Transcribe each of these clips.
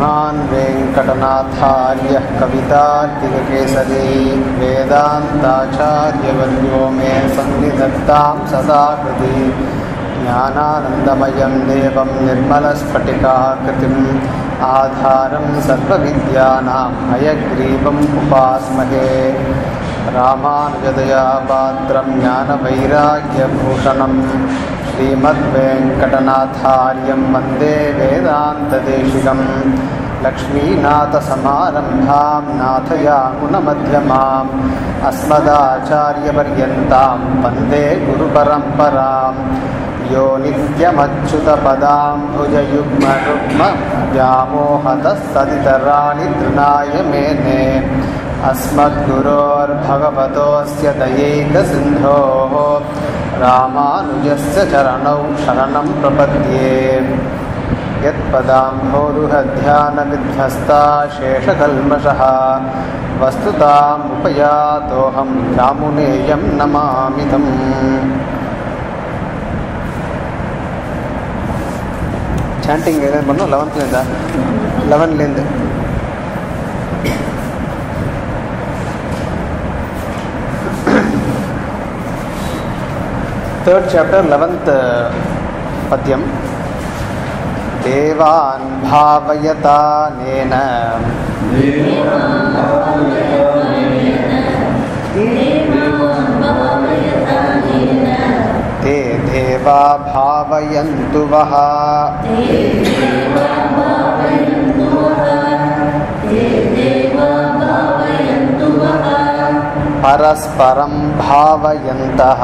श्रीमान् वेङ्कटनाथार्यः कवितार्किककेसरी वेदान्ताचार्यवर्यो मे सन्निधत्तां सदा कृति ज्ञानानन्दमयं देवं निर्मलस्फटिकाकृतिम् आधारं सर्वविद्यानां हयग्रीवम् उपास्महे रामानुजदया पात्रं ज्ञानवैराग्यभूषणं श्रीमद्वेङ्कटनाथार्यं वन्दे वेदान्तदेशिकं लक्ष्मीनाथसमारम्भां नाथयामुनमध्यमाम् अस्मदाचार्यपर्यन्तां वन्दे गुरुपरम्परां यो नित्यमच्युतपदाम्भुजयुग्मरुग्म व्यामोहतस्तदितराणि तृणाय मेने अस्मद्गुरोर्भगवतोऽस्य दयैकसिन्धोः रामानुजस्य चरणौ शरणं प्रपद्ये यत्पदाम्भोरुहध्यानविध्वस्ता शेषकल्मषः वस्तुतामुपयातोऽहं यामुनेयं नमामितम् சாண்டிங் எதாவது பண்ணோம் லெவன்த்லேருந்தா லெவன்லேருந்து தேர்ட் சாப்டர் லெவன்த் பத்தியம் தேவான் பாவயதானேன ते देवा भावयन्तु वः परस्परं भावयन्तः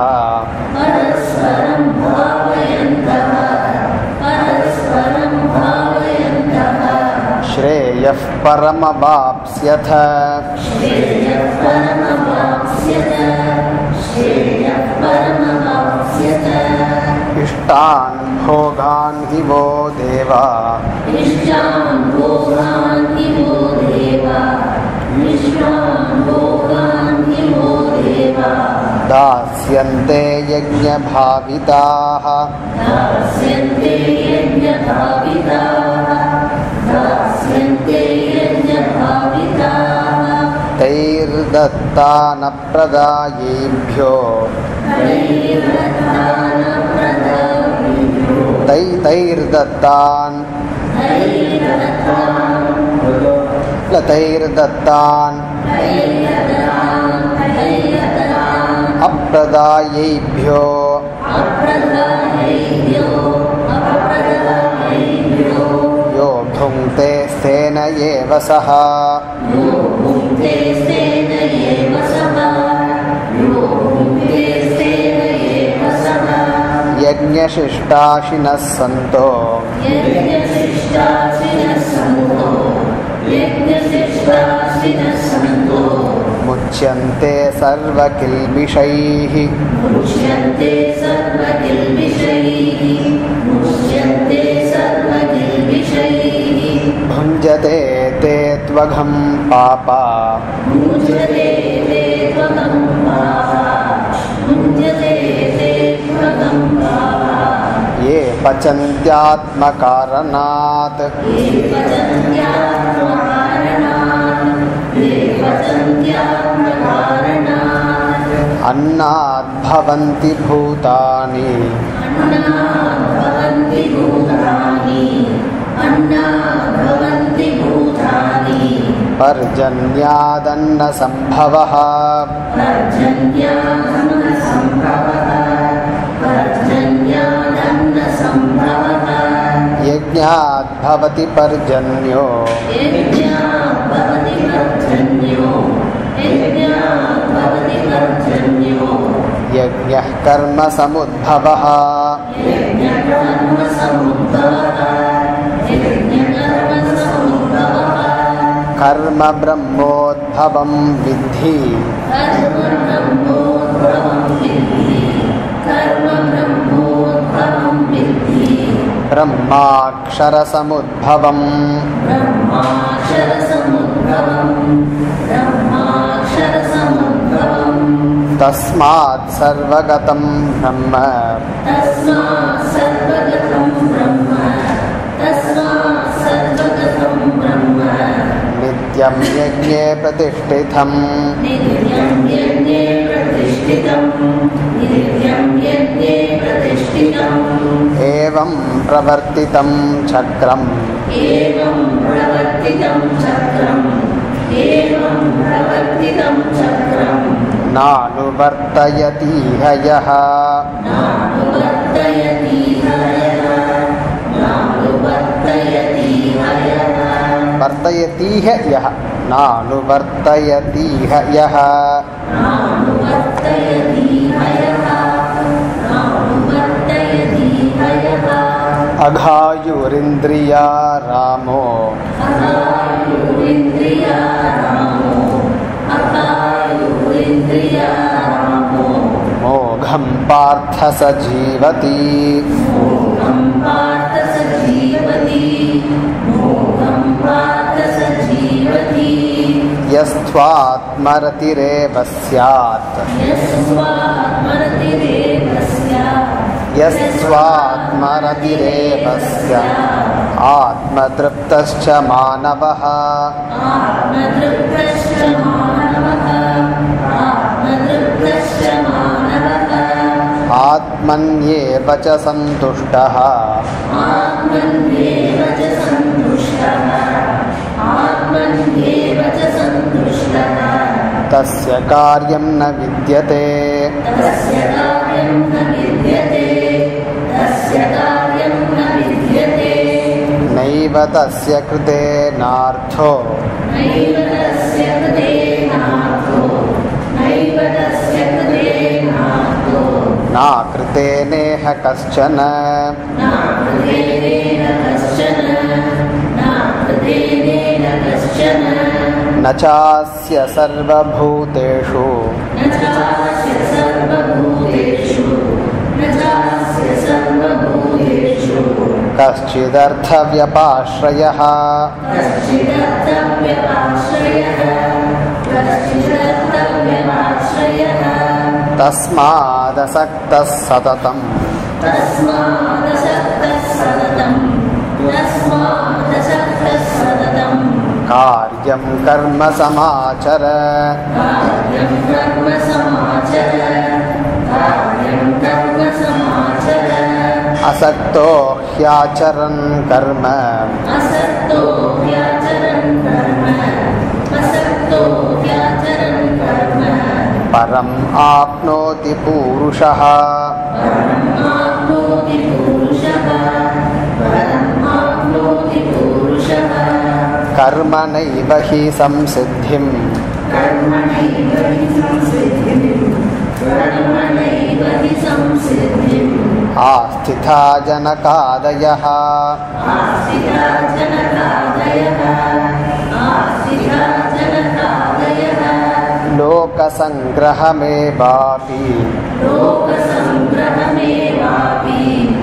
श्रेयः परमवाप्स्यथ इष्टान् भोगान् हि वो देवा दास्यन्ते यज्ञभाविताः तैर्दत्तानप्रदायेभ्यो तै तैर्दत्तान् लतैर्दत्तान् अप्रदायैभ्यो यो भुङ्क्ते स्तेन एव सः यज्ञशिष्टाशिनः सन्तो मुच्यन्ते सर्वकिल्बिषैः मुच्यन्ते सर्वकिल्बिषैः मुच्यन्ते सर्वकिल्बिषैः भुञ्जते ते त्वघं पापा मुञ्जते ते त्वगं पापा मुञ्जते ते त्वगं पापा ये पचन्त्यात्मकारणात् ये पचन्त्यात्मकारणात् ये पचन्त्यात्मकारणात् अन्नाद्भवन्ति भूतानि अन्नात् भवन्ति भूतानि अन्नात् भवन्ति भूतानि पर्जन्यादन्नसम्भवः पर्जन्यादन्नसम्भवः पर्जन्यादन्नसम्भवः यज्ञाद्भवति पर्जन्यो यज्ञात् भवति पर्जन्यो यज्ञात् भवति पर्जन्यो यज्ञः कर्मसमुद्भवः यज्ञकर्मसमुद्भवः यज्ञकर्मसमुद्भवः कर्म ब्रह्मोद्भवं विद्धि कर्मब्रह्मोद्भवं विद्धि कर्मब्रह्मोद्भवं विद्धि ब्रह्माक्षरसमुद्भवम् ब्रह्माक्षरसमुद्भवं ब्रह्माक्षरसमुद्भवं तस्मात् सर्वगतं ब्रह्म तस्मात् सर्वगतं ब्रह्म तस्मात् सर्वगतं ब्रह्म नित्यं यज्ञे प्रतिष्ठितम् नित्यं यज्ञे प्रतिष्ठितं नित्यं यज्ञे प्रतिष्ठितम् एवं प्रवर्तितं चक्रम् एवं प्रवर्तितं चक्रम् एवं प्रवर्तितं चक्रम् नानुवर्तयतीह यः नानुवर्तयति हयः नानुवर्तयति हयः वर्तयतीह यः नानुवर्तयतीह यः नानुवर्तयति हयः नानुवर्तयति हयः अघायुरिन्द्रिया रामो अकायुरिन्द्रिया रामो अकायुरिन्द्रिया रामो मोघं पार्थ स जीवति मोहं पार्थ स जीवति मोहं पार्थ स जीवति यस्त्वात्मरतिरेव स्यात् यस्वात्मरतिरेव स्यात् यस्त्वात्मरतिरेव स्यात् आत्मतृप्तश्च मानवः आत्मतृप्तश्च मानवः आत्मतृप्तश्च मानवः आत्मन्येव च सन्तुष्टः आत्मन्येव च सन्तुष्टः आत्मन्येव च सन्तुष्टः तस्य कार्यं न विद्यते तस्य कार्यं न विद्यते तस्य कार्यं न विद्यते नैव तस्य कृते नार्थो नैव तस्य कृते नाथो नैव तस्य कृते नाथो नाकृते नेह कश्चन नाकृतेन कश्चन नाकृतेन कश्चन न चास्य सर्वभूतेषु न चास्य सर्वभूतेषु न चास्य सर्वभूतेषु कश्चिदर्थव्यपाश्रयः कश्चिदर्थव्यपाश्रयः कश्चिदर्थव्यपाश्रयः तस्मादसक्तः सततम् तस्मादसक्तः सततम् तस्मादसक्तः सततम् कार्यं कर्म समाचर कार्यं कर्म समाचर कार्यं कर्म समाचर असक्तो ह्याचरन् कर्म असक्तो व्याचरन् कर्म असक्तो व्याचरन् कर्म परम् आप्नोति पूरुषः परम् आप्नोति पुरुषः परम् आप्नोति पुरुषः कर्मणैव हि संसिद्धिम् कर्मणैव हि संसिद्धिम् कर्मणैव हि संसिद्धिम् आस्थिता जनकादयः आस्थिता जनकादयः आस्थिता जनकादयः लोकसङ्ग्रहमेवापि लोकसङ्ग्रहमेवापि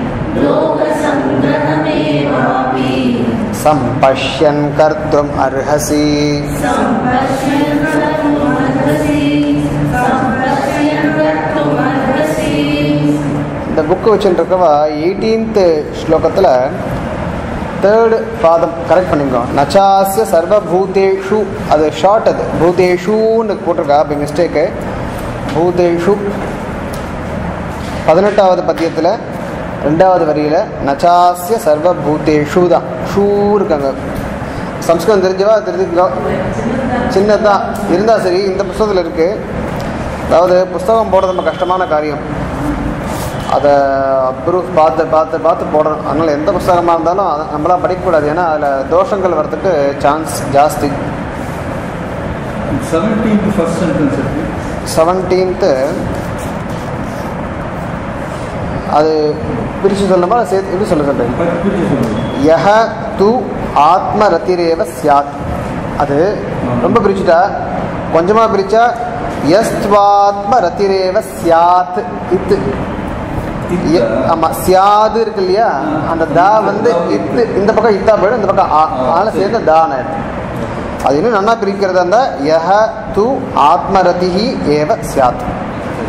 लोकसङ्ग्रहमेवापि सम्पश्यन् कर्तुम् अर्हसि सम्पश्यन् कर्तुमर्हसि सम्पश्यन् कर्तुमर्हसि இந்த புக்கு வச்சுருக்கவா எயிட்டீன்த் ஸ்லோகத்தில் தேர்டு பாதம் கரெக்ட் பண்ணிக்கோ நச்சாஸ்ய சர்வபூதேஷு அது ஷார்ட் அது பூதேஷுன்னு போட்டிருக்கா பை மிஸ்டேக்கு பூதேஷு பதினெட்டாவது பத்தியத்தில் ரெண்டாவது வரியில் நச்சாஸ்ய சர்வபூதேஷு தான் ஷூ இருக்காங்க சம்ஸ்கிருதம் தெரிஞ்சவா தெரிஞ்சுக்கோ சின்னதான் இருந்தால் சரி இந்த புஸ்தகத்தில் இருக்குது அதாவது புஸ்தகம் போடுறது ரொம்ப கஷ்டமான காரியம் அதை ப்ரூஃப் பார்த்து பார்த்து பார்த்து போடணும் அதனால் எந்த புஸ்தகமாக இருந்தாலும் அதை நம்மளாம் படிக்கக்கூடாது ஏன்னா அதில் தோஷங்கள் வரத்துக்கு சான்ஸ் ஜாஸ்தி செவன்டீன்த் ஃபர்ஸ்ட் சென்டென்ஸ் இருக்கு செவன்டீன்த்து அது பிரித்து சொல்லணுமா இல்லை சேர்த்து எப்படி சொல்ல சொல்கிறேன் பத்து பிரிச்சு சொல்லுங்க யஹ து ஆத்மரதிரேவ சியாத் அது ரொம்ப பிரிச்சுட்டா கொஞ்சமாக பிரிச்சா யஸ்வாத்ம ரத்திரேவ சியாத் இத்து எ- ஆமா சியாது இருக்கு இல்லையா அந்த தா வந்து இத்து இந்த பக்கம் இத்தா போயிடும் இந்த பக்கம் ஆ ஆல சேர்ந்து தான் அது இன்னும் நல்லா பிரிக்கிறதா இருந்தா யஹ து ஆத்மரதிஹி ஏவ சியாத்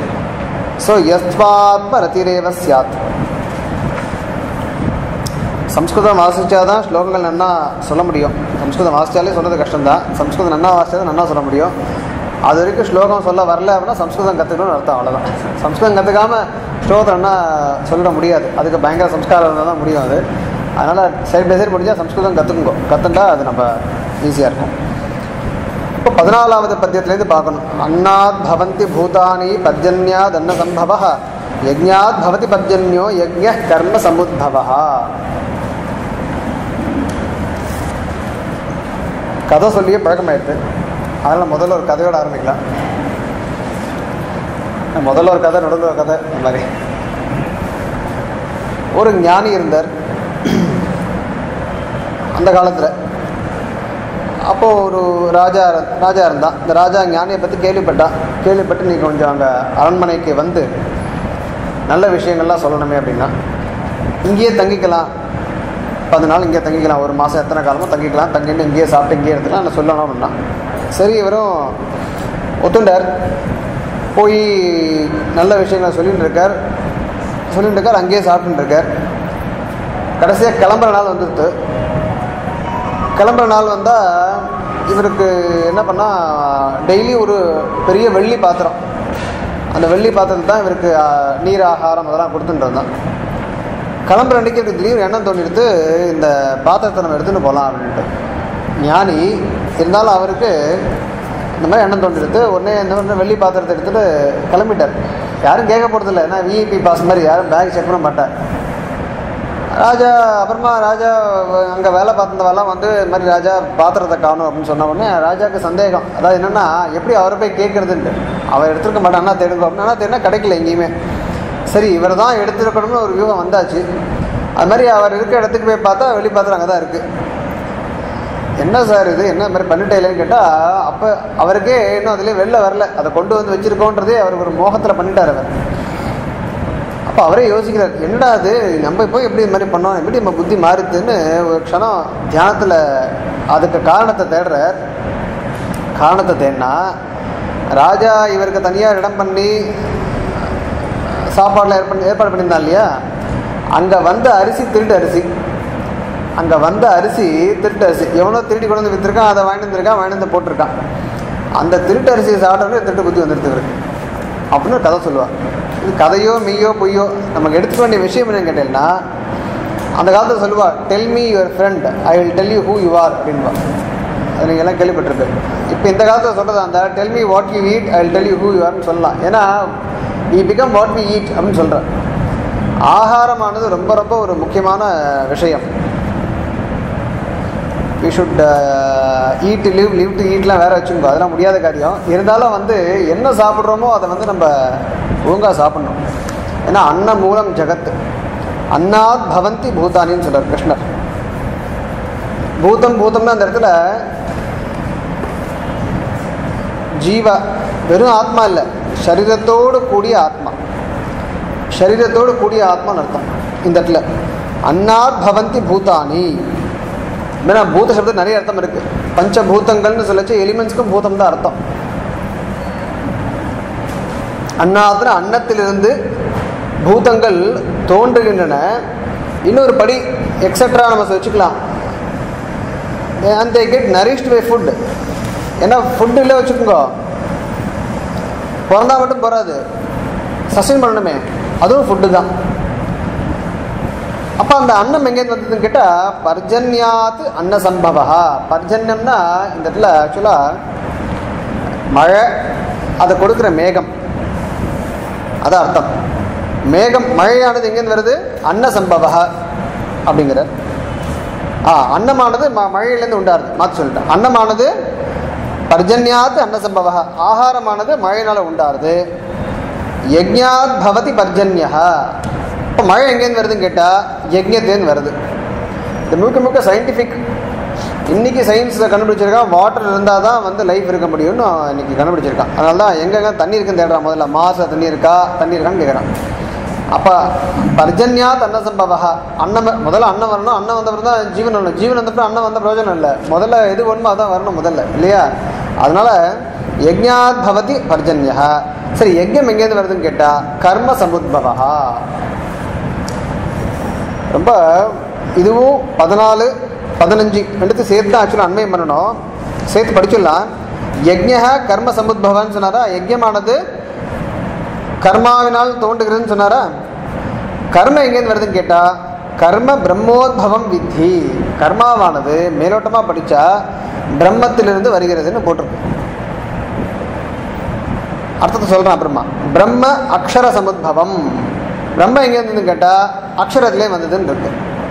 ஸோ யஸ்வாத்ம ரதிரேவ சியாத் சம்ஸ்கிருதம் வாசிச்சாதான் ஸ்லோகங்கள் நன்னா சொல்ல முடியும் சம்ஸ்கிருதம் வாசிச்சாலே சொல்றது கஷ்டம்தான் சம்ஸ்கிருதம் நன்னா வாசிச்சாதான் நன்னா சொல்ல முடியும் அது வரைக்கும் ஸ்லோகம் சொல்ல வரல அப்படின்னா சம்ஸ்கிருதம் கற்றுக்கணும்னு அர்த்தம் அவ்வளோதான் சம்ஸ்கிருதம் கற்றுக்காம ஸ்லோகத்தை நன்னா சொல்லிட முடியாது அதுக்கு பயங்கர சம்ஸ்காரம் இருந்தால் தான் முடியும் அது அதனால் சைட் பை சைடு முடிஞ்சால் சம்ஸ்கிருதம் கற்றுக்குங்கோ கற்றுண்டா அது நம்ம ஈஸியாக இருக்கும் இப்போ பதினாலாவது பத்தியத்திலேருந்து பார்க்கணும் அன்னாத் பவந்தி பூதானி பர்ஜன்யாத் அன்ன சம்பவ யஜ்ஞாத் பவதி பர்ஜன்யோ யஜ்ஞ கர்ம சமுத்பவ கதை சொல்லியே பழக்கமாயிடுது அதனால் முதல்ல ஒரு கதையோட ஆரம்பிக்கலாம் முதல்ல ஒரு கதை நடுவில் ஒரு கதை இந்த மாதிரி ஒரு ஞானி இருந்தார் அந்த காலத்தில் அப்போது ஒரு ராஜா ராஜா இருந்தான் இந்த ராஜா ஞானியை பற்றி கேள்விப்பட்டான் கேள்விப்பட்டு நீ கொஞ்சம் அங்கே அரண்மனைக்கு வந்து நல்ல விஷயங்கள்லாம் சொல்லணுமே அப்படின்னா இங்கேயே தங்கிக்கலாம் பத்து நாள் இங்கேயே தங்கிக்கலாம் ஒரு மாதம் எத்தனை காலமோ தங்கிக்கலாம் தங்கிட்டு இங்கேயே சாப்பிட்டு இங்கேயே எடுத்துக்கலாம் நான் சொல்லணும் அப்படின்னா சரி இவரும் ஒத்துண்டார் போய் நல்ல விஷயங்களை சொல்லிட்டு இருக்கார் சொல்லிட்டு இருக்கார் அங்கேயே சாப்பிட்டுட்டு இருக்கார் கடைசியாக கிளம்புற நாள் வந்துடுது கிளம்புற நாள் வந்தால் இவருக்கு என்ன பண்ணால் டெய்லி ஒரு பெரிய வெள்ளி பாத்திரம் அந்த வெள்ளி பாத்திரத்தில் தான் இவருக்கு ஆ, நீர் ஆகாரம் அதெல்லாம் கொடுத்துட்டு இருந்தான் கிளம்புற அன்றைக்கி இவருக்கு திடீர்னு எண்ணம் தோணிடுத்து இந்த பாத்திரத்தை நம்ம எடுத்துகிட்டு போகலாம் அப்படின்ட்டு ஞானி இருந்தாலும் அவருக்கு இந்த மாதிரி எண்ணம் தோண்டிடுது உடனே இந்த மாதிரி வெள்ளி பாத்திரத்தை எடுத்துகிட்டு கிளம்பிட்டார் யாரும் கேட்க போகிறதில்ல ஏன்னா விஐபி பாஸ் மாதிரி யாரும் பேக் செக் பண்ண மாட்டார் ராஜா அப்புறமா ராஜா அங்கே வேலை பார்த்தவெல்லாம் வந்து இது மாதிரி ராஜா பாத்திரத்தை காணும் அப்படின்னு சொன்ன உடனே ராஜாவுக்கு சந்தேகம் அதாவது என்னென்னா எப்படி அவரை போய் கேட்குறதுன்ட்டு அவர் எடுத்துருக்க மாட்டான் அண்ணா தேடுங்க அப்படின்னு அண்ணா தேடினா கிடைக்கல எங்கேயுமே சரி இவர் தான் எடுத்துருக்கணும்னு ஒரு வியூகம் வந்தாச்சு அது மாதிரி அவர் இருக்க இடத்துக்கு போய் பார்த்தா வெளி பாத்திரம் அங்கே தான் இருக்குது என்ன சார் இது என்ன மாதிரி பண்ணிட்டேலேன்னு கேட்டால் அப்போ அவருக்கே இன்னும் அதுலேயே வெளில வரல அதை கொண்டு வந்து வச்சுருக்கோன்றதே அவருக்கு ஒரு மோகத்தில் பண்ணிட்டார் அவர் அப்போ அவரே யோசிக்கிறார் என்னடா அது நம்ம போய் எப்படி இது மாதிரி பண்ணோம் எப்படி நம்ம புத்தி மாறுதுன்னு ஒரு க்ஷணம் தியானத்தில் அதுக்கு காரணத்தை தேடுறார் காரணத்தை தேடினா ராஜா இவருக்கு தனியாக இடம் பண்ணி சாப்பாடில் ஏற்பாடு ஏற்பாடு பண்ணியிருந்தான் இல்லையா அங்கே வந்த அரிசி திருட்டு அரிசி அங்கே வந்த அரிசி திருட்டு அரிசி எவனோ திருடி கொண்டு வந்து விற்றுருக்கான் அதை வாங்கிட்டு வந்திருக்கான் வாங்கிட்டு வந்து போட்டிருக்கான் அந்த திருட்டு அரிசியை சாப்பிட்டோன்னே திருட்டு புத்தி வந்துடுது இவருக்கு அப்படின்னு ஒரு கதை சொல்லுவாள் இது கதையோ மெய்யோ பொய்யோ நமக்கு எடுத்துக்க வேண்டிய விஷயம் என்னன்னு கேட்டீங்கன்னா அந்த காலத்தில் சொல்லுவா tell me your friend I will tell you who you are அப்படின்பா அது நீங்கள் எல்லாம் கேள்விப்பட்டிருப்பேன் இப்போ இந்த காலத்தில் சொல்கிறது அந்த tell me what you eat I will tell you who you ஆர்னு சொல்லலாம் ஏன்னா we become what we eat அப்படின்னு சொல்கிறேன் ஆகாரமானது ரொம்ப ரொம்ப ஒரு முக்கியமான விஷயம் we should eat live live to ஈட்லாம் வேற வச்சுக்கோ அதெல்லாம் முடியாத காரியம் இருந்தாலும் வந்து என்ன சாப்பிட்றோமோ அதை வந்து நம்ம ஒழுங்காக சாப்பிட்ணும் ஏன்னா அன்ன மூலம் ஜெகத் அன்னாத் பவந்தி பூதானின்னு சொல்றார் கிருஷ்ணர் பூதம் பூதம்னா அந்த இடத்துல ஜீவ வெறும் ஆத்மா இல்லை சரீரத்தோடு கூடிய ஆத்மா சரீரத்தோடு கூடிய ஆத்மான்னு அர்த்தம் இந்த இடத்துல அன்னாத் பவந்தி பூதானி ஏன்னா பூத சப்தம் நிறைய அர்த்தம் இருக்கு பஞ்சபூதங்கள்னு சொல்லச்சு எலிமெண்ட்ஸ்க்கும் பூதம் தான் அர்த்தம் அன்னாத்துல அன்னத்திலிருந்து பூதங்கள் தோன்றுகின்றன இன்னொரு படி எக்ஸட்ரா நம்ம வச்சுக்கலாம் and they get nourished by food ஏன்னா ஃபுட்டு இல்லை வச்சுக்கோங்க பிறந்தா மட்டும் போகாது சஸ்டைன் பண்ணணுமே அதுவும் ஃபுட்டு தான் அப்போ அந்த அன்னம் எங்கேருந்து வந்ததுன்னு கேட்டால் பர்ஜன்யாத் அன்ன சம்பவா பர்ஜன்யம்னா இந்த இடத்துல ஆக்சுவலாக மழை அதை கொடுக்குற மேகம் அதான் அர்த்தம் மேகம் மழையானது எங்கேருந்து வருது அன்ன சம்பவா அப்படிங்கிற ஆ அன்னமானது ம மழையிலேருந்து உண்டாருது மாற்றி சொல்லிட்டேன் அன்னமானது பர்ஜன்யாத் அன்ன சம்பவா ஆகாரமானது மழையினால் உண்டாருது யஜ்ஞாத் பவதி பர்ஜன்யா இப்போ மழை எங்கேருந்து வருதுன்னு கேட்டால் யஜ்ஞத்துலேருந்து வருது இது முழுக்க முழுக்க சயின்டிஃபிக் இன்னைக்கு சயின்ஸில் கண்டுபிடிச்சிருக்கான் வாட்டர் இருந்தால் தான் வந்து லைஃப் இருக்க முடியும்னு இன்னைக்கு கண்டுபிடிச்சிருக்கான் அதனால தான் எங்கெங்க தண்ணி இருக்குன்னு தேடுறான் முதல்ல மாச தண்ணி இருக்கா தண்ணி இருக்கான்னு கேட்குறான் அப்போ பர்ஜன்யா தன்ன சம்பவா அன்னம் முதல்ல அன்னம் வரணும் அன்னம் வந்தப்பறம் தான் ஜீவன் வரணும் ஜீவன் வந்தப்பறம் அன்னம் வந்த பிரயோஜனம் இல்லை முதல்ல எது வேணுமோ அதான் வரணும் முதல்ல இல்லையா அதனால யஜ்ஞாத் பவதி பர்ஜன்யா சரி யஜ்ஞம் எங்கேருந்து வருதுன்னு கேட்டால் கர்ம சமுத்பவா ரொம்ப இதுவும் பதினாலு பதினஞ்சு ரெண்டுத்தையும் சேர்த்து தான் ஆக்சுவலாக அண்மையம் பண்ணணும் சேர்த்து படிச்சிடலாம் யஜ்ஞ கர்ம சமுத்பவன் சொன்னாரா யஜ்யமானது கர்மாவினால் தோன்றுகிறதுன்னு சொன்னாரா கர்ம எங்கேருந்து வருதுன்னு கேட்டா கர்ம பிரம்மோத்பவம் வித்தி கர்மாவானது மேலோட்டமா படிச்சா பிரம்மத்திலிருந்து வருகிறதுன்னு போட்டிருக்கு அர்த்தத்தை சொல்றேன் அப்புறமா பிரம்ம அக்ஷர சமுத்பவம் பிரம்ம எங்க இருந்ததுன்னு கேட்டா அக்ஷரத்திலே வந்ததுன்னு இருக்கு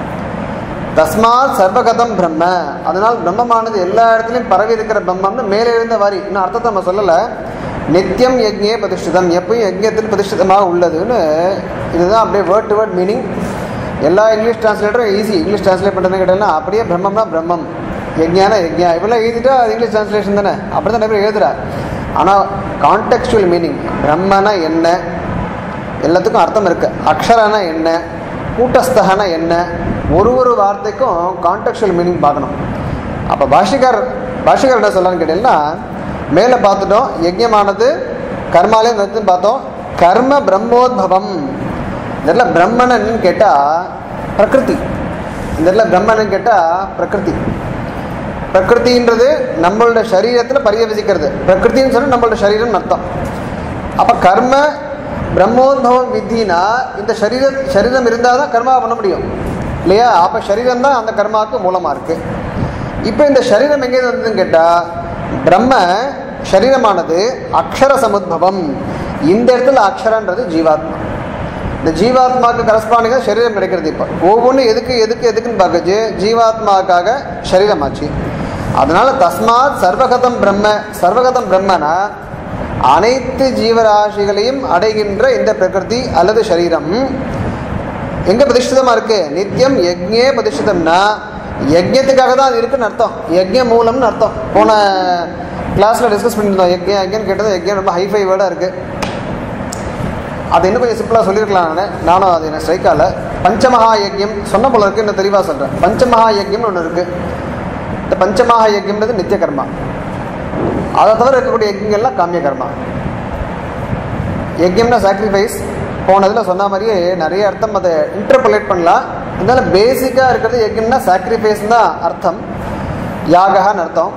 தஸ்மாத் சர்வகதம் பிரம்ம அதனால் பிரம்மமானது எல்லா இடத்துலையும் பரவி இருக்கிற பிரம்மம்னு மேலே இருந்த வாரி இன்னும் அர்த்தத்தை நம்ம சொல்லலை நித்தியம் யஜ்ஞே பிரதிஷ்டிதம் எப்பயும் யஜ்ஞத்தில் பிரதிஷ்டிதமாக உள்ளதுன்னு இதுதான் அப்படியே வேர்ட் டு வேர்ட் மீனிங் எல்லா இங்கிலீஷ் டிரான்ஸ்லேட்டரும் ஈஸி இங்கிலீஷ் டிரான்ஸ்லேட் பண்ணுறது கேட்டீங்கன்னா அப்படியே பிரம்மம்னா பிரம்மம் யஜ்ஞானா யஜ்ஞா இப்பெல்லாம் எழுதிட்டா அது இங்கிலீஷ் டிரான்ஸ்லேஷன் தானே அப்படி தான் நிறைய பேர் எழுதுறா ஆனால் கான்டெக்சுவல் மீனிங் பிரம்மனா என்ன எல்லாத்துக்கும் அர்த்தம் இருக்கு அக்ஷரனா என்ன கூட்டஸ்தகனா என்ன ஒரு ஒரு வார்த்தைக்கும் கான்டெக்சுவல் மீனிங் பார்க்கணும் அப்போ பாஷிகர் பாஷிகர் என்ன சொல்லலான்னு கேட்டீங்கன்னா மேலே பார்த்துட்டோம் யஜ்யமானது கர்மாலே நிறுத்துன்னு பார்த்தோம் கர்ம பிரம்மோத்பவம் இந்த இடத்துல பிரம்மணன்னு கேட்டால் பிரகிருதி இந்த இடத்துல பிரம்மணன் கேட்டால் பிரகிருதி பிரகிருதின்றது நம்மளோட சரீரத்தில் பரியவசிக்கிறது பிரகிருதின்னு சொன்னால் நம்மளோட சரீரம்னு அர்த்தம் அப்போ கர்ம பிரம்மோத்பவம் வித்தினா இந்த சரீர சரீரம் இருந்தால் தான் கர்மா பண்ண முடியும் இல்லையா அப்போ சரீரம் தான் அந்த கர்மாவுக்கு மூலமாக இருக்கு இப்போ இந்த சரீரம் எங்கேருந்து வந்ததுன்னு கேட்டால் பிரம்ம சரீரமானது அக்ஷர சமுத்பவம் இந்த இடத்துல அக்ஷரன்றது ஜீவாத்மா இந்த ஜீவாத்மாவுக்கு கரஸ்பாண்டிங்காக சரீரம் கிடைக்கிறது இப்போ ஒவ்வொன்றும் எதுக்கு எதுக்கு எதுக்குன்னு பார்க்கச்சு ஜீவாத்மாவுக்காக சரீரமாச்சு அதனால தஸ்மாத் சர்வகதம் பிரம்ம சர்வகதம் பிரம்மனா அனைத்து ஜீவராசிகளையும் அடைகின்ற இந்த பிரகிருதி அல்லது சரீரம் எங்க பிரதிஷ்டிதமா இருக்கு நித்தியம் யஜ்ஞே பிரதிஷ்டிதம்னா யஜ்ஞத்துக்காக தான் அது இருக்குன்னு அர்த்தம் யஜ்ஞ மூலம்னு அர்த்தம் போன கிளாஸ்ல டிஸ்கஸ் பண்ணியிருந்தோம் யஜ்ஞம் யஜ்ஞன்னு கேட்டது யஜ்ஞம் ரொம்ப ஹைஃபை வேர்டாக இருக்கு அது இன்னும் கொஞ்சம் சிம்பிளாக சொல்லியிருக்கலாம் நானு. நானும் அது எனக்கு ஸ்ட்ரைக் ஆகல பஞ்சமகா யஜ்யம் சொன்ன போல இருக்கு இன்னும் தெளிவாக சொல்கிறேன் பஞ்சமகா யஜ்யம்னு ஒன்று இருக்கு இந்த பஞ்சமகா யஜ்யம்ன்றது நித்திய கர்மா அதை தவிர இருக்கக்கூடிய யஜ்யங்கள்லாம் காமிய கர்மா யஜ்யம்னா சாக்ரிஃபைஸ் போனதில் சொன்ன மாதிரியே நிறைய அர்த்தம் அதை இன்டர்பொலேட் பண்ணலாம் இருந்தாலும் பேசிக்காக இருக்கிறது யஜ்யம்னா சாக்ரிஃபைஸ் தான் அர்த்தம் யாகன்னு அர்த்தம்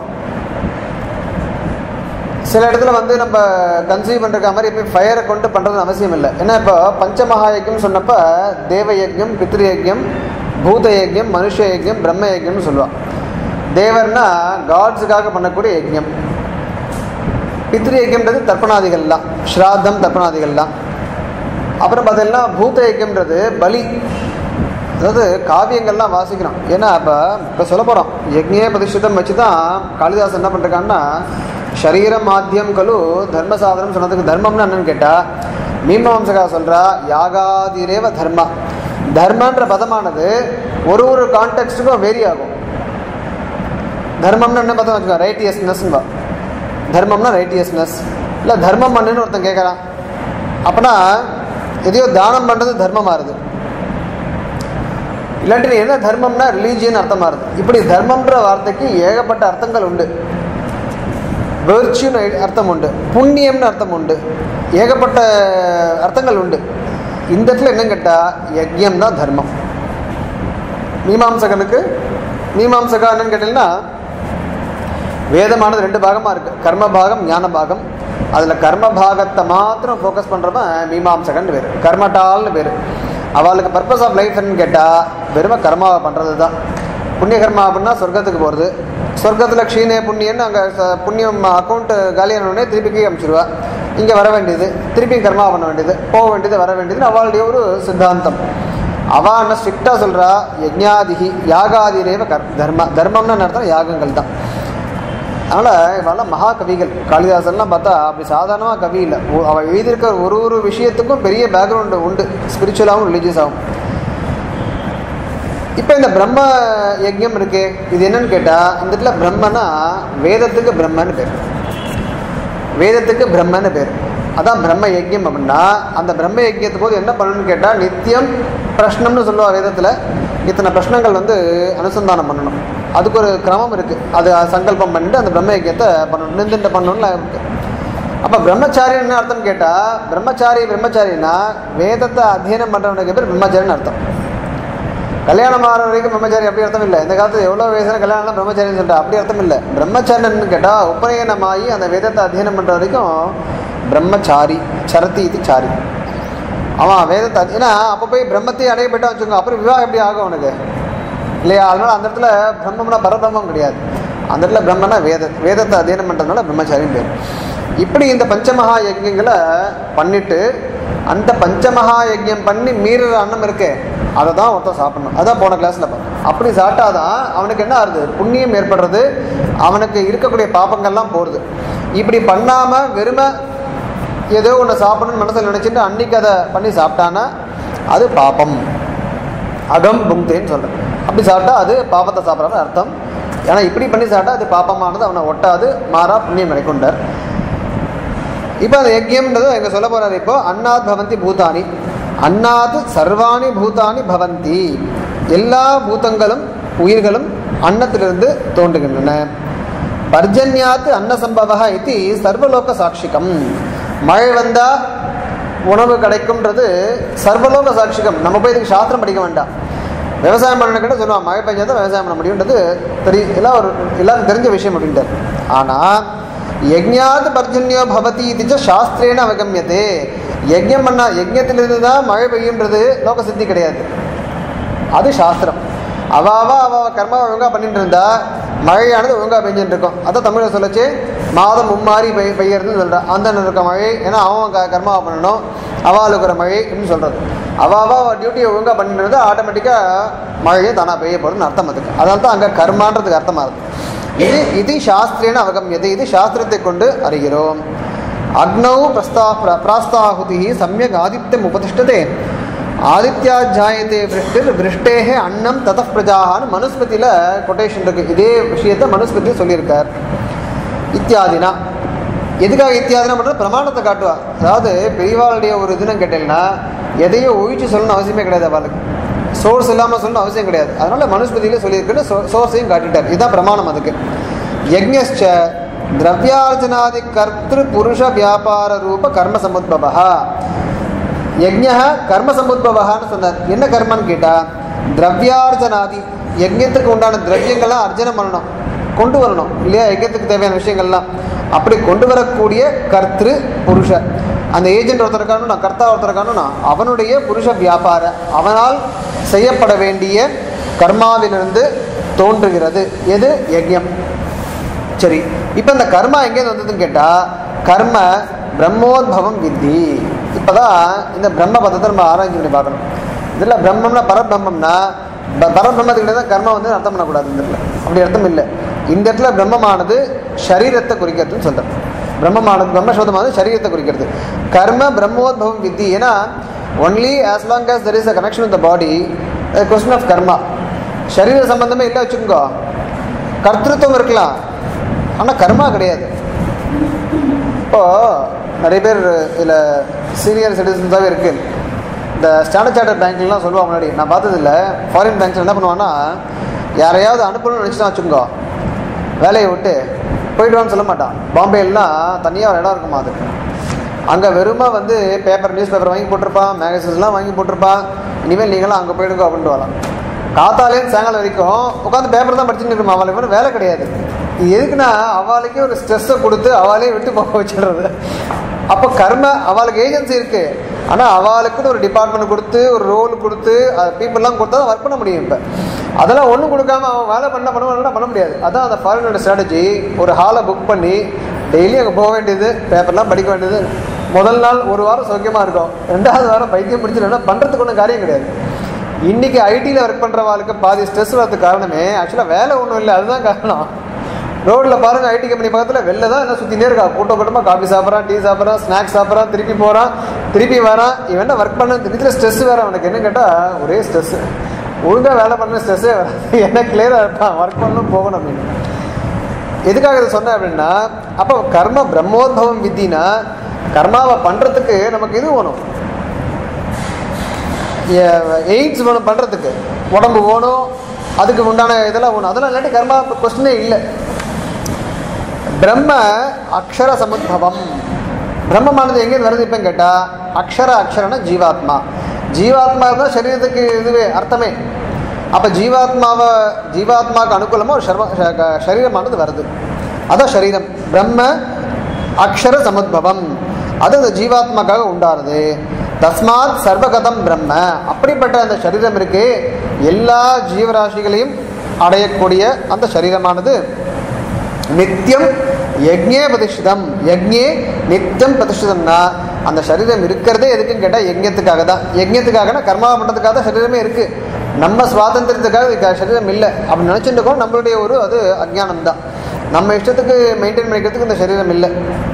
சில இடத்துல வந்து நம்ம கன்சீவ் பண்ணுற மாதிரி எப்பயும் ஃபயரை கொண்டு பண்ணுறது அவசியம் இல்லை ஏன்னா இப்போ பஞ்சமகா யஜ்யம் சொன்னப்ப தேவ யஜ்யம் பித்ரு யஜ்யம் பூத யஜ்யம் மனுஷ யஜ்யம் பிரம்ம யஜ்யம்னு சொல்லுவாள் தேவர்னா காட்ஸுக்காக பண்ணக்கூடிய யஜ்யம் பித்ரு யஜ்யம்ன்றது தர்ப்பணாதிகள்லாம் ஸ்ராத்தம் தர்ப்பணாதிகள்லாம் அப்புறம் பார்த்தீங்கன்னா பூத யஜ்யம்ன்றது பலி அதாவது காவியங்கள்லாம் வாசிக்கிறோம் ஏன்னா இப்போ இப்போ சொல்ல போகிறோம் யக்ஞே பிரதிஷ்டிதம் வச்சு தான் காளிதாஸ் என்ன பண்ணிருக்காங்கன்னா சரீரம் மாத்தியம் கலு தர்ம சாதனம் சொன்னதுக்கு தர்மம்னு என்னன்னு கேட்டால் மீமாம்சகா சொல்கிறா யாகாதிரேவ தர்மா தர்மன்ற பதமானது ஒரு ஒரு கான்டெக்ட்டுக்கும் வேரி ஆகும் தர்மம்னு என்ன பதம் வச்சுக்கோ ரைட்டியஸ்னஸ்ன்பா தர்மம்னா ரைட்டியஸ்னஸ் இல்லை தர்மம் பண்ணுன்னு ஒருத்தன் கேட்குறான் அப்போனா எதையோ தானம் பண்ணுறது தர்மமாக இருது இல்லாட்டி நீ என்ன தர்மம்னா ரிலீஜியன் அர்த்தமா இருக்கு இப்படி தர்மம்ன்ற வார்த்தைக்கு ஏகப்பட்ட அர்த்தங்கள் உண்டு வேர்ச்சுன்னு அர்த்தம் உண்டு புண்ணியம்னு அர்த்தம் உண்டு ஏகப்பட்ட அர்த்தங்கள் உண்டு இந்த இடத்துல என்ன கேட்டா யஜ்யம் தான் தர்மம் மீமாம்சகனுக்கு மீமாம்சகா என்னன்னு கேட்டீங்கன்னா வேதமானது ரெண்டு பாகமாக இருக்கு கர்ம பாகம் ஞான பாகம் அதில் கர்ம பாகத்தை மாத்திரம் ஃபோக்கஸ் பண்ணுறவன் மீமாம்சகன் பேர் கர்மட்டால்னு பேர் அவளுக்கு பர்பஸ் ஆஃப் லைஃப் என்னன்னு கேட்டால் வெறும கர்மாவை பண்ணுறது தான் புண்ணிய கர்மா அப்படின்னா சொர்க்கத்துக்கு போகிறது சொர்க்கத்தில் க்ஷீணே புண்ணியன்னு அங்கே புண்ணியம் அக்கௌண்ட்டு காலியானோடனே திருப்பி கீழே அனுப்பிச்சிடுவா இங்கே வர வேண்டியது திருப்பி கர்மா பண்ண வேண்டியது போக வேண்டியது வர வேண்டியதுன்னு அவளுடைய ஒரு சித்தாந்தம் அவா என்ன ஸ்ட்ரிக்டாக சொல்கிறா யஜ்ஞாதிகி யாகாதிரேவ கர் தர்ம தர்மம்னு என்ன அர்த்தம் யாகங்கள் தான் அதனால் இவெல்லாம் மகா கவிகள் காளிதாசன்லாம் பார்த்தா அப்படி சாதாரணமாக கவி இல்லை ஒ- அவ எழுதியிருக்கிற ஒரு ஒரு விஷயத்துக்கும் பெரிய பேக்ரவுண்டு உண்டு ஸ்பிரிச்சுவலாகவும் ரிலீஜியஸாகவும் இப்போ இந்த பிரம்ம யஜ்யம் இருக்கே இது என்னன்னு கேட்டால் இந்த இடத்துல பிரம்மனா வேதத்துக்கு பிரம்மன்னு பேர் வேதத்துக்கு பிரம்மன்னு பேர் அதான் பிரம்ம யஜ்யம் அப்படின்னா அந்த பிரம்ம யஜ்யத்து போது என்ன பண்ணணும்னு கேட்டால் நித்தியம் பிரஷ்னம்னு சொல்லுவா வேதத்தில் இத்தனை பிரஷ்னங்கள் வந்து அனுசந்தானம் பண்ணணும் அதுக்கு ஒரு கிரமம் இருக்குது அது சங்கல்பம் பண்ணிட்டு அந்த பிரம்ம யஜ்யத்தை பண்ணணும் நிந்துண்ட பண்ணணும்னு இருக்கு அப்போ பிரம்மச்சாரி என்ன அர்த்தம் கேட்டால் பிரம்மச்சாரி பிரம்மச்சாரின்னா வேதத்தை அத்தியனம் பண்ணுறவனுக்கு பேர் பிரம்மச்சாரின்னு அர்த்தம் கல்யாணம் ஆகிற வரைக்கும் பிரம்மச்சாரி அப்படி அர்த்தம் இல்லை இந்த காலத்துல எவ்வளோ வயசுல கல்யாணம் பிரம்மச்சாரின்னு சொல்லிட்டு அப்படி அர்த்தம் இல்லை பிரம்மச்சரியன்னு கேட்டால் உபநயனமாகி அந்த வேதத்தை அத்தியனம் பண்ணுற வரைக்கும் பிரம்மச்சாரி சரதி இது சாரி அவன் வேதத்தை அத்தி- ஏன்னா அப்போ போய் பிரம்மத்தையும் அடைய போயிட்டா வச்சுக்கோங்க அப்புறம் விவாகம் எப்படி ஆகும் அவனுக்கு இல்லையா அதனால அந்த இடத்துல பிரம்மம்னா பரபிரம்மம் கிடையாது அந்த இடத்துல பிரம்மனா வேத வேதத்தை அத்தியனம் பண்ணுறதுனால பிரம்மச்சாரின்னு பேர் இப்படி இந்த பஞ்சமகா யஜ்யங்களை பண்ணிட்டு அந்த பஞ்சமகா யஜ்யம் பண்ணி மீறுற அன்னம் இருக்கே அதை தான் ஒருத்தன் சாப்பிடணும் அதான் போன கிளாஸில் பார்த்தோம் அப்படி சாப்பிட்டாதான் அவனுக்கு என்ன ஆகுது புண்ணியம் ஏற்படுறது அவனுக்கு இருக்கக்கூடிய பாப்பங்கள்லாம் போடுது இப்படி பண்ணாமல் வெறுமை ஏதோ ஒன்று சாப்பிடணும்னு மனசில் நினச்சிட்டு அன்னைக்கு அதை பண்ணி சாப்பிட்டானா அது பாப்பம் அகம் புங்தேன்னு சொல்கிறேன் அப்படி சாப்பிட்டா அது பாபத்தை சாப்பிட்றான்னு அர்த்தம் ஏன்னா இப்படி பண்ணி சாப்பிட்டா அது பாப்பமானது அவனை ஒட்டாது மாறா புண்ணியம் கிடைக்குண்டார் இப்போ அந்த யஜ்யம்ன்றது எங்க சொல்ல போறாரு இப்போ அன்னாத் பவந்தி பூதானி அன்னாத் சர்வாணி பூதானி பவந்தி எல்லா பூதங்களும் உயிர்களும் அன்னத்திலிருந்து தோன்றுகின்றன பர்ஜன்யாத் அன்னசம்பவ இது சர்வலோக சாட்சிகம் மழை வந்தா உணவு கிடைக்கும்ன்றது சர்வலோக சாட்சிகம் நம்ம போய் இதுக்கு சாஸ்திரம் படிக்க வேண்டாம் விவசாயம் பண்ண கிட்ட சொல்லுவான் மழை பெஞ்சா தான் விவசாயம் பண்ண முடியுன்றது தெரிய எல்லாம் ஒரு எல்லாரும் தெரிஞ்ச விஷயம் அப்படின்ட்டார் ஆனால் யஜ்ஞாத் பர்ஜன்யோ பவதி இது சாஸ்திரேன அவகமியதே யஜ்ஞம் பண்ணா யஜ்ஞத்திலிருந்து தான் மழை பெய்யுன்றது லோக சித்தி கிடையாது அது சாஸ்திரம் அவாவா அவ கர்மா ஒழுங்கா பண்ணிட்டு இருந்தா மழையானது ஒழுங்கா பெஞ்சுட்டு இருக்கும் அதான் தமிழில் சொல்லச்சு மாதம் மும்மாறி பெய் பெய்யறதுன்னு சொல்கிறான் அந்த இருக்க மழை ஏன்னா அவன் க கர்மாவை பண்ணணும் அவால் இருக்கிற மழை அப்படின்னு சொல்கிறது அவாவா டியூட்டியை ஒழுங்கா பண்ணிட்டு இருந்தா ஆட்டோமேட்டிக்காக மழையே தானா பெய்ய போகிறதுன்னு அர்த்தம் அதுக்கு அதனால தான் அங்கே கர்மான்றதுக்கு அர்த்தமாக இருக்கு இது இது சாஸ்திரேன அவகமியது இது சாஸ்திரத்தை கொண்டு அறிகிறோம் அக்னௌ பிரஸ்தா பிர- பிராஸ்தாகுதி சமயக் ஆதித்யம் உபதிஷ்டதே ஆதித்யாஜாயத்தே விருஷ்டிர் விருஷ்டேகே அன்னம் தத பிரஜாகான்னு மனுஸ்மிருதியில் கொட்டேஷன் இருக்கு இதே விஷயத்தை மனுஸ்மிருதி சொல்லியிருக்கார் இத்தியாதினா எதுக்காக இத்தியாதினா பண்ணுறது பிரமாணத்தை காட்டுவா அதாவது பெரியவாளுடைய ஒரு இதுன்னு கேட்டீங்கன்னா எதையும் ஒழிச்சு சொல்லணும்னு அவசியமே கிடையாது அவளுக்கு சோர்ஸ் இல்லாமல் சொல்லணும் அவசியம் கிடையாது அதனால மனுஸ்மிருதியில சொல்லியிருக்குன்னு சோர்ஸையும் காட்டிட்டார் இதுதான் பிரமாணம் அதுக்கு யஜ்ஞச்ச திரவியார்ஜனாதி கர்த்திரு புருஷ வியாபார ரூப கர்ம சமுத்பவா யஜ்ஞ கர்ம சமுத்பவகான்னு சொன்னார் என்ன கர்மன்னு கேட்டா திரவியார்ஜனாதி யஜ்ஞத்துக்கு உண்டான திரவியங்கள்லாம் அர்ஜனம் பண்ணணும் கொண்டு வரணும் இல்லையா யஜ்ஞத்துக்கு தேவையான விஷயங்கள்லாம் அப்படி கொண்டு வரக்கூடிய கர்த்திரு புருஷ அந்த ஏஜென்ட் ஒருத்தர் இருக்கானோ நான் கர்த்தா ஒருத்தர் இருக்கானோ அவனுடைய புருஷ வியாபார அவனால் செய்யப்பட வேண்டிய கர்மாவிலிருந்து தோன்றுகிறது எது யஜ்ஞம் சரி இப்போ இந்த கர்மா எங்கேருந்து வந்ததுன்னு கேட்டால் கர்ம பிரம்மோத்பவம் வித்தி இப்போதான் இந்த பிரம்ம பதத்தை நம்ம ஆராய்ச்சி பண்ணி பார்க்கணும் இதில் பிரம்மம்னா பரபிரம்மம்னா ப- பரபிரம்மத்துக்கிட்ட தான் கர்மம் வந்து அர்த்தம் பண்ணக்கூடாது இந்த இடத்துல அப்படி அர்த்தம் இல்லை இந்த இடத்துல பிரம்மமானது சரீரத்தை குறிக்கிறதுன்னு சொல்கிறேன் பிரம்மமானது பிரம்மசோதமானது சரீரத்தை குறிக்கிறது கர்ம பிரம்மோத்பவம் வித்தி ஏன்னா only as long as there is a connection with the body a question of karma சரீர சம்பந்தமே இல்லை வச்சுக்கோங்க கர்த்திருவம் இருக்கலாம் ஆனால் கர்மா கிடையாது இப்போ நிறைய பேர் இதில் சீனியர் சிட்டிசன்ஸாகவே இருக்கு இந்த ஸ்டாண்டர்ட் சார்ட்டர் பேங்க்லாம் சொல்லுவாங்க முன்னாடி நான் பார்த்ததில்ல ஃபாரின் பேங்க்ஸ் என்ன பண்ணுவான்னா யாரையாவது அனுப்பணும்னு நினச்சினா வச்சுக்கோங்க வேலையை விட்டு போயிடுவான்னு சொல்ல மாட்டான் பாம்பேலாம் தனியாக ஒரு இடம் இருக்குமா அது அங்கே வெறுமா வந்து பேப்பர் நியூஸ் பேப்பர் வாங்கி போட்டிருப்பான் மேகசின்ஸ்லாம் வாங்கி போட்டிருப்பான் இனிமேல் நீங்களாம் அங்கே போயிடுங்க அப்படின்ட்டு வரலாம் காத்தாலேருந்து சாயங்காலம் வரைக்கும் உட்காந்து பேப்பர் தான் படிச்சுட்டு இருக்கோம் அவளுக்கு வேறு வேலை கிடையாது இது எதுக்குன்னா அவளுக்கே ஒரு ஸ்ட்ரெஸ்ஸை கொடுத்து அவளே விட்டு போக வச்சிடுறது அப்போ கர்ம அவளுக்கு ஏஜென்சி இருக்கு ஆனால் அவளுக்குன்னு ஒரு டிபார்ட்மெண்ட் கொடுத்து ஒரு ரோல் கொடுத்து பீப்புளெலாம் கொடுத்தா ஒர்க் பண்ண முடியும் இப்போ அதெல்லாம் ஒன்றும் கொடுக்காம அவன் வேலை பண்ண பண்ணுவானா பண்ண முடியாது அதான் அந்த ஃபாரினோட ஸ்ட்ராட்டஜி ஒரு ஹாலை புக் பண்ணி டெய்லி அங்கே போக வேண்டியது பேப்பர்லாம் படிக்க வேண்டியது முதல் நாள் ஒரு வாரம் சௌக்கியமாக இருக்கும் ரெண்டாவது வாரம் பைத்தியம் பிடிச்சிருந்தா பண்ணுறதுக்கு ஒன்றும் காரியம் கிடையாது இன்னைக்கு ஐடியில் ஒர்க் பண்ணுறவாளுக்கு பாதி ஸ்ட்ரெஸ் வரதுக்கு காரணமே ஆக்சுவலாக வேலை ஒன்றும் இல்லை அதுதான் காரணம் ரோட்டில் பாருங்க ஐடி கம்பெனி பக்கத்தில் வெளில தான் எல்லாம் சுற்றினே இருக்கா கூட்டம் கூட்டமாக காஃபி சாப்பிட்றான் டீ சாப்பிட்றான் ஸ்நாக்ஸ் சாப்பிட்றான் திருப்பி போகிறான் திருப்பி வரான் இவன் ஒர்க் பண்ண திருப்பி ஸ்ட்ரெஸ் வேறு அவனுக்கு என்ன கேட்டால் ஒரே ஸ்ட்ரெஸ் ஒழுங்காக வேலை பண்ண ஸ்ட்ரெஸ்ஸே வராது என்ன கிளியராக இருப்பான் ஒர்க் பண்ணணும் போகணும் அப்படின்னு எதுக்காக இதை சொன்னேன் அப்படின்னா அப்போ கர்ம பிரம்மோத்பவம் வித்தினா கர்மாவை பண்ணுறதுக்கு நமக்கு இது வேணும் எய்ட்ஸ் வேணும் பண்ணுறதுக்கு உடம்பு வேணும் அதுக்கு உண்டான இதெல்லாம் வேணும் அதெல்லாம் இல்லாட்டி கர்மா கொஸ்டினே இல்லை பிரம்ம அக்ஷர சமுத்பவம் பிரம்மமானது எங்கேருந்து வருது இப்போ கேட்டால் அக்ஷர அக்ஷரன ஜீவாத்மா ஜீவாத்மா தான் சரீரத்துக்கு இதுவே அர்த்தமே அப்போ ஜீவாத்மாவை ஜீவாத்மாவுக்கு அனுகூலமாக ஒரு சர்வ ச- க- சரீரமானது வருது அதான் சரீரம் பிரம்ம அக்ஷர சமுத்பவம் அது அந்த ஜீவாத்மாக்காக உண்டாருது தஸ்மாத் சர்வகதம் பிரம்ம அப்படிப்பட்ட அந்த சரீரம் இருக்கு எல்லா ஜீவராசிகளையும் அடையக்கூடிய அந்த சரீரமானது நித்தியம் யக்ஞே பிரதிஷ்டிதம் யக்ஞே நித்தியம் பிரதிஷ்டிதம்னா அந்த சரீரம் இருக்கிறதே எதுக்குன்னு கேட்டால் யஜ்ஞத்துக்காக தான் யஜ்ஞத்துக்காகனா கர்மா பண்ணுறதுக்காக தான் சரீரமே இருக்கு நம்ம சுவாதந்திரத்துக்காக இதுக்கு சரீரம் இல்லை அப்படி நினச்சிட்டு இருக்கோம் நம்மளுடைய ஒரு அது அஜ்ஞானம் தான் நம்ம இஷ்டத்துக்கு மெயின்டைன் பண்ணிக்கிறதுக்கு இந்த சரீரம் இல்லை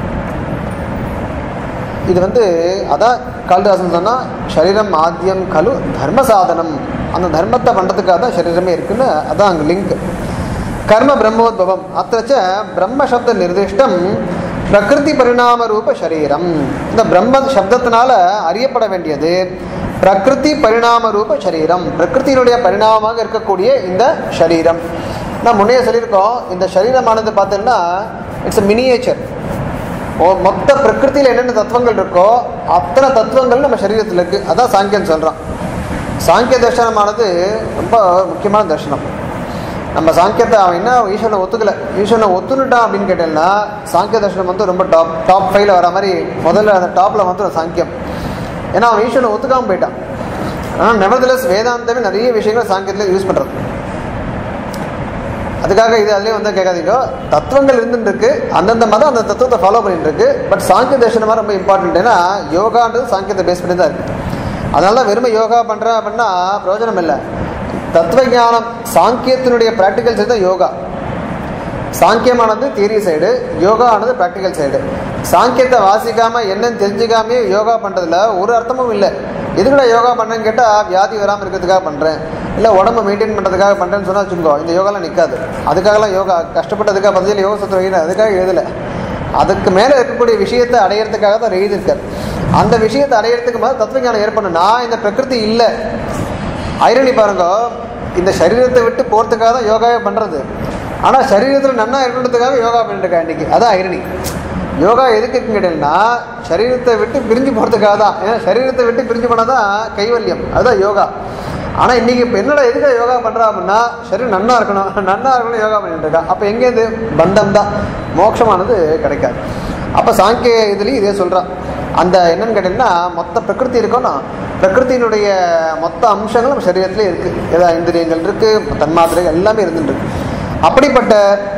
இது வந்து அதான் காளிதாசன் சொன்னால் சரீரம் ஆத்தியம் கலு தர்ம சாதனம் அந்த தர்மத்தை பண்ணுறதுக்காக தான் சரீரமே இருக்குன்னு அதான் அங்கே லிங்க் கர்ம பிரம்மோத்பவம் அத்தச்ச பிரம்ம சப்த நிர்திஷ்டம் பிரகிருதி பரிணாம ரூப சரீரம் இந்த பிரம்ம சப்தத்தினால அறியப்பட வேண்டியது பிரகிருதி பரிணாம ரூப சரீரம் பிரகிருத்தினுடைய பரிணாமமாக இருக்கக்கூடிய இந்த சரீரம் நான் முன்னே சொல்லியிருக்கோம் இந்த சரீரமானது பார்த்தீங்கன்னா இட்ஸ் மினியேச்சர் ஓ மொத்த பிரகிருதியில் என்னென்ன தத்துவங்கள் இருக்கோ அத்தனை தத்துவங்கள் நம்ம சரீரத்தில் இருக்கு அதான் சாங்கியன் சொல்கிறான் சாங்கிய தர்சனமானது ரொம்ப முக்கியமான தர்சனம் நம்ம சாங்கியத்தை அவன் என்ன ஈஸ்வரனை ஒத்துக்கல ஈஸ்வரனை ஒத்துனுட்டான் அப்படின்னு கேட்டேன்னா சாங்கிய தர்சனம் வந்து ரொம்ப டாப் டாப் ஃபைவ்ல வர மாதிரி முதல்ல அந்த டாப்பில் வந்து ஒரு சாங்கியம் ஏன்னா அவன் ஈஸ்வரனை ஒத்துக்காமல் போயிட்டான் ஆனால் நெவர்தலஸ் வேதாந்தமே நிறைய விஷயங்களை சாங்கியத்தில் யூஸ் பண்ணுறது அதுக்காக இது அதுலேயே வந்து கேட்காதீங்க தத்துவங்கள் இருந்துட்டு இருக்கு அந்தந்த மதம் அந்த தத்துவத்தை ஃபாலோ பண்ணிட்டு இருக்கு பட் சாங்கிய தர்ஷனமாக ரொம்ப இம்பார்ட்டன்ட் ஏன்னா யோகான்றது சாங்கியத்தை பேஸ் பண்ணி தான் இருக்கு அதனால தான் வெறுமை யோகா பண்ணுறேன் அப்படின்னா பிரயோஜனம் இல்லை தத்துவ ஞானம் சாங்கியத்தினுடைய ப்ராக்டிக்கல் சைடு தான் யோகா சாங்கியமானது தியரி சைடு யோகா ஆனது ப்ராக்டிக்கல் சைடு சாங்கியத்தை வாசிக்காம என்னன்னு தெரிஞ்சுக்காமே யோகா பண்றதுல ஒரு அர்த்தமும் இல்லை எதுக்குடா யோகா பண்ணேன்னு கேட்டால் வியாதி வராமல் இருக்கிறதுக்காக பண்ணுறேன் இல்லை உடம்ப மெயின்டைன் பண்ணுறதுக்காக பண்ணுறேன்னு சொன்னால் வச்சுக்கோ இந்த யோகாலாம் நிற்காது அதுக்காகலாம் யோகா கஷ்டப்பட்டதுக்காக பதில் யோக சத்துவ வைக்கணும் அதுக்காக எழுதலை அதுக்கு மேலே இருக்கக்கூடிய விஷயத்தை அடையிறதுக்காக தான் எழுதியிருக்கார் அந்த விஷயத்தை அடையிறதுக்கு மேலே தத்துவ ஞானம் ஏற்படணும் நான் இந்த பிரகிருதி இல்லை ஐரணி பாருங்க இந்த சரீரத்தை விட்டு போகிறதுக்காக தான் யோகாவே பண்ணுறது ஆனால் சரீரத்தில் நன்னா இருக்கணுன்றதுக்காக யோகா பண்ணிட்டு இருக்கா இன்னைக்கு அதான் ஐரணி யோகா எதுக்கு இருக்குன்னு கேட்டீங்கன்னா சரீரத்தை விட்டு பிரிஞ்சு போகிறதுக்காக தான் ஏன்னா சரீரத்தை விட்டு பிரிஞ்சு போனால் தான் கைவல்யம் அதுதான் யோகா ஆனால் இன்னைக்கு இப்போ என்னடா எதுக்காக யோகா பண்ணுறா அப்படின்னா சரீரம் நன்னா இருக்கணும் நன்னா இருக்கணும் யோகா பண்ணிட்டு இருக்கா அப்போ எங்கேருந்து பந்தம் தான் மோட்சமானது கிடைக்காது அப்போ சாங்கிய இதுலேயும் இதே சொல்கிறான் அந்த என்னன்னு கேட்டிங்கன்னா மொத்த பிரகிருதி இருக்கோன்னா பிரகிருத்தினுடைய மொத்த அம்சங்கள் நம்ம சரீரத்திலே இருக்குது ஏதா இந்திரியங்கள் இருக்குது தன்மாத்திரைகள் எல்லாமே இருந்துட்டு இருக்கு அப்படிப்பட்ட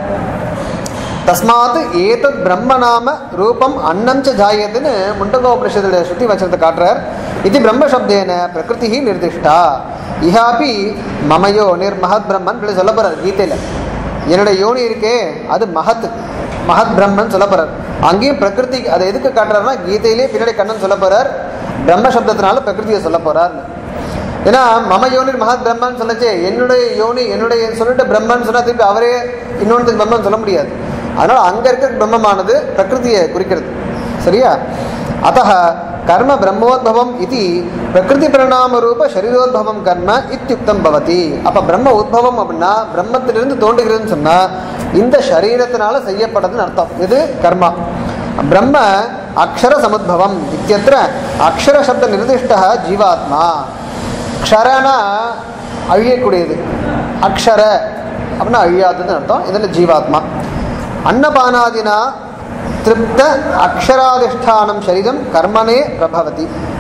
தஸ்மாத் ஏதத் பிரம்மநாம ரூபம் அன்னம் ச ஜாயத்துன்னு முண்டகோபனிஷத்துல ஸ்ருதி வச்சனத்தை காட்டுறார் இது பிரம்மசப்தேன பிரகிருதி நிர்திஷ்டா இஹாபி மமயோ நிர் மகத் பிரம்மன் சொல்லி சொல்ல போறார் கீதையில என்னுடைய யோனி இருக்கே அது மகத் மகத் பிரம்மன் சொல்ல போறார் அங்கேயும் பிரகிருதி அதை எதுக்கு காட்டுறாருன்னா கீதையிலே பின்னாடி கண்ணன் சொல்ல போறார் பிரம்ம சப்தத்தினால பிரகிருதியை சொல்ல போறார்னு ஏன்னா மம யோனிர் மகத் பிரம்மன் சொல்லச்சே என்னுடைய யோனி என்னுடைய சொல்லிட்டு பிரம்மன் சொன்னா திருப்பி அவரே இன்னொன்றுக்கு பிரம்மன் சொல்ல முடியாது அதனால அங்க இருக்கிற பிரம்மமானது பிரகிருதியை குறிக்கிறது சரியா அத்த கர்ம பிரம்மோத்பவம் இது பிரகிருதி பரிணாம ரூப சரீரோத்பவம் கர்ம இத்தியுக்தம் பவதி அப்ப பிரம்ம உத்பவம் அப்படின்னா பிரம்மத்திலிருந்து தோன்றுகிறதுன்னு சொன்னா இந்த சரீரத்தினால செய்யப்பட்டதுன்னு அர்த்தம் இது கர்மா பிரம்ம அக்ஷர சமுத்பவம் இத்தியத்திர அக்ஷர சப்த நிர்திஷ்ட ஜீவாத்மா க்ஷரனா அழியக்கூடியது அக்ஷர அப்படின்னா அழியாததுன்னு அர்த்தம் இதில் ஜீவாத்மா அன்னபானாதினா திருப்த அக்ஷராதிஷ்டானம் சரீரம் கர்மனே பிரபவதி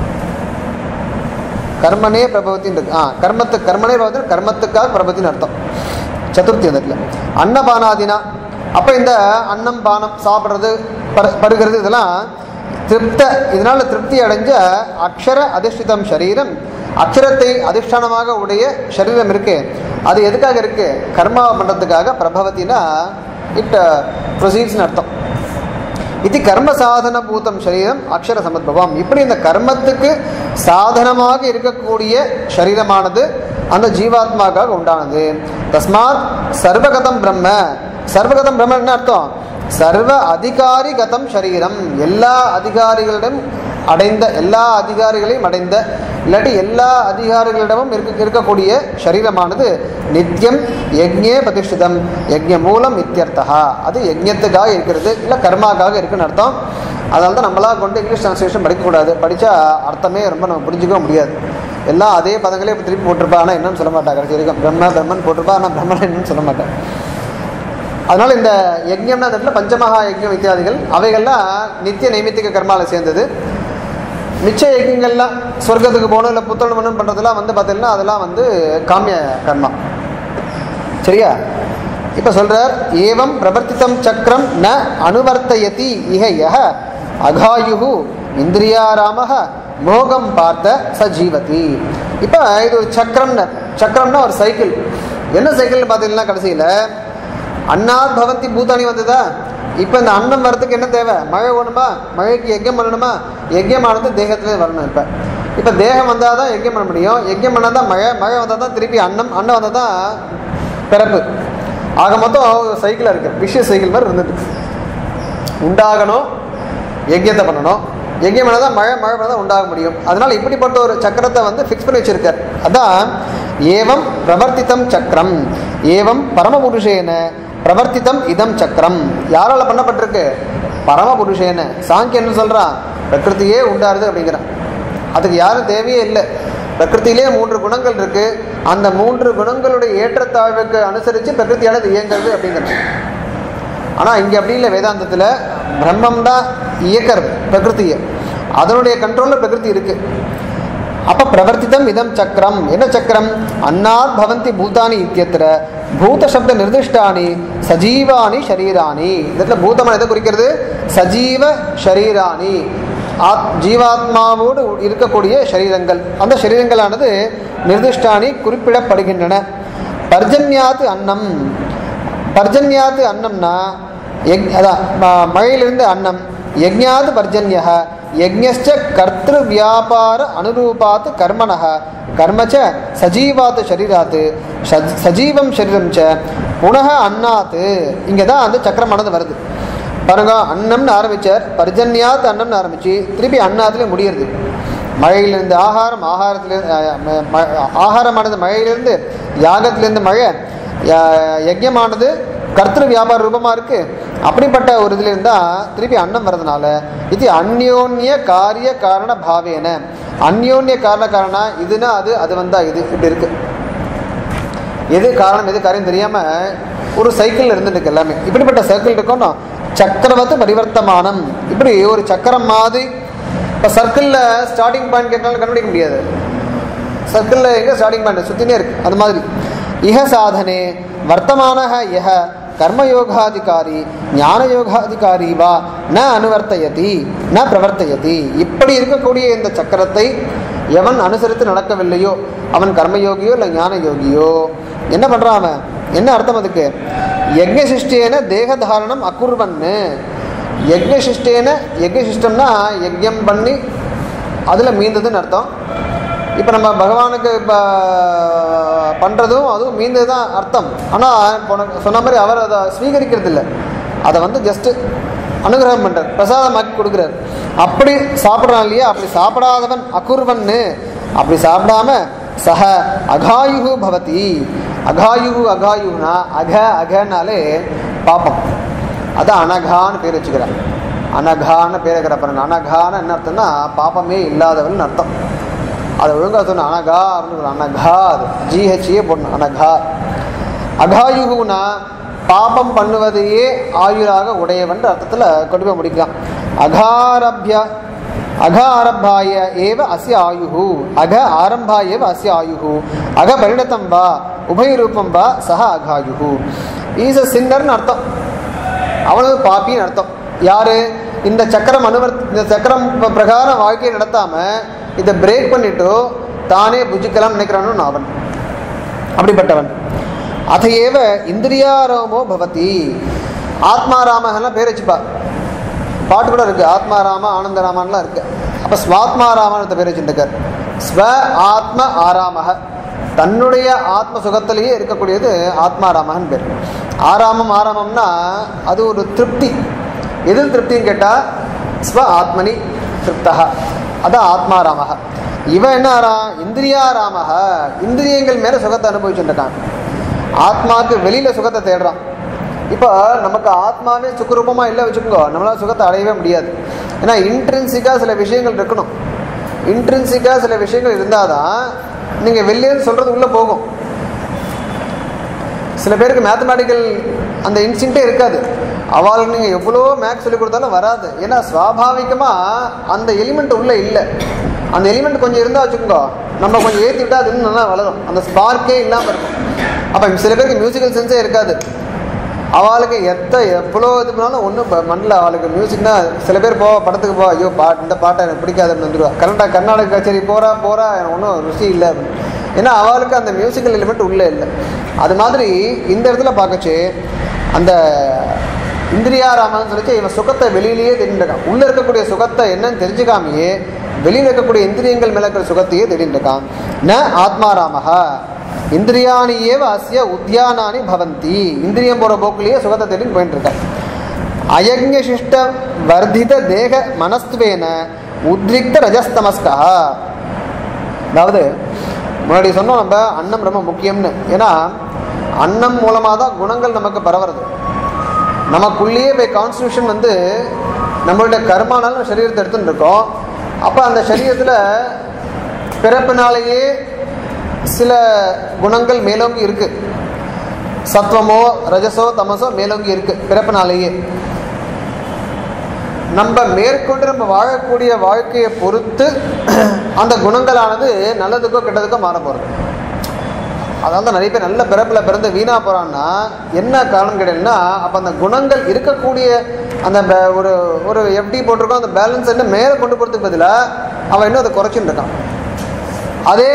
கர்மனே பிரபவத்தின்னு இருக்கு ஆ கர்மத்து கர்மனே பிரபவத்தி கர்மத்துக்காக பிரபத்தின்னு அர்த்தம் சதுர்த்தி அந்த இடத்துல அன்னபானாதினா அப்போ இந்த அன்னம் பானம் சாப்பிட்றது பரு பருகிறது இதெல்லாம் திருப்த இதனால திருப்தி அடைஞ்ச அக்ஷர அதிஷ்டிதம் சரீரம் அக்ஷரத்தை அதிஷ்டானமாக உடைய சரீரம் இருக்கு அது எதுக்காக இருக்கு கர்மா பண்ணுறதுக்காக பிரபவத்தினா இட் ப்ரொசீட்ஸ்னு அர்த்தம் இது கர்ம சாதன பூதம் சரீரம் அக்ஷர சமத்பவம் இப்படி இந்த கர்மத்துக்கு சாதனமாக இருக்கக்கூடிய சரீரமானது அந்த ஜீவாத்மாக்காக உண்டானது தஸ்மாத் சர்வகதம் பிரம்ம சர்வகதம் பிரம்ம என்ன அர்த்தம் சர்வ அதிகாரி கதம் சரீரம் எல்லா அதிகாரிகளிடம் அடைந்த எல்லா அதிகாரிகளையும் அடைந்த இல்லாட்டி எல்லா அதிகாரிகளிடமும் இருக்க இருக்கக்கூடிய சரீரமானது நித்தியம் யஜ்ஞே பிரதிஷ்டிதம் யஜ்ஞ மூலம் இத்தியர்த்தா அது யஜ்ஞத்துக்காக இருக்கிறது இல்லை கர்மாக்காக இருக்குன்னு அர்த்தம் அதனால தான் நம்மளா கொண்டு இங்கிலீஷ் டிரான்ஸ்லேஷன் படிக்கக்கூடாது படித்தா அர்த்தமே ரொம்ப நம்ம புரிஞ்சுக்க முடியாது எல்லாம் அதே பதங்களே இப்ப திருப்பி போட்டிருப்பா ஆனால் என்னன்னு சொல்ல மாட்டா கடைசி வரைக்கும் பிரம்ம பிரம்மன் போட்டிருப்பா ஆனால் பிரம்மன் என்னன்னு சொல்ல மாட்டேன் அதனால இந்த யஜ்யம்னா அந்த இடத்துல பஞ்சமகா யஜ்யம் இத்தியாதிகள் அவைகள்லாம் நித்திய நைமித்திக கர்மால சேர்ந்தது மிச்ச யஜ்யங்கள்லாம் சொர்க்கத்துக்கு போகணும் இல்லை புத்தகம் பண்ணணும் பண்ணுறதுலாம் வந்து பார்த்தீங்கன்னா அதெல்லாம் வந்து காமிய கர்மா சரியா இப்போ சொல்றார் ஏவம் பிரவர்த்திதம் சக்கரம் ந அனுவர்த்தயதி இஹ யஹ அகாயு இந்திரியாராமக மோகம் பார்த்த ச ஜீவதி இப்போ இது ஒரு சக்கரம்னு சக்கரம்னா ஒரு சைக்கிள் என்ன சைக்கிள்னு பார்த்தீங்கன்னா கடைசியில் அன்னாத் பவந்தி பூதானி வந்ததா இப்போ இந்த அன்னம் வரதுக்கு என்ன தேவை மழை வேணுமா மழைக்கு யஜ்யம் பண்ணணுமா யஜ்யமானது தேகத்திலே வரணும் இப்போ இப்போ தேகம் வந்தால் தான் யஜ்யம் பண்ண முடியும் யஜ்யம் பண்ணால் தான் மழை மழை வந்தால் தான் திருப்பி அன்னம் அன்னம் வந்தால் தான் பிறப்பு ஆக மொத்தம் சைக்கிளாக இருக்கு விஷய சைக்கிள் மாதிரி இருந்துட்டு இருக்கு. உண்டாகணும் யஜ்யத்தை பண்ணணும் யஜ்யம் பண்ணால் தான் மழை மழை பண்ணால் தான் உண்டாக முடியும் அதனால இப்படிப்பட்ட ஒரு சக்கரத்தை வந்து ஃபிக்ஸ் பண்ணி வச்சிருக்கார் அதான் ஏவம் பிரவர்த்தித்தம் சக்கரம் ஏவம் பரமபுருஷேன பிரவர்த்தித்தம் இதம் சக்கரம் யாரால பண்ணப்பட்டிருக்கு பரமபுருஷேன சாங்கியன்னு சொல்றான் பிரகிருதியே உண்டாருது அப்படிங்கிறான் அதுக்கு யாரும் தேவையே இல்லை பிரகிருத்திலே மூன்று குணங்கள் இருக்கு அந்த மூன்று குணங்களுடைய ஏற்றத்தாழ்வுக்கு அனுசரித்து பிரகிருதியானது இயங்குறது அப்படிங்கிறது ஆனால் இங்கே அப்படி இல்லை வேதாந்தத்தில் பிரம்மம் தான் இயக்கர் பிரகிருதியை அதனுடைய கண்ட்ரோலில் பிரகிருதி இருக்கு அப்ப பிரவர்த்திதம் இதம் சக்கரம் என்ன சக்கரம் அன்னாத் பவந்தி பூதானி இத்தியத்திர பூத சப்த நிர்திஷ்டானி சஜீவானி ஷரீராணி இந்த இடத்துல பூதமான எதை குறிக்கிறது சஜீவ ஷரீராணி ஆத் ஜீவாத்மாவோடு இருக்கக்கூடிய சரீரங்கள் அந்த சரீரங்களானது நிர்திஷ்டானி குறிப்பிடப்படுகின்றன பர்ஜன்யாத்து அன்னம் பர்ஜன்யாத்து அன்னம்னா யக் அதான் ம- மழையிலிருந்து அன்னம் யஜ்ஞாத் பர்ஜன்ய யஜ்ஞச்ச கர்த்திரு வியாபார அனுரூபாத் கர்மணः கர்ம ச சஜீவாத் ஷரீராத் சஜ்- சஜீவம் சரீரம் ச புனக அன்னாத் இங்கே தான் அந்த சக்கரமானது வருது பாருங்க அன்னம்னு ஆரம்பிச்சார் பர்ஜன்யாத் அன்னம்னு ஆரம்பிச்சு திருப்பி அன்னாத்துல முடியுது மழையிலிருந்து ஆகாரம் ஆகாரத்திலிருந்து அஹ், ம- ம- ஆகாரமானது மழையிலிருந்து யாகத்திலிருந்து மழை ய- யஜ்யமானது கர்த்திரு வியாபார ரூபமா இருக்கு அப்படிப்பட்ட ஒரு இதுல இருந்தா திருப்பி அன்னம் வர்றதுனால இது அந்யோன்ய காரிய காரண பாவேன அந்யோன்ய காரண காரண இதுனா அது அது வந்தா இது இப்படி இருக்கு எது காரணம் எது காரியம் தெரியாம ஒரு சைக்கிள் இருந்துட்டு இருக்கு எல்லாமே இப்படிப்பட்ட சைக்கிள் இருக்கணும் சக்கரவத்து பரிவர்த்தமானம் இப்படி ஒரு சக்கரம் மாதிரி இப்போ சர்க்கிளில் ஸ்டார்டிங் பாயிண்ட் கேட்டாலும் கண்டுபிடிக்க முடியாது சர்க்கிளில் எங்கே ஸ்டார்டிங் பாயிண்ட் சுற்றினே இருக்கு அது மாதிரி இஹ சாதனே வர்த்தமான யஹ கர்மயோகாதிகாரி ஞானயோகாதிகாரி வா ந அனுவர்த்தயதி ந பிரவர்த்தயதி இப்படி இருக்கக்கூடிய இந்த சக்கரத்தை எவன் அனுசரித்து நடக்கவில்லையோ அவன் கர்மயோகியோ இல்லை ஞான யோகியோ என்ன பண்றான் அவன் என்ன அர்த்தம் அதுக்கு யஜ்ஞசிஷ்டேன தேகதாரணம் அக்குர்வன்னு யஜ்ஞசிஷ்டேன யஜ்ஞசிஷ்டம்னா யஜ்யம் பண்ணி அதில் மீந்ததுன்னு அர்த்தம் இப்போ நம்ம பகவானுக்கு இப்போ பண்ணுறதும் அதுவும் மீந்தது தான் அர்த்தம் ஆனால் போன சொன்ன மாதிரி அவர் அதை ஸ்வீகரிக்கிறது இல்லை அதை வந்து ஜஸ்ட்டு அனுகிரகம் பண்ணுறார் பிரசாதமாக்கி கொடுக்குறார் அப்படி சாப்பிட்றான் இல்லையா அப்படி சாப்பிடாதவன் அகுர்வன்னு அப்படி சாப்பிடாம சக அகாயுகு பவதி அகாயுகு அகாயுகுனா அக அகனாலே பாப்பம் அதான் அனகான்னு பேர் வச்சுக்கிறான் அனகான்னு பேர் வைக்கிற பாருங்க அனகான்னு என்ன அர்த்தம்னா பாப்பமே இல்லாதவன் அர்த்தம் அதை ஒழுங்கா சொன்ன அனகா அப்படின்னு சொல்லணும். அனகா அது ஜிஹெச்ஏ போடணும் அனகா அகாயுகுனா பாபம் பண்ணுவதையே ஆயுராக உடையவன்ற அர்த்தத்தில் கொண்டு போய் முடிக்கலாம் அகாரபிய அக ஆரம்பாய ஏவ அஸ்ய ஆயுஹு அக ஆரம்பாய ஏவ அஸ்ய ஆயுஹு அக பரிணதம் வா உபயரூபம் வா சஹ அகாயுஹு ஈஸ் அ சின்னர்னு அர்த்தம் அவனது பாப்பின்னு அர்த்தம் யாரு இந்த சக்கரம் அனுவர் இந்த சக்கரம் ப- பிரகாரம் வாழ்க்கையை நடத்தாம இதை பிரேக் பண்ணிட்டு தானே புஜிக்கலாம் நினைக்கிறானு அவன் அப்படிப்பட்டவன் அதையேவ இந்திரியாரோமோ பவதி ஆத்மாராமகெல்லாம் பேர் வச்சுப்பா பாட்டு கூட இருக்கு ஆத்மாராம ஆனந்தராமன்லாம் இருக்கு அப்ப ஸ்வாத்மாராமன் பேர் வச்சுருக்கார் ஸ்வ ஆத்ம ஆராமக தன்னுடைய ஆத்ம சுகத்திலேயே இருக்கக்கூடியது ஆத்மாராமகன் பேர் ஆராமம் ஆராமம்னா அது ஒரு திருப்தி எதில் திருப்தின்னு கேட்டா ஸ்வ ஆத்மனி திருப்தக அதான் ஆத்மாராமக இவன் என்ன ஆறான் இந்திரியாராமக இந்திரியங்கள் மேல சுகத்தை அனுபவிச்சுட்டு இருக்கான் ஆத்மாவுக்கு வெளியில சுகத்தை தேடுறான் இப்போ நமக்கு ஆத்மாவே சுக்கரூபமாக இல்லை வச்சுக்கோங்க நம்மளால சுகத்தை அடையவே முடியாது ஏன்னா இன்ட்ரென்சிக்காக சில விஷயங்கள் இருக்கணும் இன்ட்ரென்சிக்காக சில விஷயங்கள் இருந்தால் தான் நீங்கள் வெளியேன்னு சொல்கிறது உள்ளே போகும் சில பேருக்கு மேத்தமேட்டிக்கல் அந்த இன்ஸ்டிங்டே இருக்காது அவளுக்கு நீங்கள் எவ்வளோ மேக்ஸ் சொல்லி கொடுத்தாலும் வராது ஏன்னா சுவாபாவிகமாக அந்த எலிமெண்ட் உள்ளே இல்லை அந்த எலிமெண்ட் கொஞ்சம் இருந்தால் வச்சுக்கோங்க நம்ம கொஞ்சம் ஏற்றி விட்டால் அது இன்னும் நல்லா வளரும் அந்த ஸ்பார்க்கே இல்லாமல் இருக்கும் அப்போ சில பேருக்கு மியூசிக்கல் சென்ஸே இருக்காது அவளுக்கு எத்த எவ்வளோ இது பண்ணாலும் ஒன்றும் மண்ணில் அவளுக்கு மியூசிக்னா சில பேர் போ படத்துக்கு போ ஐயோ பாட்டு இந்த பாட்டை எனக்கு பிடிக்காதுன்னு வந்துடுவா கர்நாடகா கர்நாடக கச்சேரி போகிறா போகிறா எனக்கு ஒன்றும் ருசி இல்லை அப்படின்னு. ஏன்னா அவளுக்கு அந்த மியூசிக்கல் எலிமெண்ட் உள்ளே இல்லை அது மாதிரி இந்த இடத்துல பார்க்கச்சு அந்த இந்திரியாராமன் சொல்லிச்சு இவன் சுகத்தை வெளியிலேயே தெரிஞ்சிருக்கான் உள்ளே இருக்கக்கூடிய சுகத்தை என்னன்னு தெரிஞ்சுக்காமையே வெளியில் இருக்கக்கூடிய இந்திரியங்கள் மேல இருக்கிற சுகத்தையே தேடிட்டு இருக்கான் ந ஆத்மாராமஹா இந்திரியாணியேவ அஸ்ய உத்தியானானி பவந்தி இந்திரியம் போற போக்குலயே சுகத்தை தேடின்னு போயிட்டு இருக்கான் அயக்ஞசிஷ்ட வர்தித தேக மனஸ்துவேன உத்ரிக்த ரஜஸ்தமஸ்கா அதாவது முன்னாடி சொன்னோம் நம்ம அன்னம் ரொம்ப முக்கியம்னு ஏன்னா அன்னம் மூலமாக தான் குணங்கள் நமக்கு பரவுறது நமக்குள்ளேயே போய் கான்ஸ்டியூஷன் வந்து நம்மளுடைய கர்மானாலும் நம்ம சரீரத்தை எடுத்துன்னு இருக்கோம் அப்போ அந்த சரீரத்தில் பிறப்பினாலேயே சில குணங்கள் மேலோங்கி இருக்கு சத்வமோ ரஜசோ தமசோ மேலோங்கி இருக்கு பிறப்பினாலேயே நம்ம மேற்கொண்டு நம்ம வாழக்கூடிய வாழ்க்கையை பொறுத்து அந்த குணங்களானது நல்லதுக்கோ கெட்டதுக்கோ மாற போகிறது அதனால தான் நிறைய பேர் நல்ல பிறப்பில் பிறந்து வீணாக போகிறான்னா என்ன காரணம் கிடையாதுன்னா அப்போ அந்த குணங்கள் இருக்கக்கூடிய அந்த ப- ஒரு ஒரு எப்படி போட்டிருக்கோம் அந்த பேலன்ஸ் என்ன மேலே கொண்டு போகிறதுக்கு பதிலாக அவன் இன்னும் அதை குறைச்சின்னு இருக்கான் அதே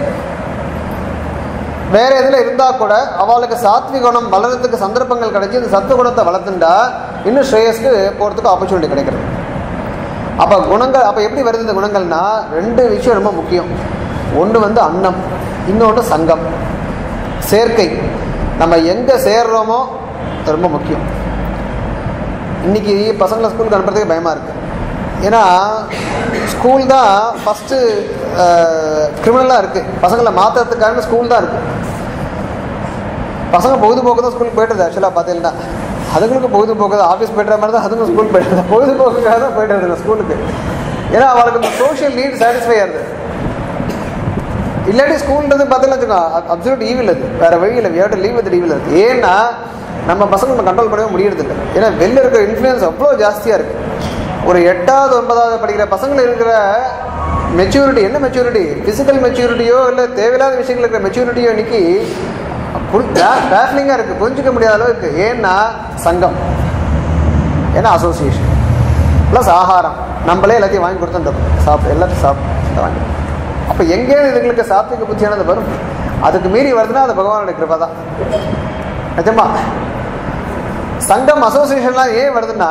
வேற இதில் இருந்தால் கூட அவளுக்கு சாத்விக குணம் வளர்றதுக்கு சந்தர்ப்பங்கள் கிடைச்சி இந்த சத்துவ குணத்தை வளர்த்துண்டா இன்னும் ஸ்ரேயஸ்க்கு போகிறதுக்கு ஆப்பர்ச்சுனிட்டி கிடைக்கிறது அப்போ குணங்கள் அப்போ எப்படி வருது இந்த குணங்கள்னா ரெண்டு விஷயம் ரொம்ப முக்கியம் ஒன்று வந்து அன்னம் இன்னொன்று சங்கம் சேர்க்கை நம்ம எங்கே சேர்றோமோ அது ரொம்ப முக்கியம் இன்னைக்கு பசங்களை ஸ்கூலுக்கு அனுப்புறதுக்கு பயமாக இருக்குது ஏன்னா ஸ்கூல் தான் ஃபஸ்ட்டு கிரிமினலாக இருக்குது பசங்களை மாற்றுறதுக்கான ஸ்கூல் தான் இருக்குது பசங்க பொழுதுபோக்கு தான் ஸ்கூலுக்கு போயிட்டு ஆக்சுவலாக பார்த்தீங்கன்னா அதுங்களுக்கு பொழுதுபோக்கு தான் ஆஃபீஸ் போய்ட்டுற மாதிரி தான் அதுங்களும் ஸ்கூல் போயிட்டு பொழுதுபோக்குக்காக தான் போயிட்டு வருதுங்க ஸ்கூலுக்கு ஏன்னா அவளுக்கு இந்த சோஷியல் நீட் சாட்டிஸ்ஃபை ஆகுது இல்லாட்டி ஸ்கூல்ன்றது பார்த்தீங்கன்னா வச்சுக்கோ அப்சல்யூட் ஈவில் அது வேற வழி இல்லை வியாட்டு லீவ் வித் ஈவில் அது ஏன்னா நம்ம பசங்க நம்ம கண்ட்ரோல் பண்ணவே முடியறதில்ல ஏன்னா வெளில இருக்கிற இன்ஃப்ளூயன்ஸ் அவ்வளோ ஜாஸ்தியாக இருக்கு ஒரு எட்டாவது ஒன்பதாவது படிக்கிற பசங்க இருக்கிற மெச்சூரிட்டி என்ன மெச்சூரிட்டி ஃபிசிக்கல் மெச்சூரிட்டியோ இல்லை தேவையில்லாத விஷயங்கள் இருக்கிற மெச்சூரிட்டியோ இன்னைக்கு பேஃப்லிங்காக இருக்குது புரிஞ்சிக்க முடியாத அளவுக்கு ஏன்னா சங்கம் ஏன்னா அசோசியேஷன் ப்ளஸ் ஆகாரம் நம்மளே எல்லாத்தையும் வாங்கி கொடுத்துட்டோம் சாப்பிட்டு எல்லாத்தையும் சாப்பிட்டு வாங்கி அப்போ எங்கே இதுங்களுக்கு சாத்விக புத்தியானது வரும் அதுக்கு மீறி வருதுன்னா அது பகவானுடைய கிருபை தான் நிஜமா சங்கம் அசோசியேஷன்லாம் ஏன் வருதுன்னா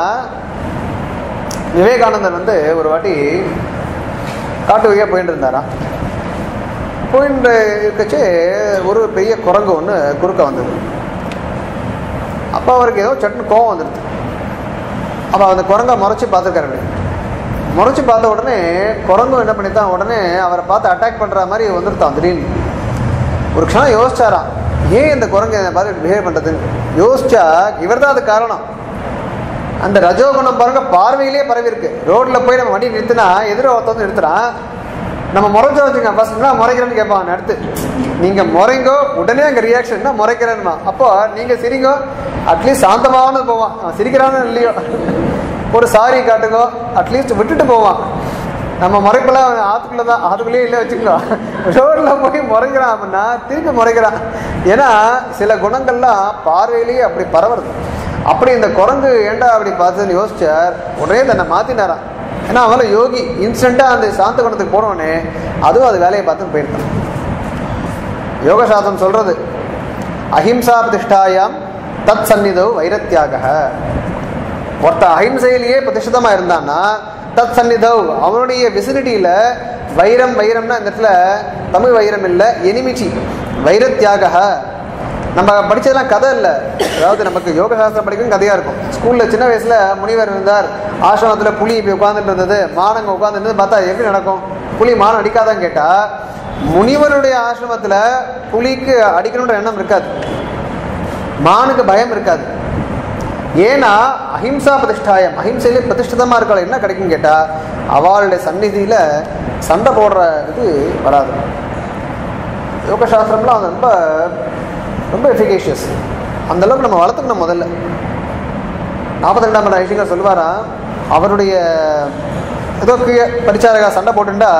விவேகானந்தர் வந்து ஒரு வாட்டி காட்டு வழியாக போயிட்டு இருந்தாராம் போயிட்டு இருக்கச்சு ஒரு பெரிய குரங்கு ஒன்று குறுக்க வந்தது அப்போ அவருக்கு ஏதோ சட்டுன்னு கோவம் வந்துடுது அப்போ அந்த குரங்கை முறைச்சி பார்த்துருக்காரு முறைச்சி பார்த்த உடனே குரங்கும் என்ன பண்ணித்தான் உடனே அவரை பார்த்து அட்டாக் பண்ணுற மாதிரி வந்துருத்தான் திடீர்னு ஒரு க்ஷணம் யோசிச்சாராம் ஏன் இந்த குரங்கு என்னை பார்த்து பிஹேவ் பண்ணுறதுன்னு யோசிச்சா இவர் தான் அது காரணம் அந்த ரஜோகுணம் பாருங்க பார்வையிலே பரவி இருக்கு ரோட்ல போய் நம்ம வண்டி நிறுத்தினா எதிர ஒருத்தர் வந்து நிறுத்துறான் நம்ம முறைச்சா வச்சுங்க ஃபர்ஸ்ட் என்ன முறைக்கிறேன்னு கேட்பான் அடுத்து நீங்க முறைங்கோ உடனே அங்கே ரியாக்ஷன் என்ன முறைக்கிறேன்மா அப்போ நீங்க சிரிங்கோ அட்லீஸ்ட் சாந்தமானது போவான் அவன் சிரிக்கிறானோ இல்லையோ ஒரு சாரி காட்டுங்கோ அட்லீஸ்ட் விட்டுட்டு போவான் நம்ம முறைப்பெல்லாம் அவன் ஆத்துக்குள்ள தான் ஆத்துக்குள்ளேயே இல்லை வச்சுக்கலாம் ரோட்ல போய் முறைக்கிறான் அப்படின்னா திருப்பி முறைக்கிறான் ஏன்னா சில குணங்கள்லாம் பார்வையிலேயே அப்படி பரவுறது அப்படி இந்த குரங்கு ஏண்டா அப்படி பார்த்ததுன்னு யோசிச்சார் உடனே தன்னை மாத்தினாராம் ஏன்னா அவங்கள யோகி இன்ஸ்டண்ட்டாக அந்த சாந்த குணத்துக்கு போனோடனே அதுவும் அது வேலையை பார்த்துன்னு போயிருக்கான் யோகசாஸ்திரம் சொல்றது அஹிம்சா பிரதிஷ்டாயாம் தத் சந்நிதோ வைரத்தியாக ஒருத்த அஹிம்சையிலேயே பிரதிஷ்டிதமாக இருந்தான்னா தத் சந்நிதவ் அவனுடைய விசினிட்டியில் வைரம் வைரம்னா இந்த இடத்துல தமிழ் வைரம் இல்லை எனிமிச்சி வைரத்தியாக நம்ம படிச்சதெல்லாம் கதை இல்லை அதாவது நமக்கு யோக சாஸ்திரம் படிக்கவும் கதையாக இருக்கும் ஸ்கூலில் சின்ன வயசில் முனிவர் இருந்தார் ஆசிரமத்தில் புலி இப்படி உட்காந்துட்டு இருந்தது மானங்க உட்காந்துட்டு பார்த்தா எப்படி நடக்கும் புலி மானம் அடிக்காதான்னு கேட்டால் முனிவருடைய ஆசிரமத்தில் புலிக்கு அடிக்கணுன்ற எண்ணம் இருக்காது மானுக்கு பயம் இருக்காது ஏன்னா அஹிம்சா பிரதிஷ்டாயம் அஹிம்சையிலே பிரதிஷ்டிதமாக இருக்காள் என்ன கிடைக்கும் கேட்டால் அவளுடைய சந்நிதியில் சண்டை போடுற இது வராது யோக சாஸ்திரம்லாம் அது ரொம்ப ரொம்ப எஃபிகேஷியஸ் அந்த அளவுக்கு நம்ம வளர்த்துக்கணும் முதல்ல நாற்பத்தி ரெண்டாம் ஐஷிகர் சொல்லுவாராம் அவருடைய ஏதோ கீழே பரிச்சாரகா சண்டை போட்டுண்டா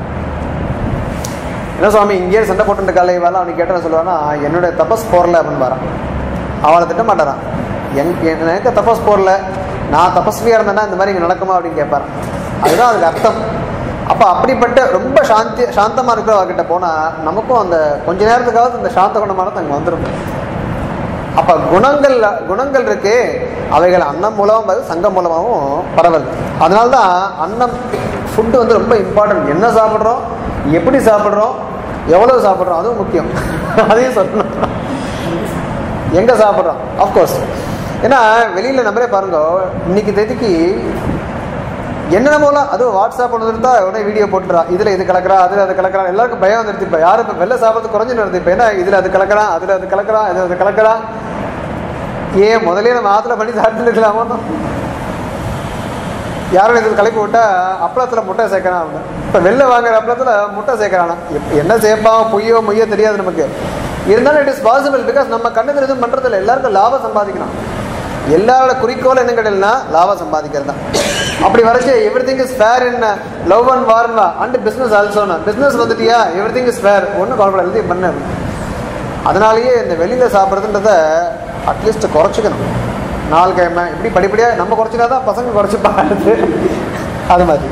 என்ன சுவாமி இங்கேயே சண்டை போட்டு காலை வேலை அவனுக்கு கேட்ட சொல்லுவானா என்னுடைய தபஸ் போரல அப்படின்னு வரான் அவளை திட்ட மாட்டாரான் என் எனக்கு தபஸ் போரல நான் தபஸ்வியாக இருந்தேன்னா இந்த மாதிரி இங்கே நடக்குமா அப்படின்னு கேட்பாரான் அதுதான் அதுக்கு அர்த்தம் அப்போ அப்படிப்பட்ட ரொம்ப சாந்தி சாந்தமாக இருக்கிறவர்கிட்ட போனால் நமக்கும் அந்த கொஞ்ச நேரத்துக்காவது இந்த சாந்த குணமானது அங்கே வந்துடும் அப்போ குணங்கள் குணங்கள் இருக்கு அவைகள் அன்னம் மூலமும் வருது, சங்கம் மூலமாகவும் பரவல் அதனால தான் அன்னம் ஃபுட்டு வந்து ரொம்ப இம்பார்ட்டன்ட் என்ன சாப்பிட்றோம் எப்படி சாப்பிட்றோம் எவ்வளோ சாப்பிட்றோம் அதுவும் முக்கியம் அதையும் சொல்லணும் எங்கே சாப்பிட்றோம் ஆஃப்கோர்ஸ் ஏன்னா வெளியில் நம்மளே பாருங்க இன்னைக்கு தேதிக்கு என்னென்னமோலாம் அதுவும் வாட்ஸ்அப் ஒன்று இருந்தா உடனே வீடியோ போட்டுறா இதில் இது கலக்கிறா அதில் அது கலக்கிறான் எல்லாருக்கும் பயம் வந்துருச்சு இப்போ யாரும் இப்போ வெளில சாப்பிட்றது குறைஞ்சு வருது இப்போ ஏன்னா இதில் அது கலக்கிறான் அதில் அது கலக்கிறான் இதில் அது கலக்கிறான் ஏன் முதலே நம்ம ஆற்றுல பண்ணி சாப்பிட்டு இருக்கலாமா யாரும் இது கலப்பி விட்டா அப்பளத்தில் முட்டை சேர்க்கறான் அவனு இப்போ வெளில வாங்குற அப்பளத்தில் முட்டை சேர்க்கறானா இப்ப என்ன சேர்ப்பான் பொய்யோ மொய்யோ தெரியாது நமக்கு இருந்தாலும் இட் இஸ் பாசிபிள் பிகாஸ் நம்ம கண்ணு எதுவும் பண்ணுறது இல்லை எல்லாருக்கும் லாபம் சம்பாதிக்கணும் எல்லாரோட குறிக்கோள் என்ன கிடையாதுன்னா லாபம் சம்பாதிக்கிறது தான் அப்படி வரைச்சு everything is fair in love and வார்வா அண்ட் பிஸ்னஸ் ஆல்சோன்னு பிஸ்னஸ் வந்துட்டியா எவ்ரி திங் இஸ் ஃபேர் ஒன்றும் கவலைப்பட எல்லாத்தையும் பண்ணு அதனாலேயே இந்த வெளியில் சாப்பிட்றதுன்றத அட்லீஸ்ட் குறைச்சிக்கணும் நாலு கிழமை இப்படி படிப்படியாக நம்ம குறைச்சினா தான் பசங்க குறைச்சிப்பாங்க அது மாதிரி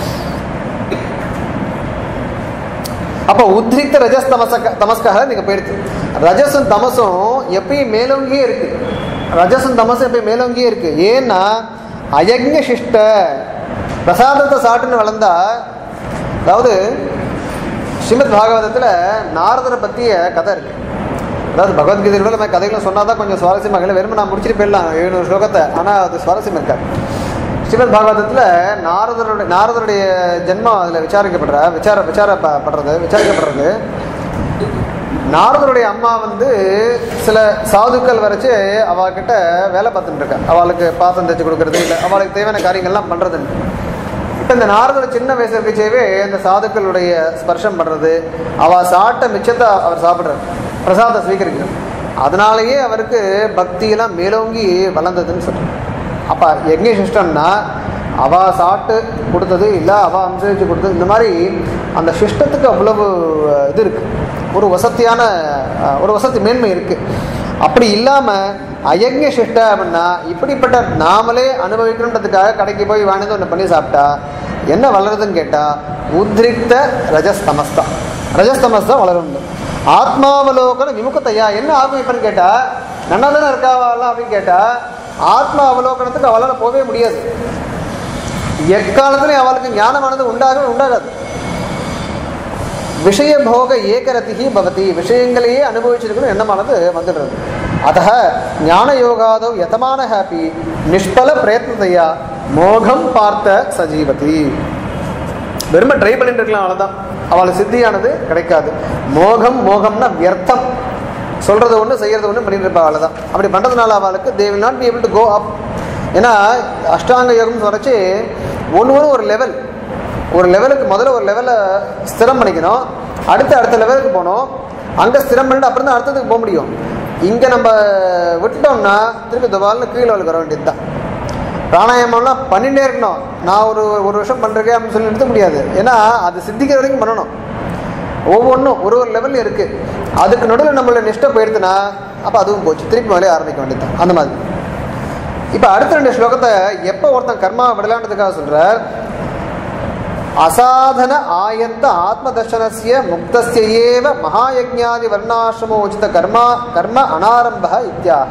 அப்போ உத்ரிக்த ரஜஸ் தமசக்க தமஸ்காக நீங்கள் போயிடுது ரஜஸும் தமசும் எப்பயும் மேலோங்கியே இருக்கு ரஜஸும் தமசும் எப்பயும் மேலோங்கியே இருக்கு ஏன்னா அயக்ஞ சிஷ்ட பிரசாதத்தை சாட்டுன்னு வளர்ந்தா அதாவது ஸ்ரீமத் பாகவதத்தில் நாரதரை பற்றிய கதை இருக்கு அதாவது பகவத்கீதையில் நம்ம கதைகளை சொன்னால் தான் கொஞ்சம் சுவாரஸ்யமாக இல்லை வெறும் நான் முடிச்சுட்டு போயிடலாம் எழுநூறு ஸ்லோகத்தை ஆனால் அது சுவாரஸ்யம் இருக்காது ஸ்ரீமத் பாகவதத்தில் நாரதருடைய நாரதருடைய ஜென்மம் அதில் விசாரிக்கப்படுற விசார விசார ப- படுறது விசாரிக்கப்படுறது நாரதருடைய அம்மா வந்து சில சாதுக்கள் வரைச்சு அவகிட்ட வேலை பார்த்துட்டு இருக்கா அவளுக்கு பாசம் தைச்சு கொடுக்கறது இல்லை அவளுக்கு தேவையான காரியங்கள்லாம் பண்ணுறதுன்னு இப்போ இந்த நாரதர் சின்ன வயசு இருக்கச்சேவே இந்த சாதுக்களுடைய ஸ்பர்ஷம் பண்ணுறது அவள் சாப்பிட்ட மிச்சத்தை அவர் சாப்பிட்றாரு பிரசாதம் ஸ்வீகரிக்கிறார் அதனாலேயே அவருக்கு பக்தியெல்லாம் மேலோங்கி வளர்ந்ததுன்னு சொல்றாரு அப்போ யக்ஞ சிஷ்டம்னா அவ சாப்பிட்டு கொடுத்தது இல்லை அவ அனுசரித்து கொடுத்தது இந்த மாதிரி அந்த சிஷ்டத்துக்கு அவ்வளவு அஹ், இது இருக்கு ஒரு வசதியான அஹ், ஒரு வசதி மேன்மை இருக்கு அப்படி இல்லாமல் அயக்ஞ சிஷ்ட அப்படின்னா இப்படிப்பட்ட நாமளே அனுபவிக்கணுன்றதுக்காக கடைக்கு போய் வாங்கினது ஒன்று பண்ணி சாப்பிட்டா என்ன வளருதுன்னு கேட்டால் உத்ரிக்த ரஜஸ்தமஸ்தா ரஜஸ்தமஸ் தான் வளரும் ஆத்மாவலோகன விமுகத்தையா என்ன ஆகும் இப்பன்னு கேட்டால் நல்லா தானே இருக்காவாலாம் அப்படின்னு கேட்டால் ஆத்மா அவலோகனத்துக்கு அவளால் போகவே முடியாது எக்காலத்திலையும் அவளுக்கு ஞானமானது உண்டாகவே உண்டாகாது விஷய போக ஏகரதிகி பவதி விஷயங்களையே அனுபவிச்சிருக்கணும் எண்ணமானது வந்துடுறது அத ஞான யோகாதோ யதமான ஹாப்பி நிஷ்பல பிரயத்னதையா மோகம் பார்த்த சஜீவதி வெறுமை ட்ரை பண்ணிட்டு இருக்கலாம் அவ்வளோதான் அவளுக்கு சித்தியானது கிடைக்காது மோகம் மோகம்னா வியர்த்தம் சொல்றது ஒன்று செய்யறது ஒன்று பண்ணிட்டு இருப்பா அவ்வளோதான் அப்படி பண்ணுறதுனால அவளுக்கு they will not be able to go up ஏன்னா அஷ்டாங்க யோகம் வரைச்சு ஒன்று ஒன்று ஒரு லெவல் ஒரு லெவலுக்கு முதல்ல ஒரு லெவலை ஸ்திரம் பண்ணிக்கணும் அடுத்து அடுத்த லெவலுக்கு போகணும் அங்கே ஸ்திரம் பண்ணிட்டு அப்புறம் தான் அடுத்ததுக்கு போக முடியும் இங்கே நம்ம விட்டுட்டோம்னா திருப்பி துவாலில் கீழே லெவலுக்கு வர வேண்டியது தான் பிராணாயாமம்லாம் பண்ணிட்டே இருக்கணும் நான் ஒரு ஒரு வருஷம் பண்ணுறேன் அப்படின்னு சொல்லி நிறுத்த முடியாது ஏன்னா அது சித்திக்கிற வரைக்கும் பண்ணணும் ஒவ்வொன்றும் ஒரு ஒரு லெவலில் இருக்குது அதுக்கு நடுவில் நம்மள நிஷ்டை போயிடுதுன்னா அப்போ அதுவும் போச்சு திருப்பி மேலே ஆரம்பிக்க வேண்டியது அந்த மாதிரி இப்போ அடுத்த ரெண்டு ஸ்லோகத்தை எப்போ ஒருத்தன் கர்மா விடலான்றதுக்காக சொல்கிறார் அசாதன ஆயத்த ஆத்மதர்ஷனஸ்ய முக்தஸ்ய ஏவ மகாயஜ்ஞாதி வர்ணாசிரமோச்சித கர்மா கர்ம அனாரம்ப இத்தியாக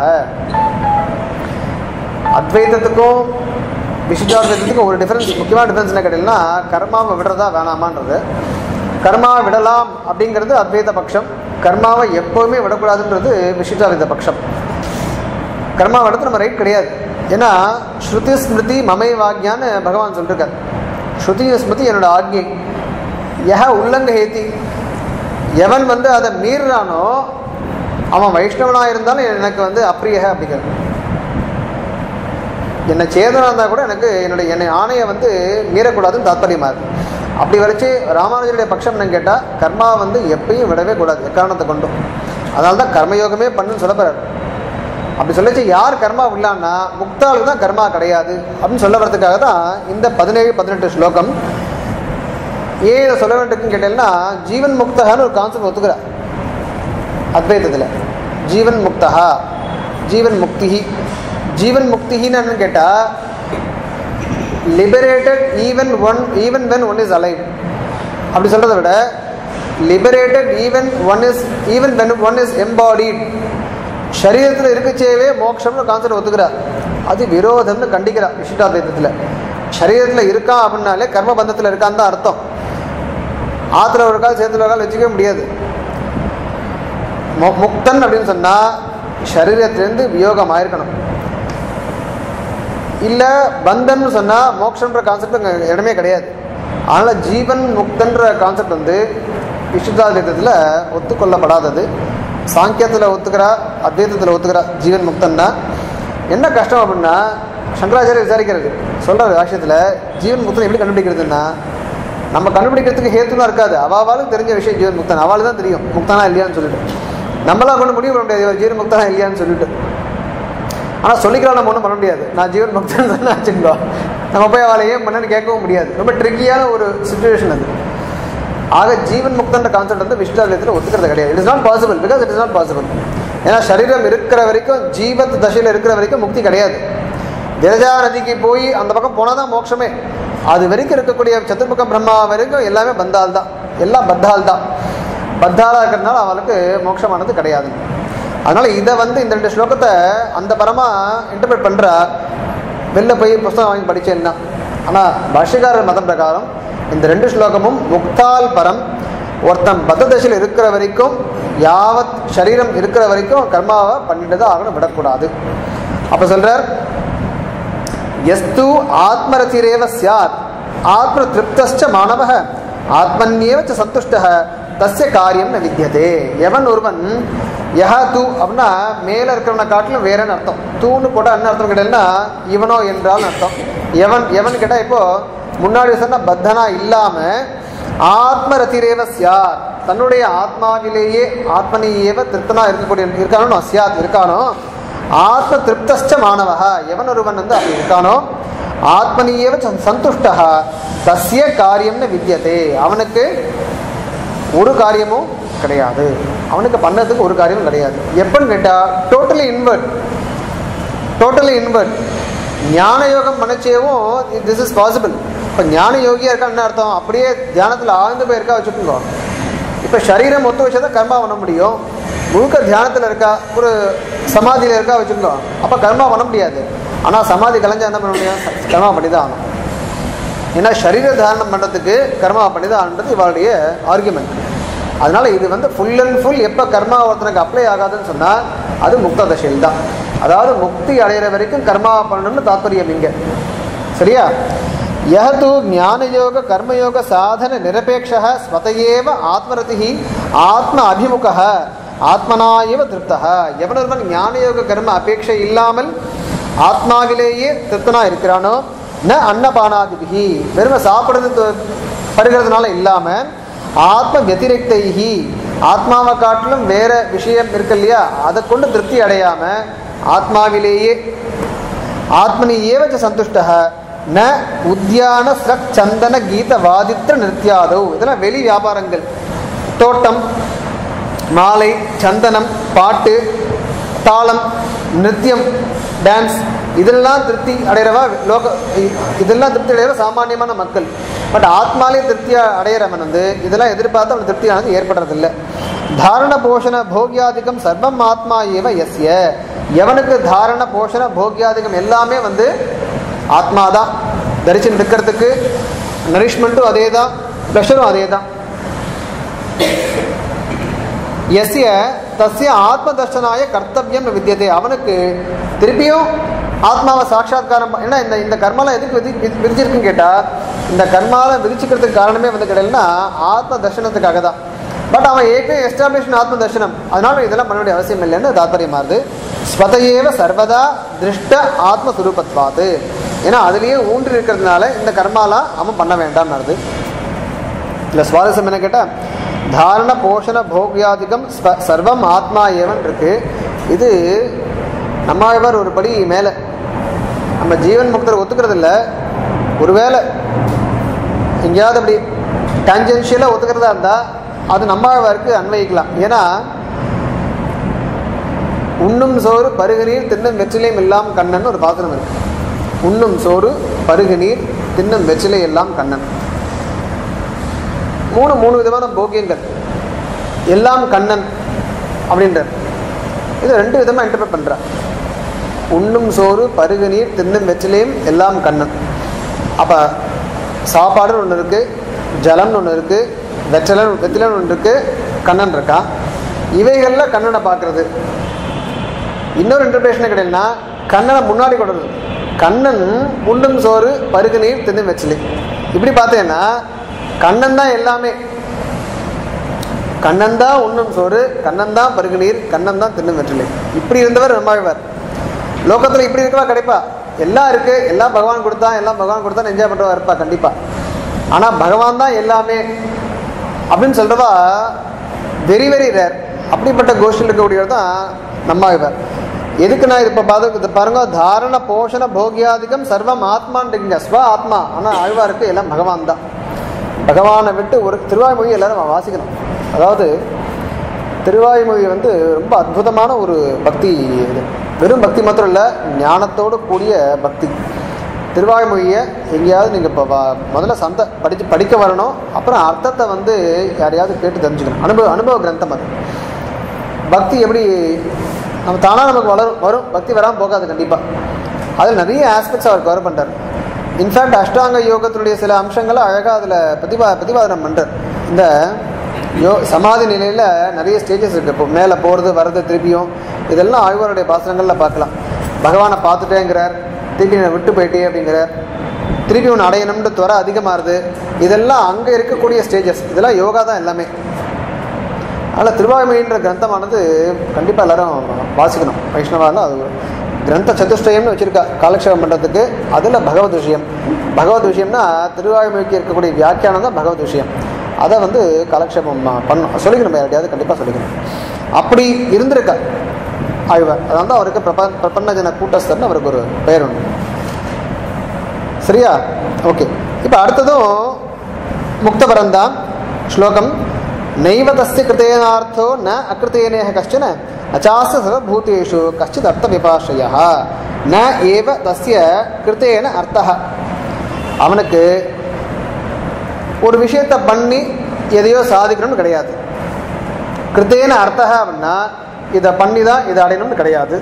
அத்வைதத்துக்கும் விசிஷ்டாத்வைதத்துக்கும் ஒரு டிஃபரன்ஸ் முக்கியமான டிஃபரன்ஸ் என்ன கேட்டீங்கன்னா கர்மாவை விடுறதா வேணாமான்றது கர்மாவை விடலாம் அப்படிங்கிறது அத்வைத பட்சம் கர்மாவை எப்போவுமே விடக்கூடாதுன்றது விசிஷ்டாத்வைத பட்சம் கர்மாவை எடுத்து நம்ம ரைட் கிடையாது ஏன்னா ஸ்ருதி ஸ்மிருதி மமை வாக்யான்னு பகவான் சொல்லிருக்கார் ஸ்ருதி ஸ்மிருதி என்னோட ஆக்ஞை யஹ உள்ளங்க ஹேத்தி எவன் வந்து அதை மீறுறானோ அவன் வைஷ்ணவனாக இருந்தாலும் எனக்கு வந்து அப்ரியக அப்படிங்கிறது என்னை சேதனா இருந்தால் கூட எனக்கு என்னுடைய என்னை ஆணையை வந்து மீறக்கூடாதுன்னு தாத்பரியமாக இருக்கு அப்படி வரைச்சு ராமானுஜருடைய பட்சம் என்னன்னு கேட்டால் கர்மா வந்து எப்பயும் விடவே கூடாது எக்காரணத்தை கொண்டும் அதனால தான் கர்மயோகமே பண்ணுன்னு சொல்ல போறாரு அப்படி சொல்லிச்சு யார் கர்மா விடலான்னா முக்தாளுக்கு தான் கர்மா கிடையாது அப்படின்னு சொல்ல வரதுக்காக தான் இந்த பதினேழு பதினெட்டு ஸ்லோகம் ஏன் இதை சொல்ல வேண்டியிருக்குன்னு கேட்டீங்கன்னா ஜீவன் முக்தகான்னு ஒரு கான்செப்ட் ஒத்துக்கிறார் அத்வைதத்தில் ஜீவன் முக்தகா ஜீவன் முக்திஹி ஜீவன் முக்திஹின்னு என்னன்னு கேட்டால் liberated even one even when one is alive அப்படி சொல்கிறத விட liberated even one is even when one is embodied சரீரத்தில் இருக்கச்சேவே மோட்சம்னு கான்செப்ட் ஒத்துக்கிறார் அது விரோதம்னு கண்டிக்கிறார் விசிஷ்டாத்வைதத்தில் சரீரத்தில் இருக்கான் அப்படின்னாலே கர்ம பந்தத்தில் இருக்கான்னு தான் அர்த்தம் ஆற்றுல ஒரு கால் சேத்துல ஒரு கால் வச்சுக்கவே முடியாது மு- முக்தன் அப்படின்னு சொன்னால் சரீரத்திலேருந்து வியோகம் ஆயிருக்கணும் இல்லை பந்தன்னு சொன்னால் மோட்சன்ற கான்செப்ட் அங்கே இடமே கிடையாது அதனால் ஜீவன் முக்தன்ற கான்செப்ட் வந்து விசுத்தாத்வைதத்தில் ஒத்துக்கொள்ளப்படாதது சாங்கியத்தில் ஒத்துக்கிறா அத்வைதத்தில் ஒத்துக்கிறா ஜீவன் முக்தன்னா என்ன கஷ்டம் அப்படின்னா சங்கராச்சாரிய விசாரிக்கிறது சொல்கிறார் வாஷ்யத்தில் ஜீவன் முக்தன் எப்படி கண்டுபிடிக்கிறதுன்னா நம்ம கண்டுபிடிக்கிறதுக்கு ஹேத்துலாம் இருக்காது அவாவாலும் தெரிஞ்ச விஷயம் ஜீவன் முக்தன் அவளுக்கு தான் தெரியும் முக்தானா இல்லையான்னு சொல்லிட்டு நம்மளாம் கொண்டு முடிவு பண்ண முடியாது இவர் ஜீவன் முக்தனா இல்லையான்னு சொல்லிட்டு ஆனால் சொல்லிக்கலாம் நம்ம ஒன்றும் பண்ண முடியாது நான் ஜீவன் முக்தன் தானே வச்சுக்கோ நம்ம போய் அவளை ஏன் பண்ணன்னு கேட்கவும் முடியாது ரொம்ப ட்ரிக்கியான ஒரு சுச்சுவேஷன் அது ஆக ஜீவன் முக்தன்ற கான்செப்ட் வந்து விஷ்டாலயத்தில் ஒத்துக்கிறது கிடையாது it is not possible because it is not possible ஏன்னா சரீரம் இருக்கிற வரைக்கும் ஜீவத் தசையில் இருக்கிற வரைக்கும் முக்தி கிடையாது விரஜா நதிக்கு போய் அந்த பக்கம் போனால் தான் மோட்சமே அது வரைக்கும் இருக்கக்கூடிய சதுர்முக பிரம்மா வரைக்கும் எல்லாமே பந்தால் தான் எல்லாம் பத்தால் தான் பத்தாலாக இருக்கிறதுனால அவளுக்கு மோட்சமானது கிடையாது அதனால இதை வந்து இந்த ரெண்டு ஸ்லோகத்தை அந்த பரமா இன்டர்பிரட் பண்றா வெளில போய் புஸ்தகம் வாங்கி படிச்சேன்னா ஆனால் பாஷ்யக்காரர் மதம் பிரகாரம் இந்த ரெண்டு ஸ்லோகமும் முக்தால் பரம் ஒருத்தன் பத்த தசையில் இருக்கிற வரைக்கும் யாவத் சரீரம் இருக்கிற வரைக்கும் கர்மாவை பண்ணிட்டு தான் ஆகணும் விடக்கூடாது அப்போ சொல்றார் எஸ்து ஆத்மரதிரேவ சியாத் ஆத்ம திருப்தஸ்ச மாணவ ஆத்மன்யேவ ச சந்துஷ்டः தஸ்ய காரியம் ந வித்தியதே எவன் ஒருவன் யஹ தூ அப்படின்னா மேல இருக்கிறவனை காட்டிலும் வேறன்னு அர்த்தம் தூன்னு போட்டால் என்ன அர்த்தம் கேட்டீங்கன்னா இவனோ என்றால் அர்த்தம் எவன் எவன் கேட்டால் இப்போ முன்னாடி சொன்ன பத்தனா இல்லாம ஆத்மரதிரேவ சியாத் தன்னுடைய ஆத்மாவிலேயே ஆத்மனியேவ திருப்தனா இருக்கக்கூடிய இருக்கானோ சியாத் இருக்கானோ ஆத்ம திருப்தஸ்ச மாணவா எவன் ஒருவன் வந்து அப்படி இருக்கானோ ஆத்மனியேவ ச- சந்துஷ்டா தஸ்ய காரியம்னு வித்தியதே அவனுக்கு ஒரு காரியமும் கிடையாது அவனுக்கு பண்ணதுக்கு ஒரு காரியமும் கிடையாது எப்பன்னு கேட்டா டோட்டலி இன்வெர்ட் டோட்டலி இன்வெர்ட் ஞான யோகம் பண்ணச்சேவும் திஸ் இஸ் பாசிபிள் இப்போ ஞான யோகியா இருக்கா என்ன அர்த்தம் அப்படியே தியானத்தில் ஆழ்ந்து போயிருக்கா வச்சுக்கோங்க இப்போ சரீரம் ஒத்து வச்சா தான் கர்மா பண்ண முடியும் முழுக்க தியானத்தில் இருக்கா ஒரு சமாதியில் இருக்கா வச்சுக்கோங்க அப்போ கர்மா பண்ண முடியாது ஆனால் சமாதி கலைஞ்சா என்ன பண்ண முடியும் கர்மா பண்ணி தான் ஆகணும் ஏன்னா சரீர தாரணம் பண்ணுறதுக்கு கர்மா பண்ணி தான் ஆகணுன்றது இவளுடைய ஆர்குமெண்ட் அதனால இது வந்து ஃபுல் அண்ட் ஃபுல் எப்போ கர்மா ஒருத்தனுக்கு அப்ளை ஆகாதுன்னு சொன்னால் அது முக்த தசையில் தான் அதாவது முக்தி அடையிற வரைக்கும் கர்மா பண்ணணும்னு தாத்பரியம் இங்கே சரியா யஹது ஞானயோக கர்மயோக சாதன நிரபேட்ச ஸ்வதையேவ ஆத்மரதி ஆத்ம அபிமுக ஆத்மனாயவ திருப்தா எவனொருவன் ஞானயோக கர்ம அபேட்சை இல்லாமல் ஆத்மாவிலேயே திருப்தனா இருக்கிறானோ ந அன்னபானாதிபிகி வெறுமை சாப்பிடுறது பருகிறதுனால இல்லாம ஆத்ம வத்திரிக்தைஹி ஆத்மாவை காட்டிலும் வேற விஷயம் இருக்கு இல்லையா அதை கொண்டு திருப்தி அடையாம ஆத்மாவிலேயே ஆத்மனி ஏவச்ச சந்துஷ்டः ந உத்தியான ஸ்ரக் சந்தன கீத வாதித்ர நிருத்தியாதவ் இதெல்லாம் வெளி வியாபாரங்கள் தோட்டம் மாலை சந்தனம் பாட்டு தாளம் நிருத்தியம் டான்ஸ் இதெல்லாம் திருப்தி அடைகிறவா லோக இ- இதெல்லாம் திருப்தி அடைகிற சாமானியமான மக்கள் பட் ஆத்மாலே திருப்தி அடையிறவன் வந்து இதெல்லாம் எதிர்பார்த்து அவன் திருப்தியானது ஏற்படுறதில்லை தாரண போஷண போக்யாதிகம் சர்வம் ஆத்மா ஏவ எஸ்ய எவனுக்கு தாரண போஷண போக்யாதிகம் எல்லாமே வந்து ஆத்மா தான் தரிசனம் இருக்கிறதுக்கு நரிஷ்மெண்ட்டும் அதே தான் ப்ளஷரும் அதே தான் எஸ்ய தஸ்ய ஆத்ம தர்ஷனாய கர்த்தவியம் வித்தியதே அவனுக்கு திருப்பியும் ஆத்மாவை சாட்சாத்காரம் ப- ஏன்னா இந்த இந்த கர்மாலாம் எதுக்கு விதி விதி- விதிச்சிருக்குன்னு கேட்டால் இந்த கர்மாவை விதிச்சுக்கிறதுக்கு காரணமே வந்து கிடையாதுன்னா ஆத்ம தர்ஷனத்துக்காக தான் பட் அவன் ஏற்கனவே எஸ்டாப்ளிஷ் ஆத்ம தர்ஷனம் அதனால இதெல்லாம் பண்ண வேண்டிய அவசியம் இல்லைன்னு தாத்பரியமாகுது ஸ்வதையேவ சர்வதா திருஷ்ட ஆத்மஸ்வரூபத்வாது ஏன்னா அதுலேயே ஊன்றி இருக்கிறதுனால இந்த கர்மாலாம் அவன் பண்ண வேண்டாம்னு இல்லை சுவாரஸ்யம் என்ன கேட்டால் தாரண போஷண போக்யாதிகம் ஸ்வ- சர்வம் ஆத்மா ஏவன் இருக்கு இது நம்மாழ்வார் ஒரு படி மேலே நம்ம ஜீவன் முக்தர் ஒத்துக்கிறது இல்லை ஒருவேளை எங்கேயாவது அப்படி டான்ஜென்ஷியலாக ஒத்துக்கிறதா இருந்தால் அது நம்மாழ்வாருக்கு அன்வயிக்கலாம் ஏன்னா உண்ணும் சோறு பருகுநீர் தின்னும் வெற்றிலையும் எல்லாம் கண்ணன் ஒரு பாத்திரம் இருக்கு உண்ணும் சோறு பருகுநீர் தின்னும் வெற்றிலை எல்லாம் கண்ணன் மூணு மூணு விதமான போக்கியங்கள் எல்லாம் கண்ணன் அப்படின்றார் இது ரெண்டு விதமாக இன்டர்பிரட் பண்ணுறார் உண்ணும் சோறு பருகுநீர் தின்னும் வெற்றிலையும் எல்லாம் கண்ணன் அப்போ சாப்பாடுன்னு ஒன்று இருக்குது ஜலம்னு ஒன்று இருக்குது வெற்றலன் வெற்றிலன்னு ஒன்று இருக்குது கண்ணன் இருக்கான் இவைகளில் கண்ணனை பார்க்குறது இன்னொரு இன்டர்பிரேஷன் கிடையாதுன்னா கண்ணனை முன்னாடி கொடுறது கண்ணன் உண்ணும் சோறு பருகு நீர் தின்னு வெச்சிலை இப்படி பார்த்தேன்னா கண்ணன் தான் எல்லாமே கண்ணன் தான் உண்ணும் சோறு கண்ணன் தான் பருகு நீர் கண்ணன் தான் தின்னும் வெற்றிலை இப்படி இருந்தவர் நம்மாழ்வார் லோகத்தில் இப்படி இருக்கவா கிடைப்பா எல்லாம் இருக்கு எல்லாம் பகவான் கொடுத்தா எல்லாம் பகவான் கொடுத்தா என்ஜாய் பண்ணுறவா இருப்பா கண்டிப்பா ஆனால் பகவான் தான் எல்லாமே அப்படின்னு சொல்றவா வெரி வெரி ரேர் அப்படிப்பட்ட கோஷ்டியில் இருக்கக்கூடியவர் தான் நம்மாழ்வார் எதுக்கு நான் இது இப்போ பார்த்து இது பாருங்க தாரண போஷண போகியாதிகம் சர்வம் ஆத்மான்றீங்க ஸ்வ ஆத்மா ஆனால் ஆழ்வாருக்கு எல்லாம் பகவான் தான் பகவானை விட்டு ஒரு திருவாய்மொழி எல்லாரும் வாசிக்கணும் அதாவது திருவாய்மொழி வந்து ரொம்ப அற்புதமான ஒரு பக்தி இது வெறும் பக்தி மாத்திரம் இல்லை ஞானத்தோடு கூடிய பக்தி திருவாய்மொழியை எங்கேயாவது நீங்கள் இப்போ வா- முதல்ல சந்த படித்து படிக்க வரணும் அப்புறம் அர்த்தத்தை வந்து யாரையாவது கேட்டு தெரிஞ்சுக்கணும் அனுபவ அனுபவ கிரந்தம் அது பக்தி எப்படி நம்ம தானாக நமக்கு வளரும் வரும் பக்தி வராமல் போகாது கண்டிப்பாக அதில் நிறைய ஆஸ்பெக்ட்ஸ் அவர் கவர் பண்ணுறார் இன்ஃபேக்ட் அஷ்டாங்க யோகத்தினுடைய சில அம்சங்களை அழகாக அதில் பிரதிபா பிரதிபாதனம் பண்ணுறார் இந்த யோ சமாதி நிலையில் நிறைய ஸ்டேஜஸ் இருக்குது இப்போ மேலே போகிறது வர்றது திருப்பியும் இதெல்லாம் ஆழ்வாருடைய பாசனங்களில் பார்க்கலாம் பகவானை பார்த்துட்டேங்கிறார் திருப்பி என்னை விட்டு போயிட்டே அப்படிங்கிறார் திருப்பி ஒன்று அடையணும்னு துறை அதிகமாகுது இதெல்லாம் அங்கே இருக்கக்கூடிய ஸ்டேஜஸ் இதெல்லாம் யோகா தான் எல்லாமே அதனால் திருவாய்மொழின்ற கிரந்தமானது கண்டிப்பாக எல்லாரும் வாசிக்கணும் வைஷ்ணவாவில் அது ஒரு கிரந்த சதுஷ்டயம்னு வச்சுருக்கா காலக்ஷேபம் பண்ணுறதுக்கு அதில் பகவத் விஷயம் பகவத் விஷயம்னா திருவாய்மொழிக்கு இருக்கக்கூடிய வியாக்கியானம் தான் பகவத் விஷயம் அதை வந்து காலக்ஷேபம் பண்ணணும் சொல்லிக்கணும் யார்ட்டையாவது கண்டிப்பாக சொல்லிக்கணும் அப்படி இருந்திருக்கா ஆழ்வார் அதான் தான் அவருக்கு பிரப பிரபன்னஜன கூட்டஸ்தர்னு அவருக்கு ஒரு பெயர் உண்டு சரியா ஓகே இப்போ அடுத்ததும் முக்தபரந்தான் ஸ்லோகம் நைவ தஸ்ய கிருத்தேனார்த்தோ ந அகிருத்தேனேக கஷ்டன நச்சாஸ்ய சர்வபூதேஷு கஷ்டித் அர்த்த விபாஷய ந ஏவ தஸ்ய கிருத்தேன அர்த்தः அவனுக்கு ஒரு விஷயத்தை பண்ணி எதையோ சாதிக்கணும்னு கிடையாது கிருத்தேன அர்த்தः அப்படின்னா இதை பண்ணி தான் இதை அடையணும்னு கிடையாது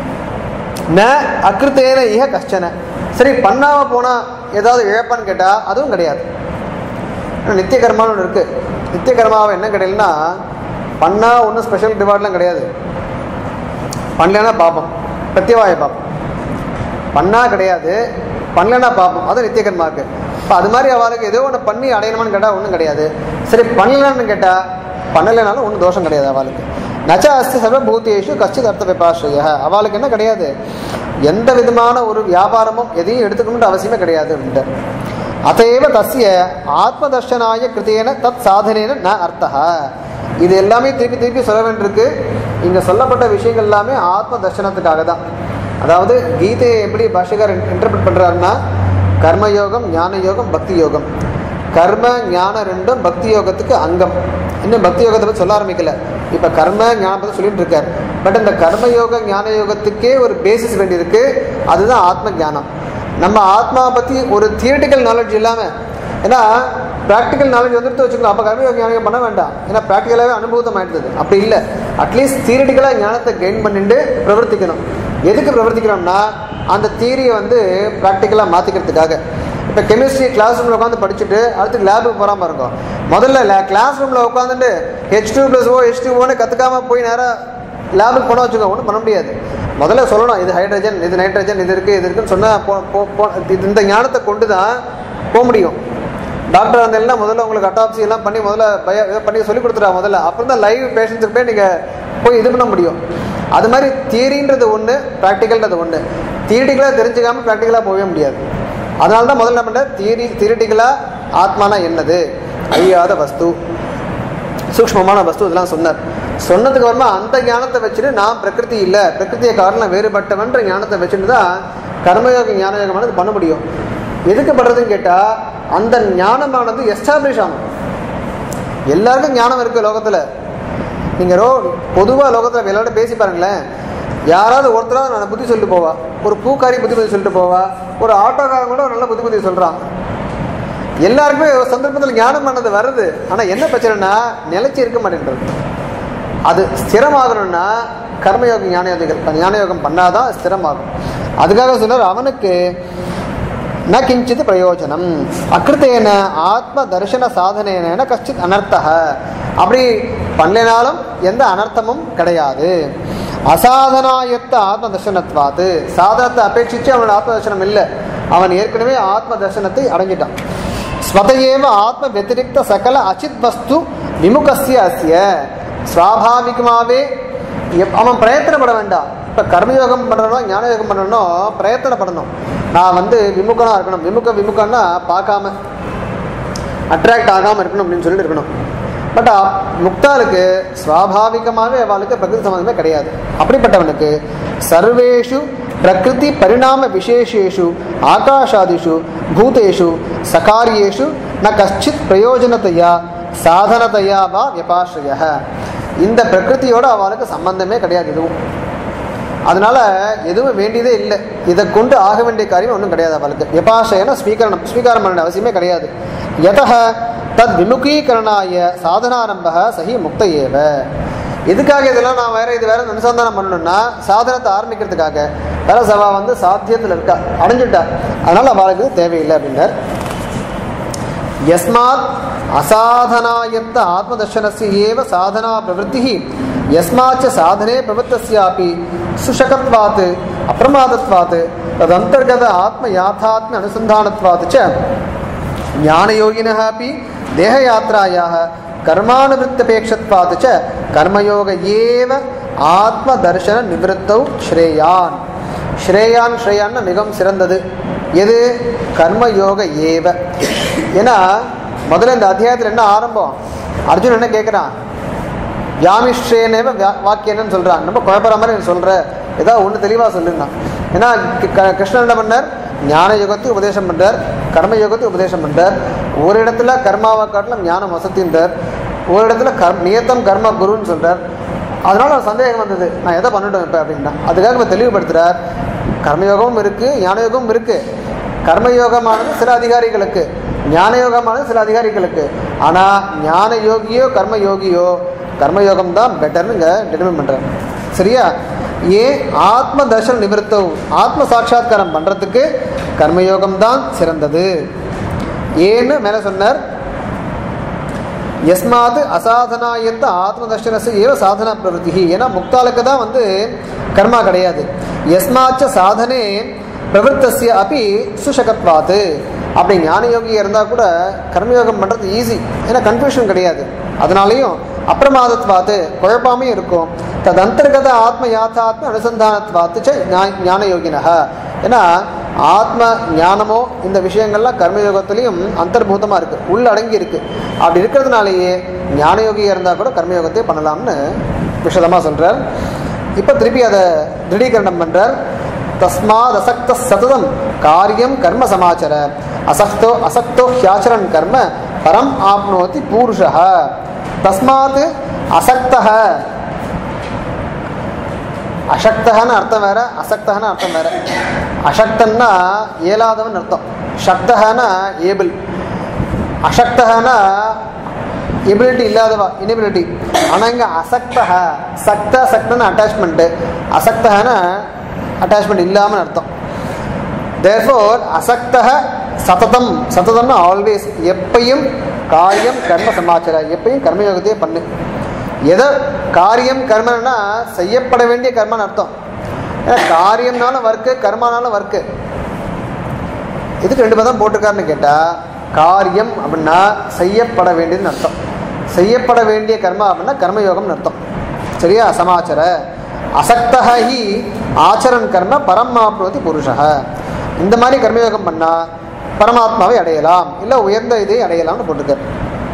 ந அகிருத்தேன இக கஷ்டன சரி பண்ணாம போனா ஏதாவது இழப்பான்னு கேட்டா அதுவும் கிடையாது ஆனா நித்திய கர்மான்னு ஒன்று இருக்கு நித்திய கர்மாவை என்ன கிடையாதுன்னா பண்ணா ஒன்றும் ஸ்பெஷல் ரிவார்ட்லாம் கிடையாது பண்ணலன்னா பாப்போம் பிரத்யவாய பாப்போம் பண்ணா கிடையாது பண்ணலன்னா பாப்போம் அது நித்திய கர்மா இருக்கு இப்போ அது மாதிரி அவளுக்கு ஏதோ ஒன்று பண்ணி அடையணுமான்னு கேட்டால் ஒன்றும் கிடையாது சரி பண்ணலன்னு கேட்டால் பண்ணலைனாலும் ஒன்றும் தோஷம் கிடையாது அவளுக்கு நச்ச அஸ்தி சர்வபூதேஷு கஷ்டித் அர்த்த விபாஷய அவளுக்கு என்ன கிடையாது எந்த விதமான ஒரு வியாபாரமும் எதையும் எடுத்துக்கணுன்ற அவசியமே கிடையாது அப்படின்ட்டு அதையேவ தஸ்ய ஆத்மதர்ஷனாய கிருத்தேன தத் சாதனேன ந அர்த்தா இது எல்லாமே திருப்பி திருப்பி சொல்ல வேண்டியிருக்கு இங்க சொல்லப்பட்ட விஷயங்கள் எல்லாமே ஆத்ம தர்ஷனத்துக்காக தான் அதாவது கீதையை எப்படி பாஷகர் இன்டர்பிரட் பண்றாருன்னா கர்மயோகம் ஞான யோகம் பக்தி யோகம் கர்ம ஞானம் ரெண்டும் பக்தி யோகத்துக்கு அங்கம் இன்னும் பக்தி யோகத்தை பற்றி சொல்ல ஆரம்பிக்கல இப்ப கர்ம ஞானம் பற்றி சொல்லிட்டு இருக்கார் பட் இந்த கர்ம யோக ஞான யோகத்துக்கே ஒரு பேசிஸ் வேண்டியிருக்கு அதுதான் ஆத்ம ஞானம் நம்ம ஆத்மாவை பற்றி ஒரு தியரிட்டிக்கல் நாலேஜ் இல்லாமல் ஏன்னா ப்ராக்டிக்கல் நாலேஜ் வந்துட்டு வச்சுக்கலாம் அப்போ கர்மயோக ஞானம் பண்ண வேண்டாம் ஏன்னா ப்ராக்டிக்கலாகவே அனுபவத்தம் ஆயிடுது அப்படி இல்லை அட்லீஸ்ட் தியரிட்டிக்கலாக ஞானத்தை கெயின் பண்ணிட்டு பிரவர்த்திக்கணும் எதுக்கு பிரவர்த்திக்கிறோம்னா அந்த தியரியை வந்து ப்ராக்டிக்கலாக மாற்றிக்கிறதுக்காக இப்போ கெமிஸ்ட்ரி கிளாஸ் ரூமில் உட்காந்து படிச்சுட்டு அடுத்து லேபுக்கு போகாம பாருங்க முதல்ல கிளாஸ் ரூமில் உட்காந்துட்டு H two plus O H two ஓன்னு கற்றுக்காம போய் நேராக லேபுக்கு போனால் வச்சுக்கோ ஒன்றும் பண்ண முடியாது முதல்ல சொல்லணும் இது ஹைட்ரஜன் இது நைட்ரஜன் இது இருக்குது இது இருக்குன்னு சொன்னால் போ போ- போ இது- இந்த ஞானத்தை கொண்டு தான் போக முடியும் டாக்டர் வந்தீங்கன்னா முதல்ல உங்களுக்கு அட்டாப்சி எல்லாம் பண்ணி முதல்ல பய இதை பண்ணி சொல்லி கொடுத்துட்டா முதல்ல அப்புறம் தான் லைவ் பேஷண்ட்ஸுக்கு போய் நீங்கள் போய் இது பண்ண முடியும் அது மாதிரி தியரின்றது ஒன்று ப்ராக்டிக்கல்ன்றது ஒன்று தியரிட்டிக்கலாக தெரிஞ்சுக்காம ப்ராக்டிக்கலாக போகவே முடியாது அதனால தான் முதல்ல என்ன பண்ண தியரி தியரிட்டிக்கலாக ஆத்மானா என்னது அழியாத வஸ்து சூக்ஷ்மமான வஸ்து இதெல்லாம் சொன்னார் சொன்னதுக்கு அப்புறமா அந்த ஞானத்தை வச்சுட்டு நான் பிரகிருதி இல்லை பிரகிருதியை காரணம் வேறுபட்டவன்ற ஞானத்தை வச்சுட்டு தான் கர்மயோக ஞானயோகமானது பண்ண முடியும் எதுக்கு பண்ணுறதுன்னு கேட்டால் அந்த ஞானமானது எஸ்டாப்ளிஷ் ஆகணும் எல்லாருக்கும் ஞானம் இருக்கு லோகத்தில் நீங்கள் ரோ பொதுவாக லோகத்தில் எல்லாரும் பேசி பாருங்களேன் யாராவது ஒருத்தராவது நான் புத்தி சொல்லிட்டு போவா ஒரு பூக்காரி புத்தி புத்தி சொல்லிட்டு போவா ஒரு ஆட்டோக்காரன் கூட ஒரு நல்ல புத்தி புத்தி சொல்கிறான் எல்லாருக்குமே ஒரு சந்தர்ப்பத்தில் ஞானம் பண்ணது வருது ஆனால் என்ன பிரச்சனைனா நிலைச்சி இருக்க மாட்டேன்றது அது ஸ்திரமாகணும்னா கர்மயோக ஞானயோகிகள் ஞானயோகம் பண்ணாதான் ஸ்திரமாகும் அதுக்காக சொன்னார் அவனுக்கு ந கிஞ்சித் பிரயோஜனம் அக்கிருத்தேன ஆத்ம தரிசன சாதனேன கஷ்டித் அனர்த்தக அப்படி பண்ணலினாலும் எந்த அனர்த்தமும் கிடையாது அசாதனாயத்த ஆத்ம தர்சனத்வாத்து சாதனத்தை அபேட்சிச்சு அவனோட ஆத்ம தர்சனம் இல்லை அவன் ஏற்கனவே ஆத்ம தர்சனத்தை அடைஞ்சிட்டான் ஸ்வதையேவ ஆத்ம வத்திரிக்த சகல அச்சித் வஸ்து விமுகசிய அஸ்ய சுவாபாவிகமாகவே எப்- அவன் பிரயத்தனப்பட வேண்டாம் இப்போ கர்மயோகம் பண்ணணும் ஞானயோகம் பண்ணணும் பிரயத்தனப்படணும் நான் வந்து விமுகனாக இருக்கணும் விமுக விமுகன்னா பார்க்காம அட்ராக்ட் ஆகாமல் இருக்கணும் அப்படின்னு சொல்லிட்டு இருக்கணும் பட் முக்தாளுக்கு சுவாபாவிகமாகவே அவளுக்கு பிரகிருதி சம்பந்தமே கிடையாது அப்படிப்பட்டவனுக்கு சர்வேஷு பிரகிருதி பரிணாம விசேஷேஷு ஆகாஷாதிஷு பூதேஷு சகாரியேஷு ந கஷ்டித் பிரயோஜனத்தையா சாதனத்தையா வா விபாஸ்ரய இந்த பிரகிருதியோட அவளுக்கு சம்பந்தமே கிடையாது எதுவும் அதனால எதுவும் வேண்டியதே இல்லை இதை கொண்டு ஆக வேண்டிய காரியம் ஒன்றும் கிடையாது அவளுக்கு விபாஷயன ஸ்வீகரணம் ஸ்வீகாரம் பண்ண அவசியமே கிடையாது யதः தத் விமுகீகரணாய சாதனாரம்ப சஹி முக்த ஏவ எதுக்காக இதெல்லாம் நான் வேற இது வேற அனுசந்தானம் பண்ணணும்னா சாதனத்தை ஆரம்பிக்கிறதுக்காக வேற சவா வந்து சாத்தியத்தில் இருக்கா அடைஞ்சுட்டா அதனால அவளுக்கு இது தேவையில்லை அப்படின்னார் यस्मात् असाधनायत्त आत्मदर्शनस्य एव साधना प्रवृत्तिः यस्माच्च साधने प्रवृत्तस्यापि सुशकत्वात् अप्रमादत्वात् तदन्तर्गत आत्मयाथात्म्य अनुसन्धानत्वात् च ज्ञानयोगिनः अपि देहयात्रायाः कर्मानुवृत्तपेक्षत्वात् च कर्मयोग एव आत्मदर्शननिवृत्तौ श्रेयान् ஸ்ரேயான் ஸ்ரேயான்னு மிகவும் சிறந்தது எது கர்மயோக ஏவ ஏன்னா முதல்ல இந்த அத்தியாயத்தில் என்ன ஆரம்பம் அர்ஜுன் என்ன கேட்குறான் வியாமிஷ்ரேனேவ வா- வாக்கியன்னு சொல்கிறான் நம்ம குழப்பற மாதிரி நீ சொல்கிற ஏதாவது ஒன்று தெளிவாக சொல்லுன்னா ஏன்னா கி- க- கிருஷ்ணன் என்ன பண்ணார் ஞான யுகத்தை உபதேசம் பண்ணுறார் கர்ம யுகத்தை உபதேசம் பண்ணுறார் ஒரு இடத்துல கர்மாவை காட்டிலும் ஞானம் வசத்தின்றார் ஒரு இடத்துல கர் நியத்தம் கர்ம குருன்னு சொல்கிறார் அதனால ஒரு சந்தேகம் வந்தது நான் எதை பண்ணட்டும் இப்போ அப்படின்னா அதுக்காக இப்போ தெளிவுபடுத்துகிறார் கர்மயோகமும் இருக்குது ஞானயோகமும் இருக்குது கர்மயோகமானது சில அதிகாரிகளுக்கு ஞானயோகமானது சில அதிகாரிகளுக்கு ஆனால் ஞான யோகியோ கர்ம யோகியோ கர்மயோகம் தான் பெட்டர்னு இங்கே டிட்டர்மின் பண்ணுறாரு சரியா ஏன் ஆத்ம தர்ஷன நிவர்த்தம் ஆத்ம சாட்சா்காரம் பண்ணுறதுக்கு கர்மயோகம் தான் சிறந்தது ஏன்னு மேலே சொன்னார் எஸ்மாத் அசாதனாயத்த ஆத்மதர்ஷனசு ஏவ சாதனா பிரவருத்தி ஏன்னா முக்தாளுக்கு தான் வந்து கர்மா கிடையாது எஸ்மாச்ச சாதனே பிரவருத்தசிய அப்படி சுஷகத்வாத்து அப்படி ஞான யோகி இருந்தால் கூட கர்மயோகம் பண்ணுறது ஈஸி ஏன்னா கன்ஃபியூஷன் கிடையாது அதனாலையும் அப்பிரமாதத்வாத்து குழப்பாமே இருக்கும் தது அந்தர்கத ஆத்ம யாத்தாத்ம அனுசந்தானத்வாத்து ச ஞா- ஞான யோகினக ஏன்னா ஆத்ம ஞானமோ இந்த விஷயங்கள்லாம் கர்மயோகத்திலையும் அந்தர்பூதமாக இருக்குது உள்ளடங்கி இருக்குது அப்படி இருக்கிறதுனாலேயே ஞானயோகியாக இருந்தால் கூட கர்மயோகத்தை பண்ணலாம்னு விஷதமாக சொல்கிறார் இப்போ திருப்பி அதை திருடீகரணம் பண்ணுறார் தஸ்மாத் அசக்த சததம் காரியம் கர்ம சமாச்சர அசக்தோ அசக்தோ ஹியாச்சரன் கர்ம பரம் ஆப்னோதி பூருஷः தஸ்மாத் அசக்தः அசக்தகன்னு அர்த்தம் வேற அசக்தகன்னு அர்த்தம் வேற அசக்தன்னா இயலாதவன் அர்த்தம் சக்தகனா ஏபிள் அசக்தகனா எபிலிட்டி இல்லாதவா இனபிலிட்டி ஆனால் இங்கே அசக்தக சக்த சக்தன்னு அட்டாச்மெண்ட்டு அசக்தகனா அட்டாச்மெண்ட் இல்லாமல் அர்த்தம் தேர்ஃபோர் அசக்தக சததம் சததம்னா ஆல்வேஸ் எப்பையும் காரியம் கர்ம சமாச்சார எப்பயும் கர்மயோகத்தையே பண்ணு எதை காரியம் கர்மன்னா செய்யப்பட வேண்டிய கர்மன்னு அர்த்தம் ஏன்னா காரியம்னாலும் ஒர்க்கு கர்மானாலும் ஒர்க்கு இதுக்கு ரெண்டு பதம் போட்டிருக்காருன்னு கேட்டால் காரியம் அப்படின்னா செய்யப்பட வேண்டியதுன்னு அர்த்தம் செய்யப்பட வேண்டிய கர்மா அப்படின்னா கர்மயோகம்னு அர்த்தம் சரியா சமாச்சார அசக்தக ஹி ஆச்சரன் கர்ம பரமாப்னோதி புருஷக இந்த மாதிரி கர்மயோகம் பண்ணால் பரமாத்மாவை அடையலாம் இல்லை உயர்ந்த இதை அடையலாம்னு போட்டிருக்காரு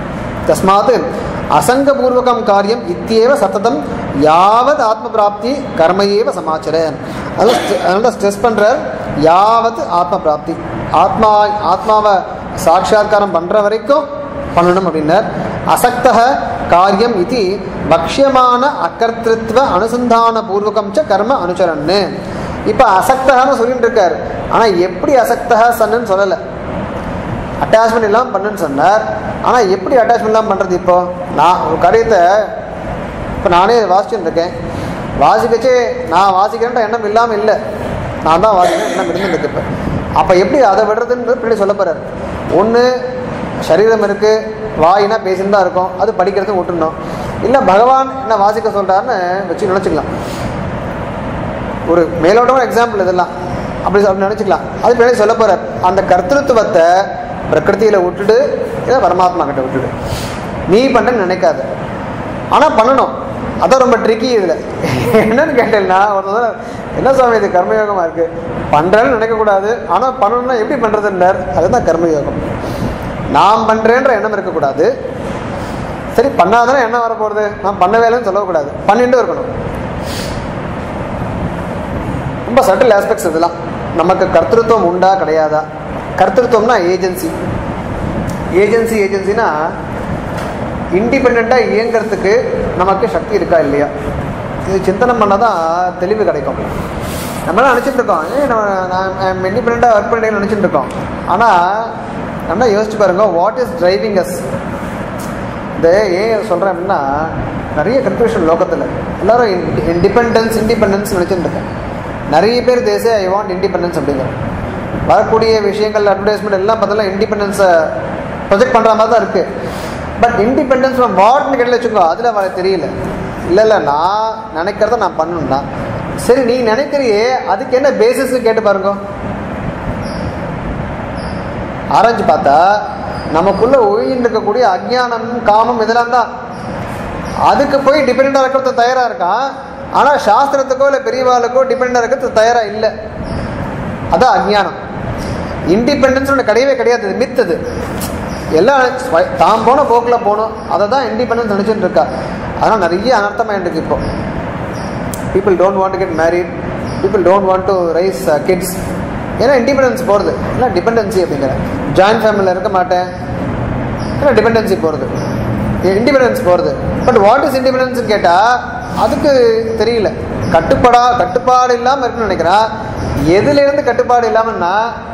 தஸ்மாத் அசங்கபூர்வகம் காரியம் இத்தியேவ சத்ததம் யாவத் ஆத்ம பிராப்தி கர்மையேவ சமாச்சர அது அதனால ஸ்ட்ரெஸ் பண்றார் யாவத் ஆத்ம பிராப்தி ஆத்மா ஆத்மாவை சாட்சாத்காரம் பண்ற வரைக்கும் பண்ணணும் அப்படின்னார் அசக்தக காரியம் இது பக்ஷ்யமான அக்கர்த்திருவ அனுசந்தான பூர்வகம் ச கர்ம அனுச்சரன்னு இப்போ அசக்தகன்னு சொல்லிட்டு இருக்கார் ஆனால் எப்படி அசக்தக சன்னு சொல்லலை அட்டாச்மெண்ட் இல்லாமல் பண்ணுன்னு சொன்னார் ஆனால் எப்படி அட்டாச்மெண்ட் இல்லாமல் பண்ணுறது இப்போ நான் ஒரு காரியத்தை இப்போ நானே வாசிச்சுட்டு இருக்கேன் வாசிக்கச்சே நான் வாசிக்கிறேன்ற எண்ணம் இல்லாமல் இல்லை நான் தான் வாசிக்கிறேன் எண்ணம் இருந்துருக்கு இப்போ அப்போ எப்படி அதை விடுறதுன்னு பின்னாடி சொல்ல போகிறார் ஒன்று சரீரம் இருக்குது வாயினா பேசின்னு தான் இருக்கும் அது படிக்கிறது விட்டுணும் இல்லை பகவான் என்ன வாசிக்க சொல்கிறாருன்னு வச்சு நினச்சிக்கலாம் ஒரு மேலோட்டமான எக்ஸாம்பிள் இதெல்லாம் அப்படி அப்படி நினச்சிக்கலாம் அது பின்னாடி சொல்ல போகிறார் அந்த கர்த்திருவத்தை பிரகிருதியில் விட்டுடு இதை பரமாத்மா கிட்ட விட்டுடு நீ பண்ணுன்னு நினைக்காத ஆனால் பண்ணணும் அதான் ரொம்ப ட்ரிக்கி இதில் என்னன்னு கேட்டேன்னா ஒரு தடவை, என்ன சுவாமி இது கர்மயோகமாக இருக்குது பண்ணுறேன்னு நினைக்கக்கூடாது ஆனால் பண்ணணும்னா எப்படி பண்ணுறதுன்றார் அதுதான் கர்மயோகம் நான் பண்ணுறேன்ற எண்ணம் இருக்கக்கூடாது சரி பண்ணாதானே என்ன வரப்போகிறது நான் பண்ண வேலைன்னு சொல்லக்கூடாது பண்ணிட்டு இருக்கணும் ரொம்ப சட்டில் ஆஸ்பெக்ட்ஸ் இதெல்லாம் நமக்கு கர்த்திருவம் உண்டா கிடையாதா கர்த்திருவம்னா ஏஜென்சி ஏஜென்சி ஏஜென்சினா இண்டிபெண்ட்டாக இயங்கிறதுக்கு நமக்கு சக்தி இருக்கா இல்லையா இது சிந்தனை பண்ணால் தான் தெளிவு கிடைக்கும் நம்மளாம் நினச்சிட்டு இருக்கோம் ஏ நான் இண்டிபெண்ட்டாக ஒர்க் பண்ணுறேன்னு நினச்சிட்டு இருக்கோம் ஆனால் நல்லா யோசிச்சு பாருங்க வாட் இஸ் டிரைவிங் அஸ் இந்த ஏன் சொல்கிறேன் அப்படின்னா நிறைய கன்ஃபியூஷன் லோகத்தில் எல்லாரும் இண்டிபெண்டன்ஸ் இண்டிபெண்டன்ஸ் நினச்சிட்டு இருக்கேன் நிறைய பேர் தேச ஐ வாண்ட் இண்டிபெண்டன்ஸ் அப்படிங்கிற வரக்கூடிய விஷயங்கள் அட்வர்டைஸ்மெண்ட் எல்லாம் பார்த்தா இண்டிபெண்டன்ஸை ப்ரொஜெக்ட் பண்ணுற மாதிரி தான் இருக்குது பட் இண்டிபெண்டன்ஸ் ஃப்ரம் வாட்னு கேட்டு வச்சுக்கோ அதில் வர தெரியல இல்லை இல்லை நான் நினைக்கிறத நான் பண்ணணும்னா சரி நீ நினைக்கிறியே அதுக்கு என்ன பேசிஸ்னு கேட்டு பாருங்க ஆராய்ச்சி பார்த்தா நமக்குள்ள ஒழிஞ்சிட்டு இருக்கக்கூடிய அஜ்ஞானம் காமம் இதெல்லாம் தான் அதுக்கு போய் டிபெண்டாக இருக்கிறது தயாராக இருக்கான் ஆனால் சாஸ்திரத்துக்கோ இல்லை பெரியவாளுக்கோ டிபெண்டாக இருக்கிறது தயாராக இல்லை அதான் அஜ்ஞானம் இண்டிபெண்டன்ஸ் ஒன்று கிடையவே கிடையாது இது மித் அது எல்லாம் ஸ்வ- தான் போன போக்கில் போகணும் அதை தான் இண்டிபெண்டன்ஸ் நினச்சிட்டு இருக்கா அதனால் நிறைய அனர்த்தமாக இருக்கு இப்போ people don't want to get married people don't want to raise kids ஏன்னா இண்டிபெண்டன்ஸ் போகிறது ஏன்னா டிபெண்டன்சி அப்படிங்கிற ஜாயின்ட் ஃபேமிலியில் இருக்க மாட்டேன் ஏன்னா டிபெண்டன்சி போகிறது இண்டிபெண்டன்ஸ் போகிறது பட் வாட் இஸ் இண்டிபெண்டன்ஸ்னு கேட்டால் அதுக்கு தெரியல கட்டுப்பாடா கட்டுப்பாடு இல்லாமல் இருக்குன்னு நினைக்கிறேன் எதுலேருந்து கட்டுப்பாடு இல்லாமல்னா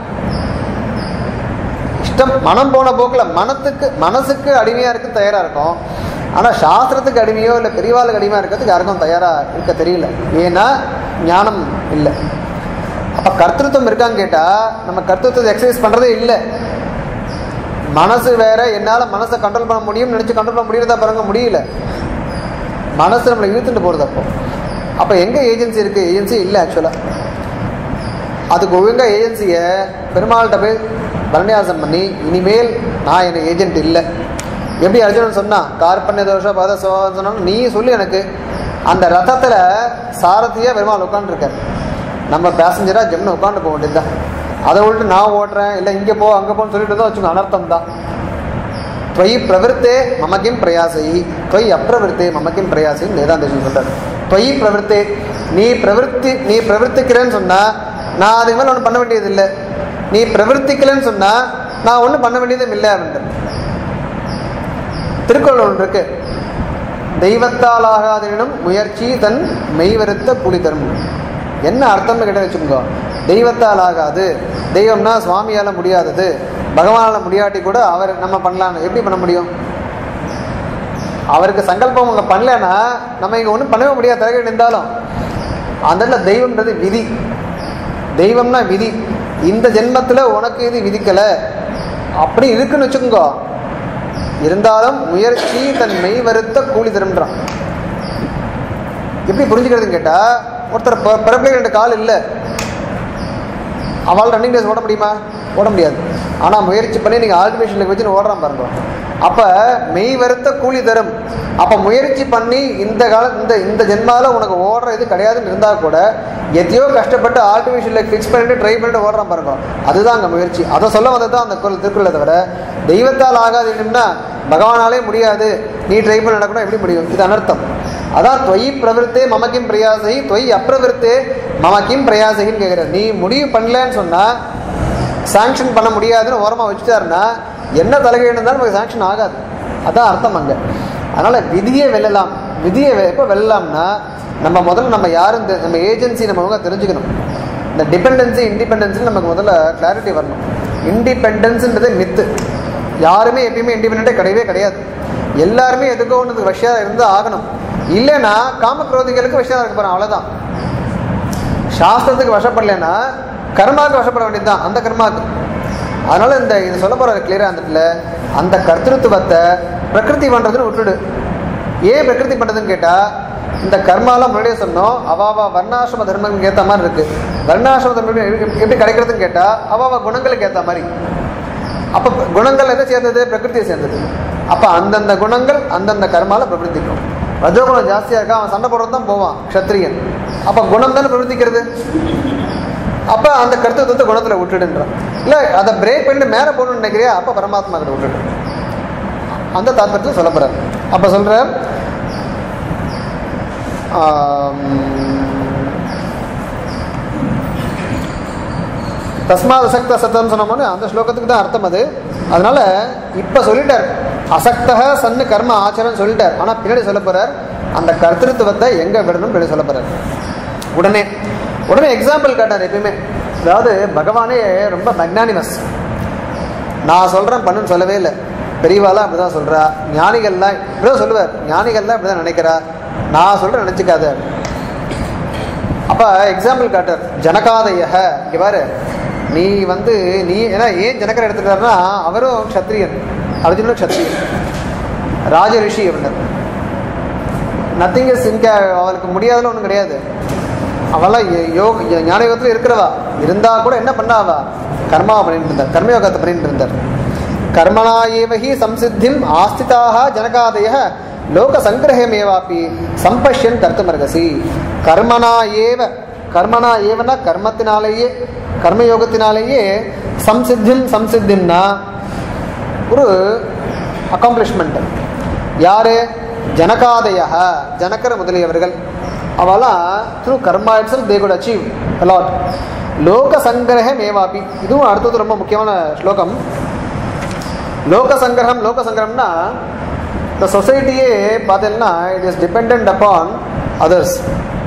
இஷ்டம் மனம் போன போக்கில் மனத்துக்கு மனசுக்கு அடிமையாக இருக்க தயாராக இருக்கும் ஆனால் சாஸ்திரத்துக்கு அடிமையோ இல்லை பெரியவாளுக்கு அடிமையாக இருக்கிறதுக்கு யாருக்கும் தயாராக இருக்க தெரியல ஏன்னா ஞானம் இல்லை அப்போ கர்த்தൃത്വம் இருக்கான்னு கேட்டால் நம்ம கர்த்தൃത്வத்தை எக்ஸசைஸ் பண்ணுறதே இல்லை மனசு வேற என்னால் மனசை கண்ட்ரோல் பண்ண முடியும்னு நினச்சி கண்ட்ரோல் பண்ண முடியறதா பாருங்க முடியல மனசு நம்மளை இழுத்துட்டு போகிறது அப்போ அப்போ எங்கே ஏஜென்சி இருக்குது ஏஜென்சி இல்லை ஆக்சுவலாக அதுக்கு ஒழுங்காக ஏஜென்சியை பெருமாள்கிட்ட போய் பரநியாசம் பண்ணி இனிமேல் நான் எனக்கு ஏஜென்ட் இல்லை எப்படி அர்ஜுனன் சொன்னான் கார்பண்ய தோஷ பத சொன்னா நீ சொல்லி எனக்கு அந்த ரதத்தில் சாரதியாக பெருமாள் உட்காந்துருக்கார் நம்ம பேசஞ்சராக ஜம்னு உட்காந்து போக வேண்டியதுதான் அதை விட்டு நான் ஓட்டுறேன் இல்லை இங்கே போ அங்கே போன்னு சொல்லிட்டு தான் வச்சுக்கோங்க அனர்த்தம் தான் त्वयि प्रवृत्ते मम किं प्रयासै त्वयि अप्रवृत्ते मम किं பிரயாசின்னு வேதாந்தேஷன் சொல்றாரு त्वयि प्रवृत्ते நீ பிரவருத்தி நீ பிரவர்த்திக்கிறேன்னு சொன்னா நான் அதுக்கு மேலே ஒன்றும் பண்ண வேண்டியது இல்லை நீ பிரவர்த்திக்கலன்னு சொன்னா நான் ஒன்றும் பண்ண வேண்டியதும் இல்லை அப்படின்ட்டு திருக்குறள் ஒன்று இருக்கு தெய்வத்தால் ஆகாதனிடம் முயற்சி தன் மெய்வருத்த புலி தரும் என்ன அர்த்தம்னு கேட்ட வச்சுக்கோங்க தெய்வத்தால் ஆகாது தெய்வம்னா சுவாமியால் முடியாதது பகவானால் முடியாட்டி கூட அவர் நம்ம பண்ணலான்னு எப்படி பண்ண முடியும் அவருக்கு சங்கல்பம் அங்கே பண்ணலன்னா நம்ம இங்கே ஒன்றும் பண்ணவே முடியாது தரகை இருந்தாலும் அந்த இடத்துல தெய்வம்ன்றது விதி தெய்வம்னா விதி இந்த ஜென்மத்தில் உனக்கு இது விதிக்கலை அப்படி இருக்குன்னு வச்சுக்கோங்க இருந்தாலும் முயற்சி தன் மெய் வருத்த கூலி தரும்ன்றான் எப்படி புரிஞ்சுக்கிறதுன்னு கேட்டால் ஒருத்தர் ப- பிறப்பிலே ரெண்டு கால் இல்லை அவள் ரன்னிங் ரேஸ் ஓட முடியுமா ஓட முடியாது ஆனால் முயற்சி பண்ணி நீங்கள் ஆல்டிமேஷனுக்கு வச்சு ஓடுறான் பாருங்க அப்போ மெய் வருத்த கூலி தரும் அப்போ முயற்சி பண்ணி இந்த கால இந்த இந்த ஜென்மால உனக்கு ஓடுற இது கிடையாதுன்னு இருந்தால் கூட எதையோ கஷ்டப்பட்டு ஆல்டிமேஷனில் ஃபிக்ஸ் பண்ணிட்டு ட்ரை பண்ணிட்டு ஓடுறான் பாருங்க அதுதான் அங்கே முயற்சி அதை சொல்ல வந்தது தான் அந்த குரல் திருக்குறளை தவிர தெய்வத்தால் ஆகாது என்னன்னா பகவானாலே முடியாது நீ ட்ரை பண்ண நடக்கணும் எப்படி முடியும் இது அனர்த்தம் அதான் தொய் பிரவருத்தே மமக்கிம் பிரயாசகி தொய் அப்பிரவருத்தே மமக்கிம் பிரயாசகின்னு கேட்குறாரு நீ முடிவு பண்ணலன்னு சொன்னா சாங்ஷன் பண்ண முடியாதுன்னு ஓரமாக வச்சுட்டாருன்னா என்ன தலைகீழ் இருந்தாலும் நமக்கு சாங்ஷன் ஆகாது அதான் அர்த்தம் அங்கே அதனால் விதியை வெல்லலாம் விதியை வெ- எப்போ வெல்லலாம்னா நம்ம முதல்ல நம்ம யாரும் தெ- நம்ம ஏஜென்சி நம்ம ஒழுங்கா தெரிஞ்சுக்கணும் இந்த டிபெண்டன்சி இண்டிபெண்டன்சி நமக்கு முதல்ல கிளாரிட்டி வரணும் இண்டிபெண்டன்ஸுன்றது மித்து யாருமே எப்பயுமே இண்டிபெண்டே கிடையவே கிடையாது எல்லாருமே எதுக்கோ ஒன்று விஷயம் இருந்து ஆகணும் இல்லைன்னா காமக்ரோதிகளுக்கு விஷயம் இருக்க போகிறோம் அவ்வளோதான் சாஸ்திரத்துக்கு வசப்படலைன்னா கர்மாவுக்கு வசப்பட வேண்டியதுதான் அந்த கர்மாவுக்கு அதனால இந்த இது சொல்ல போற கிளியரா அந்த இடத்துல அந்த கர்த்திருத்துவத்தை பிரகிருதி பண்றதுன்னு விட்டுடு ஏன் பிரகிருதி பண்றதுன்னு கேட்டா இந்த கர்மாலாம் முன்னாடியே சொன்னோம் அவாவா வர்ணாசிரம தர்மங்களுக்கு ஏற்ற மாதிரி இருக்கு வர்ணாசிரம தர்மம் எப்படி- எப்படி கிடைக்கிறதுன்னு கேட்டா அவாவா குணங்களுக்கு ஏற்ற மாதிரி அப்ப குணங்கள் எதை சேர்ந்தது பிரகிருதியை சேர்ந்தது அப்ப அந்தந்த குணங்கள் அந்தந்த கர்மால பிரவர்த்திக்கும் ரஜோகுணம் ஜாஸ்தியா இருக்கா அவன் சண்டை போடுறது தான் போவான் க்ஷத்ரியன் அப்ப குணம் தானே பிரவர்த்திக்கிறது அப்ப அந்த கருத்துவத்தை குணத்துல விட்டுடுன்றான் இல்ல அதை பிரேக் பண்ணிட்டு மேல போகணும்னு நினைக்கிறியா அப்ப பரமாத்மா கிட்ட விட்டுடு அந்த தாத்பரியத்தில் சொல்ல போறாரு அப்ப சொல்ற தஸ்மாத் அசக்த அசத்தம்னு சொன்னோம்னு அந்த ஸ்லோகத்துக்கு தான் அர்த்தம் அது அதனால இப்ப சொல்லிட்டார் அசக்தக சன்னு கர்ம ஆச்சரன் சொல்லிட்டார் ஆனா பின்னாடி சொல்ல போறார் அந்த கர்த்திருத்துவத்தை எங்க விடணும் பின்னாடி சொல்ல போறார் உடனே உடனே எக்ஸாம்பிள் காட்டார் எப்பயுமே அதாவது பகவானே ரொம்ப மெக்னானிமஸ் நான் சொல்றேன் பண்ணுன்னு சொல்லவே இல்லை பெரியவாலாம் அப்படிதான் சொல்றா ஞானிகள்லாம் இப்படிதான் சொல்லுவார் ஞானிகள்லாம் இப்படிதான் நினைக்கிறா நான் சொல்றேன் நினைச்சுக்காத அப்ப எக்ஸாம்பிள் காட்டார் ஜனகாதய இங்க பாரு நீ வந்து நீ ஏன்னா ஏன் ஜனகர் எடுத்துட்டாருன்னா அவரும் க்ஷத்ரியன் அர்ஜுனும் க்ஷத்ரியன் ராஜ ரிஷி அப்படின்னார் நத்திங் இஸ் இன்க அவளுக்கு முடியாதுன்னு ஒன்றும் கிடையாது அவெல்லாம் ய- யோக ய- ஞான யோகத்தில் இருக்கிறவா இருந்தா கூட என்ன பண்ணாவா கர்மாவை பண்ணிட்டு இருந்தார் கர்மயோகத்தை பண்ணிட்டு இருந்தார் கர்மணா ஏவஹி சம்சித்திம் ஆஸ்திதாக ஜனகாதய லோக சங்கிரகமேவாப்பி சம்பஷ்யன் கர்த்தமர்கசி கர்மணா ஏவ கர்மணா ஏவனா கர்மத்தினாலேயே கர்மயோகத்தினாலேயே சம்சித்திம் சம்சித்திம்னா ஒரு அக்காம்ப்ளிஷ்மெண்ட் யாரு ஜனகாதய ஜனகர் முதலியவர்கள் அவெல்லாம் through karma it's they could achieve அலாட் லோக சங்கிரகம் ஏவாபி இதுவும் அடுத்தது ரொம்ப முக்கியமான ஸ்லோகம் லோக சங்கிரகம் லோக சங்கிரகம்னா இந்த சொசைட்டியே பார்த்தீங்கன்னா it is depend upon others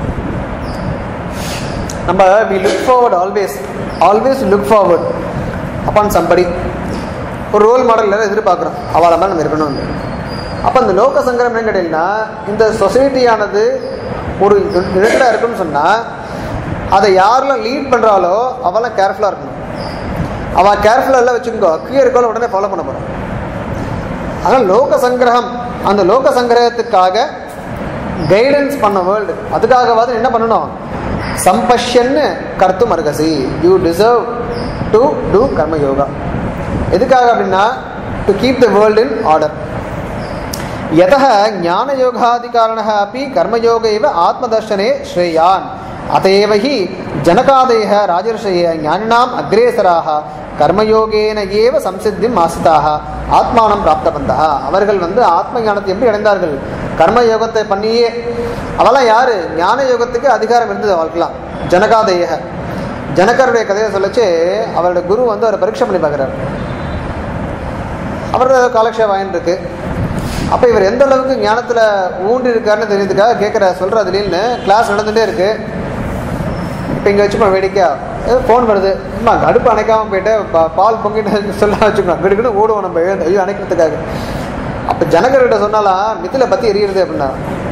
நம்ம we look forward always always look forward upon somebody ஒரு ரோல் மாடல் எதிர்பார்க்குறோம் அவளை மாதிரி நம்ம இருக்கணும்னு அப்போ இந்த லோக சங்கரம் என்ன கேட்டீங்கன்னா இந்த சொசைட்டியானது ஒரு ரிலேட்டடாக இருக்குன்னு சொன்னால் அதை யாரெல்லாம் லீட் பண்ணுறாலோ அவெல்லாம் கேர்ஃபுல்லாக இருக்கணும் அவள் கேர்ஃபுல்லாக எல்லாம் வச்சுக்கோ கீழே இருக்கோ உடனே ஃபாலோ பண்ண போகிறான் அதனால் லோக சங்கிரகம் அந்த லோக சங்கிரகத்துக்காக கைடன்ஸ் பண்ண வேர்ல்டு அதுக்காகவாது என்ன பண்ணணும் சம்பஷ்யன்னு கர்த்தும் அர்கசி you deserve to do karma yoga எதுக்காக அப்படின்னா to keep the world in order यतः ज्ञानयोगादिकारणः अपि कर्मयोग एव आत्मदर्शने श्रेयान् अत एव हि जनकादयः राजर्षयः ज्ञानिनाम् अग्रेसराः கர்மயோகேன ஏவ சம்சித்திம் ஆசிதாக ஆத்மானம் பிராப்தவந்தா அவர்கள் வந்து ஆத்ம ஞானத்தை எப்படி அடைந்தார்கள் கர்மயோகத்தை பண்ணியே அவெல்லாம் யாரு ஞான யோகத்துக்கு அதிகாரம் இருந்தது அவளுக்கெல்லாம் ஜனகாதேய ஜனகருடைய கதையை சொல்லச்சு அவருடைய குரு வந்து அவரை பரீட்சை பண்ணி பார்க்குறாரு அவரோட காலக்ஷேபம் ஆயின்னு இருக்கு அப்போ இவர் எந்த அளவுக்கு ஞானத்தில் ஊன்றி இருக்காருன்னு தெரியுதுக்காக கேட்குற சொல்கிற அதுலேன்னு கிளாஸ் நடந்துகிட்டே இருக்கு இப்போ இங்கே வச்சுப்போம் வேடிக்கையா ஃபோன் வருது அம்மா அடுப்பு அணைக்காமல் போயிட்டு பா- பால் பொங்கிட்டு சொல்ல வச்சுக்கணும் கிடுக்கிட்டு ஓடுவோம் நம்ம எழுந்து ஐயோ அணைக்கிறதுக்காக அப்போ ஜனகர்கிட்ட சொன்னாலாம் மித்தில பற்றி எரியுறது அப்படின்னா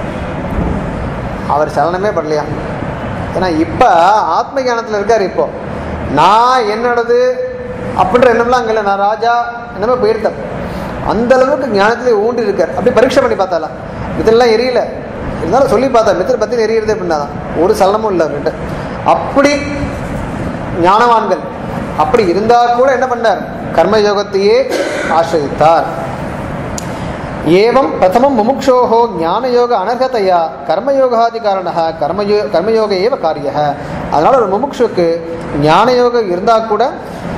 அவர் சலனமே படலையா ஏன்னா இப்போ ஆத்ம ஞானத்தில் இருக்கார் இப்போ நான் என்னோடது அப்படின்ற எண்ணம்லாம் அங்கே இல்லை நான் ராஜா என்னமே போயிருத்தேன் அந்த அளவுக்கு ஞானத்திலே ஊன்றி இருக்கார் அப்படி பரீட்சை பண்ணி பார்த்தாலாம் இதெல்லாம் எரியல இருந்தாலும் சொல்லி பார்த்தா மித்திர பற்றி எரியுறது அப்படின்னா தான் ஒரு சலனமும் இல்லை அவர்கிட்ட அப்படி ஞானவான்கள் அப்படி இருந்தா கூட என்ன பண்ணார் கர்மயோகத்தையே ஆசிரித்தார் ஏவம் பிரதமம் முமுக்ஷோஹோ ஞானயோக அனர்ஹதையா கர்மயோகாதி காரண கர்மயோ கர்மயோக ஏவ காரிய அதனால ஒரு முமுக்ஷுக்கு ஞானயோகம் இருந்தால் கூட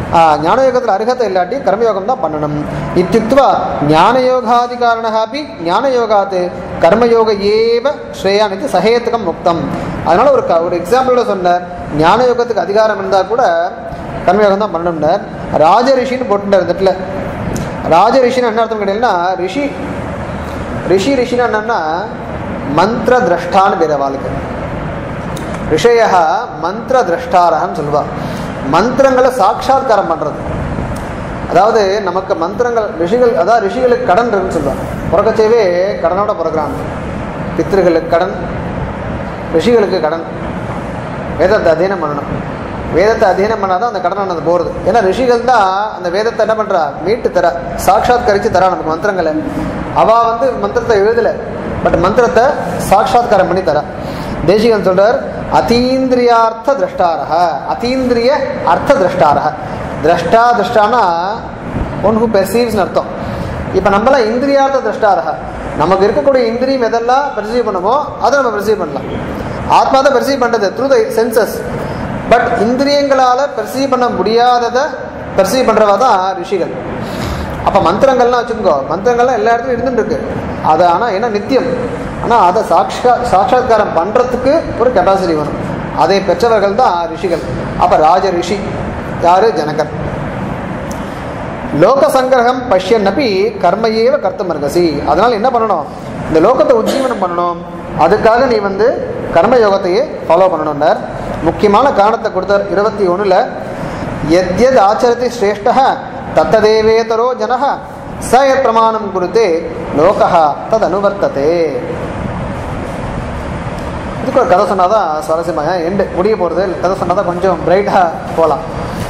ஞானயோகத்தில் அருகதை இல்லாட்டி கர்மயோகம் தான் பண்ணணும் இத்தியுக்துவா ஞானயோகாதிகாரணः अपि ஞானயோகாத் கர்மயோக ஏவ ஸ்ரேயான் இது சகேத்துகம் முக்தம் அதனால ஒரு க- ஒரு எக்ஸாம்பிளோட சொன்னார் ஞானயோகத்துக்கு அதிகாரம் இருந்தால் கூட கர்மயோகம் தான் பண்ணணும்னார் ராஜ ரிஷின்னு போட்டுட்டார் இந்த இடத்துல ராஜ ரிஷின்னு என்ன அர்த்தம் கேட்டீங்கன்னா ரிஷி ரிஷி ரிஷின்னு என்னன்னா மந்திர திரஷ்டான்னு பேர் அவளுக்கு ரிஷய மந்திர திரஷ்டாரகன்னு சொல்லுவா மந்திரங்களை சாட்சாத்காரம் பண்ணுறது அதாவது நமக்கு மந்திரங்கள் ரிஷிகள் அதாவது ரிஷிகளுக்கு கடன் இருக்குன்னு சொல்லுவாங்க பிறக்கச்சேவே கடனோட பிறக்கிறாங்க பித்திருகளுக்கு கடன் ரிஷிகளுக்கு கடன் வேதத்தை அध्यயனம் பண்ணணும் வேதத்தை அध्यயனம் பண்ணாதான் அந்த கடன் அது போகிறது ஏன்னா ரிஷிகள் தான் அந்த வேதத்தை என்ன பண்ணுறா மீட்டு தர சாட்சாத்கரித்து தரா நமக்கு மந்திரங்களை அவ வந்து மந்திரத்தை எழுதலை பட் மந்திரத்தை சாட்சாத்காரம் பண்ணி தரா தேசிகன் சொல்றார் அதீந்திரியார்த்த திரஷ்டாரக அதீந்திரிய அர்த்த திரஷ்டாரக திரஷ்டா திரஷ்டானா ஒன் ஹூ பெர்சீவ்ஸ்னு அர்த்தம் இப்போ நம்மளாம் இந்திரியார்த்த திரஷ்டாரக நமக்கு இருக்கக்கூடிய இந்திரியம் எதெல்லாம் பெர்சீவ் பண்ணுமோ அதை நம்ம பெர்சீவ் பண்ணலாம் ஆத்மா தான் பெர்சீவ் பண்ணுறது த்ரூ த சென்சஸ் பட் இந்திரியங்களால் பெர்சீவ் பண்ண முடியாததை பெர்சீவ் பண்ணுறவா தான் ரிஷிகள் அப்போ மந்திரங்கள்லாம் வச்சுக்கோ மந்திரங்கள்லாம் எல்லா இடத்துலையும் இருந்துட்டு இருக்கு அது ஆனால் என்ன நித்தியம் ஆனால் அதை சாட்சா சாட்சாத்காரம் பண்ணுறதுக்கு ஒரு கெப்பாசிட்டி வேணும் அதை பெற்றவர்கள் தான் ரிஷிகள் அப்போ ராஜ ரிஷி யாரு ஜனகர் லோக சங்கிரகம் பஷ்யன்னப்பி கர்மையேவ கர்த்தம் அர்கசி அதனால் என்ன பண்ணணும் இந்த லோகத்தை உஜ்ஜீவனம் பண்ணணும் அதுக்காக நீ வந்து கர்ம யோகத்தையே ஃபாலோ பண்ணணும்னார் முக்கியமான காரணத்தை கொடுத்தார் இருபத்தி ஒன்றில் எத்யத் ஆச்சரதி ஸ்ரேஷ்ட தத்ததேவேதரோ ஜனக ச யத் பிரமாணம் குருத்தே லோகா தத் அனுவர்த்ததே இதுக்கு ஒரு கதை சொன்னாதான் சுவாரஸ்யமாக எண்டு முடிய போகிறது கதை சொன்னாதான் கொஞ்சம் பிரைட்டாக போகலாம்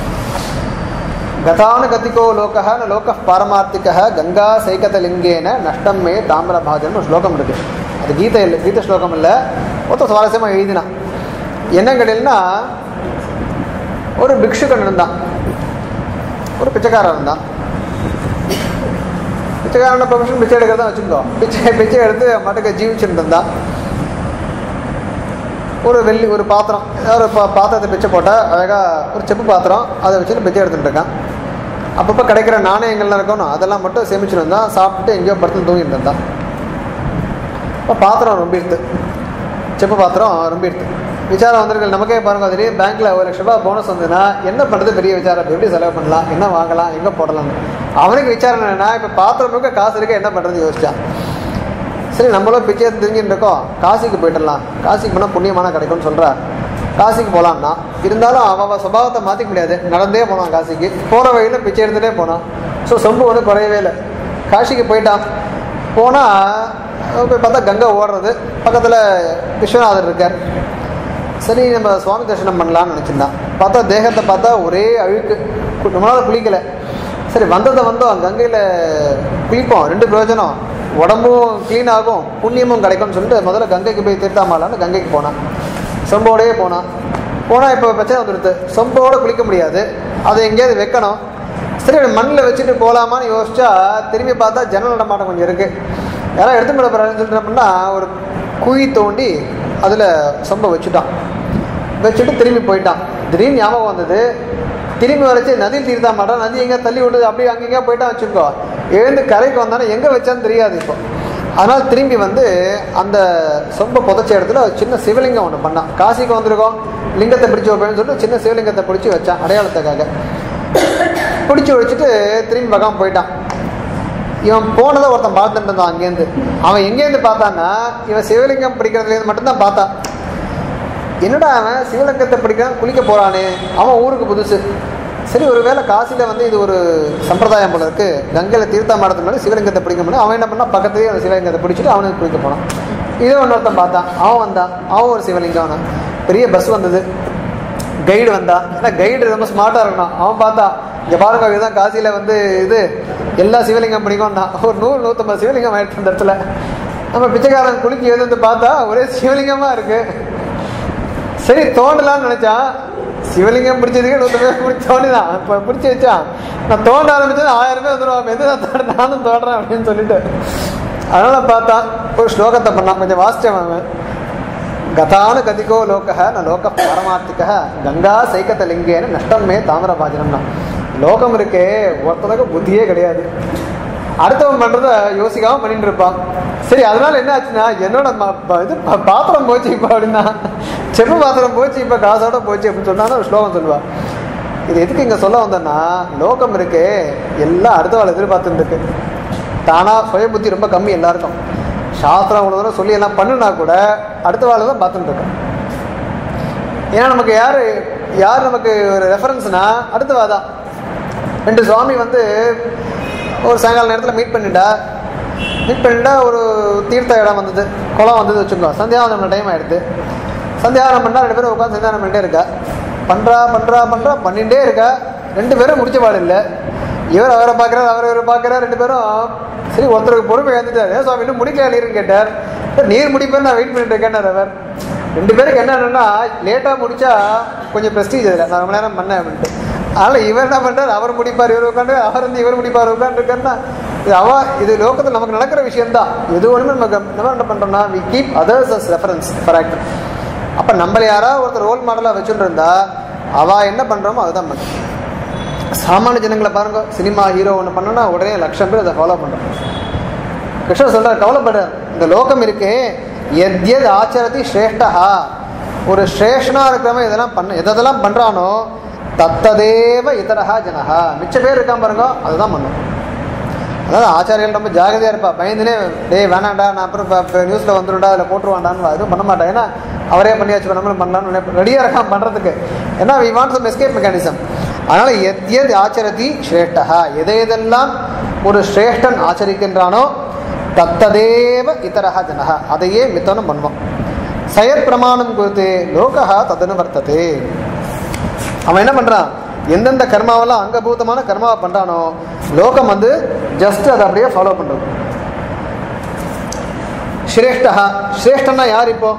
கதானுகதிகோ லோகः ந லோகः பாரமார்த்திகः கங்கா சைகதலிங்கேன நஷ்டம் மே தாமிரபாஜன் ஒரு ஸ்லோகம் இருக்கு அது கீதை இல்லை கீத ஸ்லோகம் இல்லை மொத்தம் சுவாரஸ்யமாக எழுதினான் என்ன கேட்டீங்கன்னா ஒரு பிக்ஷுக்கன் இருந்தான் ஒரு பிச்சைக்காரன் இருந்தான் பிச்சைக்காரன ப்ரொஃபஷன் பிச்சை எடுக்கிறதா வச்சுருந்தோம் பிச்சை பிச்சை எடுத்து மட்டுக்கு ஜீவிச்சுட்டு இருந்தான் ஒரு வெள்ளி ஒரு பாத்திரம் ஏதாவது ஒரு பா- பாத்திரத்தை பிச்சை போட்டால் அழகாக ஒரு செப்பு பாத்திரம் அதை வச்சுட்டு பிச்சை எடுத்துட்டு இருக்கான் அப்பப்போ கிடைக்கிற நாணயங்கள்லாம் இருக்கணும் அதெல்லாம் மட்டும் சேமிச்சுட்டு இருந்தான் சாப்பிட்டு எங்கேயோ படுத்து தூங்கிட்டு இருந்தான் இப்போ பாத்திரம் ரொம்ப எடுத்து செப்பு பாத்திரம் ரொம்ப எடுத்து விசாரம் வந்திருக்கு நமக்கே பாருங்க திடீர்னு பேங்க்கில் ஒரு லட்ச ரூபாய் போனஸ் வந்ததுன்னா என்ன பண்ணுறது பெரிய விசாரம் எப்படி செலவு பண்ணலாம் என்ன வாங்கலாம் எங்கே போடலாம் அவனுக்கு விசாரம் என்னன்னா இப்போ பாத்திரம் முழுக்க காசு இருக்க என்ன பண்ணுறது யோசிச்சான் சரி நம்மளும் பிச்சை எடுத்து தெரிஞ்சுட்டு இருக்கோம் காசிக்கு போயிடலாம் காசிக்கு போனால் புண்ணியமான கிடைக்கும்னு சொல்கிறா காசிக்கு போகலான்னா இருந்தாலும் அவன் அவன் சுபாவத்தை மாற்றிக்க முடியாது நடந்தே போனான் காசிக்கு போகிற வழியில் பிச்சை எடுத்துகிட்டே போனான் ஸோ சொம்பு ஒன்றும் குறையவே இல்லை காசிக்கு போயிட்டான் போனால் போய் பார்த்தா கங்கை ஓடுறது பக்கத்தில் விஸ்வநாதர் இருக்கார் சரி நம்ம சுவாமி தரிசனம் பண்ணலாம்னு நினச்சிருந்தான் பார்த்தா தேகத்தை பார்த்தா ஒரே அழுக்கு கு- நம்மளால குளிக்கலை சரி வந்ததை வந்தோம் கங்கையில் குளிப்போம் ரெண்டு பிரயோஜனம் உடம்பும் க்ளீன் ஆகும் புண்ணியமும் கிடைக்கும்னு சொல்லிட்டு முதல்ல கங்கைக்கு போய் தீர்த்தாமலான்னு கங்கைக்கு போனான் சொம்போடையே போனான் போனால் இப்போ பிரச்சனை வந்துடுது சொம்போட குளிக்க முடியாது அதை எங்கேயாவது வைக்கணும் சரி அப்படி மண்ணில் வச்சுட்டு போகலாமான்னு யோசிச்சா திரும்பி பார்த்தா ஜன்னல் நடமாட்டம் கொஞ்சம் இருக்குது யாராவது எடுத்து விட போகிறாருன்னு சொல்லிட்டு என்ன பண்ணா ஒரு குழி தோண்டி அதில் சொம்பை வச்சுட்டான் வச்சுட்டு திரும்பி போயிட்டான் திடீர்னு ஞாபகம் வந்தது திரும்பி வரைச்சு நதியில் தீர்த்தா மாட்டான் நதி எங்கே தள்ளி விடுது அப்படியே அங்கங்கே போயிட்டான் வச்சுக்கோ எழுந்து கரைக்கு வந்தானே எங்கே வச்சான்னு தெரியாது இப்போ அதனால் திரும்பி வந்து அந்த சொம்ப புதைச்ச இடத்துல ஒரு சின்ன சிவலிங்கம் ஒன்று பண்ணான் காசிக்கு வந்திருக்கோம் லிங்கத்தை பிடிச்சி வைப்பேன்னு சொல்லிட்டு சின்ன சிவலிங்கத்தை பிடிச்சி வச்சான் அடையாளத்துக்காக பிடிச்சி வச்சுட்டு திரும்பி பக்கம் போயிட்டான் இவன் போனதை ஒருத்தன் பார்த்துட்டு இருந்தான் அங்கேருந்து அவன் எங்கேருந்து பார்த்தான்னா இவன் சிவலிங்கம் பிடிக்கிறதுலேருந்து மட்டும்தான் பார்த்தான் என்னடா அவன் சிவலிங்கத்தை பிடிக்கிறான் குளிக்க போறானே அவன் ஊருக்கு புதுசு சரி ஒருவேளை காசியில் வந்து இது ஒரு சம்பிரதாயம் போல இருக்கு கங்கையில் தீர்த்தம் மாடத்து மேலே சிவலிங்கத்தை பிடிக்க முடியும் அவன் என்ன பண்ணான் பக்கத்துலேயே அந்த சிவலிங்கத்தை பிடிச்சிட்டு அவனுக்கு குளிக்க போனான் இதே ஒன்னொருத்தன் பார்த்தான் அவன் வந்தான் அவன் ஒரு சிவலிங்கம் அவன். பெரிய பஸ் வந்தது கைடு வந்தான் ஏன்னா கைடு ரொம்ப ஸ்மார்ட்டாக இருக்கணும் அவன் பார்த்தான் இங்கே பாருங்க இதுதான் காசியில் வந்து இது எல்லா சிவலிங்கம் பிடிக்கும்னா ஒரு நூறு நூற்றம்பது சிவலிங்கம் ஆயிடுச்சு அந்த இடத்துல நம்ம பிச்சைக்காரன் குளிக்க எழுந்து பார்த்தா ஒரே சிவலிங்கமாக இருக்குது சரி தோண்டலாம்னு நினைச்சான் சிவலிங்கம் பிடிச்சதுக்கே நூற்றி பேர் பிடிச்சி தோண்டிதான் இப்போ பிடிச்சி வச்சான் நான் தோண்ட ஆரம்பிச்சது ஆயிரம் பேர் வந்துடுவான் எது நான் தோண்ட நானும் தோன்றேன் அப்படின்னு சொல்லிட்டு அதனால பார்த்தான் ஒரு ஸ்லோகத்தை பண்ணான் கொஞ்சம் வாசிச்சவன் அவன் கதானு கதிகோ லோக ந லோக பாரமார்த்திக கங்கா சைக்கத்த லிங்கேன நஷ்டம் மே தாமிரபாஜனம்னா லோகம் இருக்கே ஒருத்தனுக்கு புத்தியே கிடையாது அடுத்தவன் பண்றத யோசிக்காம பண்ணிட்டு இருப்பான் சரி அதனால என்ன ஆச்சுன்னா என்னோட ம- ப- இது ப- பாத்திரம் போச்சு இப்போ அப்படின்னா செப்பு பாத்திரம் போச்சு இப்போ காசோட போச்சு அப்படின்னு சொன்னா ஒரு ஸ்லோகம் சொல்லுவா இது எதுக்கு இங்க சொல்ல வந்தேன்னா லோகம் இருக்கே எல்லாம் அடுத்தவாள் எதிர்பார்த்துட்டு இருக்கு தானா சுய புத்தி ரொம்ப கம்மி எல்லாருக்கும் சாஸ்திரம் அவ்வளோ தூரம் சொல்லி எல்லாம் பண்ணுனா கூட அடுத்த வாழ் தான் பார்த்துட்டு இருக்கோம் ஏன்னா நமக்கு யார் யார் நமக்கு ஒரு ரெஃபரன்ஸ்னா அடுத்தவா தான் ரெண்டு சுவாமி வந்து ஒரு சாயங்கால நேரத்தில் மீட் பண்ணிட்டா மீட் பண்ணிட்டா ஒரு தீர்த்த இடம் வந்தது குளம் வந்தது வச்சுக்கோ சந்தியாவந்தனம் டைம் ஆயிடுது சந்தியாவனம் பண்ணா ரெண்டு பேரும் உட்காந்து சந்தியாவனம் பண்ணிட்டே இருக்கா பண்றா பண்றா பண்றா பண்ணிட்டே இருக்கா ரெண்டு பேரும் முடிச்ச பாடு இல்லை இவர் அவரை பார்க்குறாரு அவர் இவரை பார்க்குறாரு ரெண்டு பேரும் சரி ஒருத்தருக்கு பொறுமை இழந்துட்டார் ஏன் சுவாமி இன்னும் முடிக்கல நீருன்னு கேட்டார் "சார், நீர் முடிப்பேன் நான் வெயிட் பண்ணிட்டு இருக்கேன்னார் அவர் ரெண்டு பேருக்கு என்னன்னா லேட்டாக முடிச்சா கொஞ்சம் ப்ரெஸ்டீஜ் அதில் நான் ரொம்ப நேரம் பண்ணேன் அப்படின்ட்டு அதனால் இவர் என்ன பண்ணுறாரு அவர் முடிப்பார் இவர் உட்காந்து அவர் வந்து இவர் முடிப்பார் உட்காந்துருக்காருன்னா இது அவ இது லோகத்தில் நமக்கு நடக்கிற விஷயம்தான் எது ஒன்றுமே நமக்கு நம்ம என்ன பண்ணுறோம்னா we keep others as reference for act அப்போ நம்மள யாராவது ஒருத்தர் ரோல் மாடலாக வச்சுட்டு இருந்தா அவ என்ன பண்ணுறோமோ அதுதான் பண்ணும் சாமானிய ஜனங்களை பாருங்க சினிமா ஹீரோ ஒன்று பண்ணனா உடனே லட்சம் பேர் அதை ஃபாலோ பண்ணுறோம் கிருஷ்ணர் சொல்றார் கவலைப்படுறார் இந்த லோகம் இருக்கே எத்யத் ஆச்சரதி ஸ்ரேஷ்டா ஒரு ஸ்ரேஷ்டனா இருக்கிறவன் இதெல்லாம் பண்ண எதெல்லாம் பண்றானோ தத்ததேவ இதரஹா ஜனஹா மிச்ச பேர் இருக்கான் பாருங்க அதுதான் பண்ணும் அதாவது ஆச்சாரியர்கள் ரொம்ப ஜாகிரதையா இருப்பா பயந்துனே டேய் வேணாண்டா நான் அப்புறம் இப்போ நியூஸ்ல வந்துடும்டா அதில் போட்டுருவாண்டான்னு எதுவும் பண்ண மாட்டேன் ஏன்னா அவரே பண்ணியாச்சு நம்மளும் பண்ணலாம்னு ரெடியாக இருக்கான் பண்றதுக்கு ஏன்னா we want some escape mechanism அதனால எத் எத் ஆச்சரதி ஸ்ரேஷ்டா எதை எதெல்லாம் ஒரு ஸ்ரேஷ்டன் ஆச்சரிக்கின்றானோ தத்ததேவ இதரஹ ஜனஹ அதையே மித்தனம் பண்ணுவான் சயத் பிரமாணம் குறித்து லோகஹா ததனு வர்த்ததே அவன் என்ன பண்றான் எந்தெந்த கர்மாவெல்லாம் அங்கபூதமான கர்மாவை பண்றானோ லோகம் வந்து ஜஸ்ட் அதை அப்படியே ஃபாலோ பண்றது ஸ்ரேஷ்டா ஸ்ரேஷ்டன்னா யார் இப்போ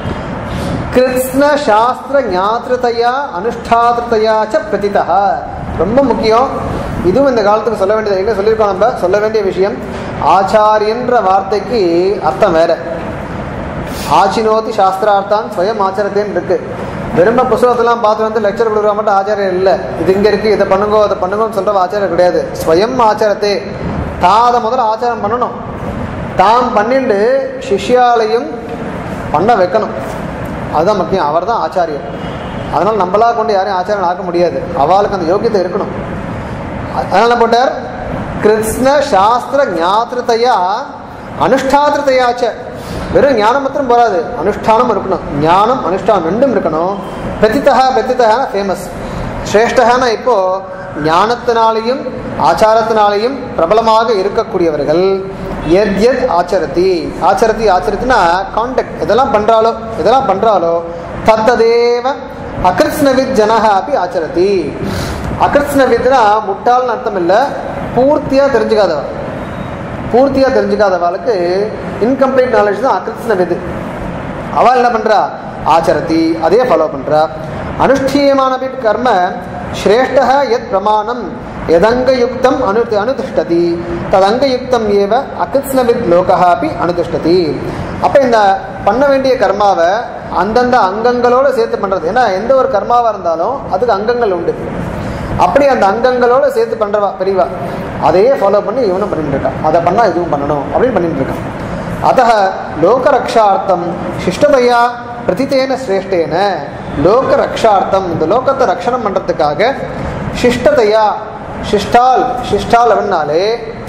கிருஷ்ண சாஸ்திர ஞாத்திருத்தையா அனுஷ்டாத்திருத்தையா ச பிரதிதா ரொம்ப முக்கியம் இதுவும் இந்த காலத்துக்கு சொல்ல வேண்டியது என்ன சொல்லியிருக்கோம் நம்ம சொல்ல வேண்டிய விஷயம் ஆச்சாரியன்ற வார்த்தைக்கு அர்த்தம் வேற ஆச்சினோதி சாஸ்திரார்த்தான் ஸ்வயம் ஆச்சரத்தேன்னு இருக்கு வெறும புஸ்தகத்தெல்லாம் பார்த்து வந்து லெக்சர் கொடுக்குற மட்டும் ஆச்சாரியம் இல்லை இது இங்கே இருக்கு இதை பண்ணுங்கோ அதை பண்ணுங்கன்னு சொல்ற ஆச்சாரியம் கிடையாது ஸ்வயம் ஆச்சாரத்தே தான் அதை முதல்ல ஆச்சாரம் பண்ணணும் தாம் பண்ணிண்டு சிஷ்யாலையும் பண்ண வைக்கணும் அதுதான் முக்கியம் அவர் தான் ஆச்சாரியர் அதனால் நம்மளா கொண்டு யாரையும் ஆச்சாரம் ஆக்க முடியாது அவளுக்கு அந்த யோக்கியத்தை இருக்கணும் அதனால என்ன போட்டார் கிருஷ்ண சாஸ்திர ஞாத்திருத்தையா அனுஷ்டாத்திருத்தையாச்ச வெறும் ஞானம் மாத்திரம் போராது அனுஷ்டானம் இருக்கணும் ஞானம் அனுஷ்டானம் ரெண்டும் இருக்கணும் பிரதித்தகா பிரதித்தகா ஃபேமஸ் ஸ்ரேஷ்டகான இப்போ ஞானத்தினாலையும் ஆச்சாரத்தினாலையும் பிரபலமாக இருக்கக்கூடியவர்கள் எத் எத் ஆச்சரதி ஆச்சரதி ஆச்சரத்தினா கான்டெக்ட் எதெல்லாம் பண்றாலோ எதெல்லாம் பண்றாலோ தத்ததேவ அகிருஷ்ணவித் ஜனக அப்படி ஆச்சரதி அகிருஷ்ணவித்னா முட்டாள்னு அர்த்தம் இல்லை பூர்த்தியா தெரிஞ்சுக்காதவன் பூர்த்தியா தெரிஞ்சுக்காதவாளுக்கு இன்கம்ப்ளீட் நாலேஜ் தான் அகிருஷ்ண விது அவள் என்ன பண்றா ஆச்சரதி அதே ஃபாலோ பண்றா அனுஷ்டீயமான கர்ம ஸ்ரேஷ்ட எத் பிரமாணம் எதங்கயுக்தம் அனு அனுதிஷ்டதி ததங்கயுக்தம் ஏவ அகிருஷ்ணவித் லோகா அப்படி அனுதிஷ்டதி அப்ப இந்த பண்ண வேண்டிய கர்மாவை அந்தந்த அங்கங்களோட சேர்த்து பண்றது ஏன்னா எந்த ஒரு கர்மாவா இருந்தாலும் அதுக்கு அங்கங்கள் உண்டு அப்படி அந்த அங்கங்களோட சேர்த்து பண்றவா பெரியவா அதையே ஃபாலோ பண்ணி இவனும் பண்ணிட்டு இருக்கான் அதை பண்ணா இதுவும் பண்ணணும் அப்படின்னு பண்ணிட்டு இருக்கான் அத்த லோகரக்ஷார்த்தம் சிஷ்டதையா பிரதித்தேன சிரேஷ்டேன லோக ரக்ஷார்த்தம் இந்த லோகத்தை ரக்ஷணம் பண்றதுக்காக சிஷ்டதையா சிஷ்டால் சிஷ்டால் அப்படின்னாலே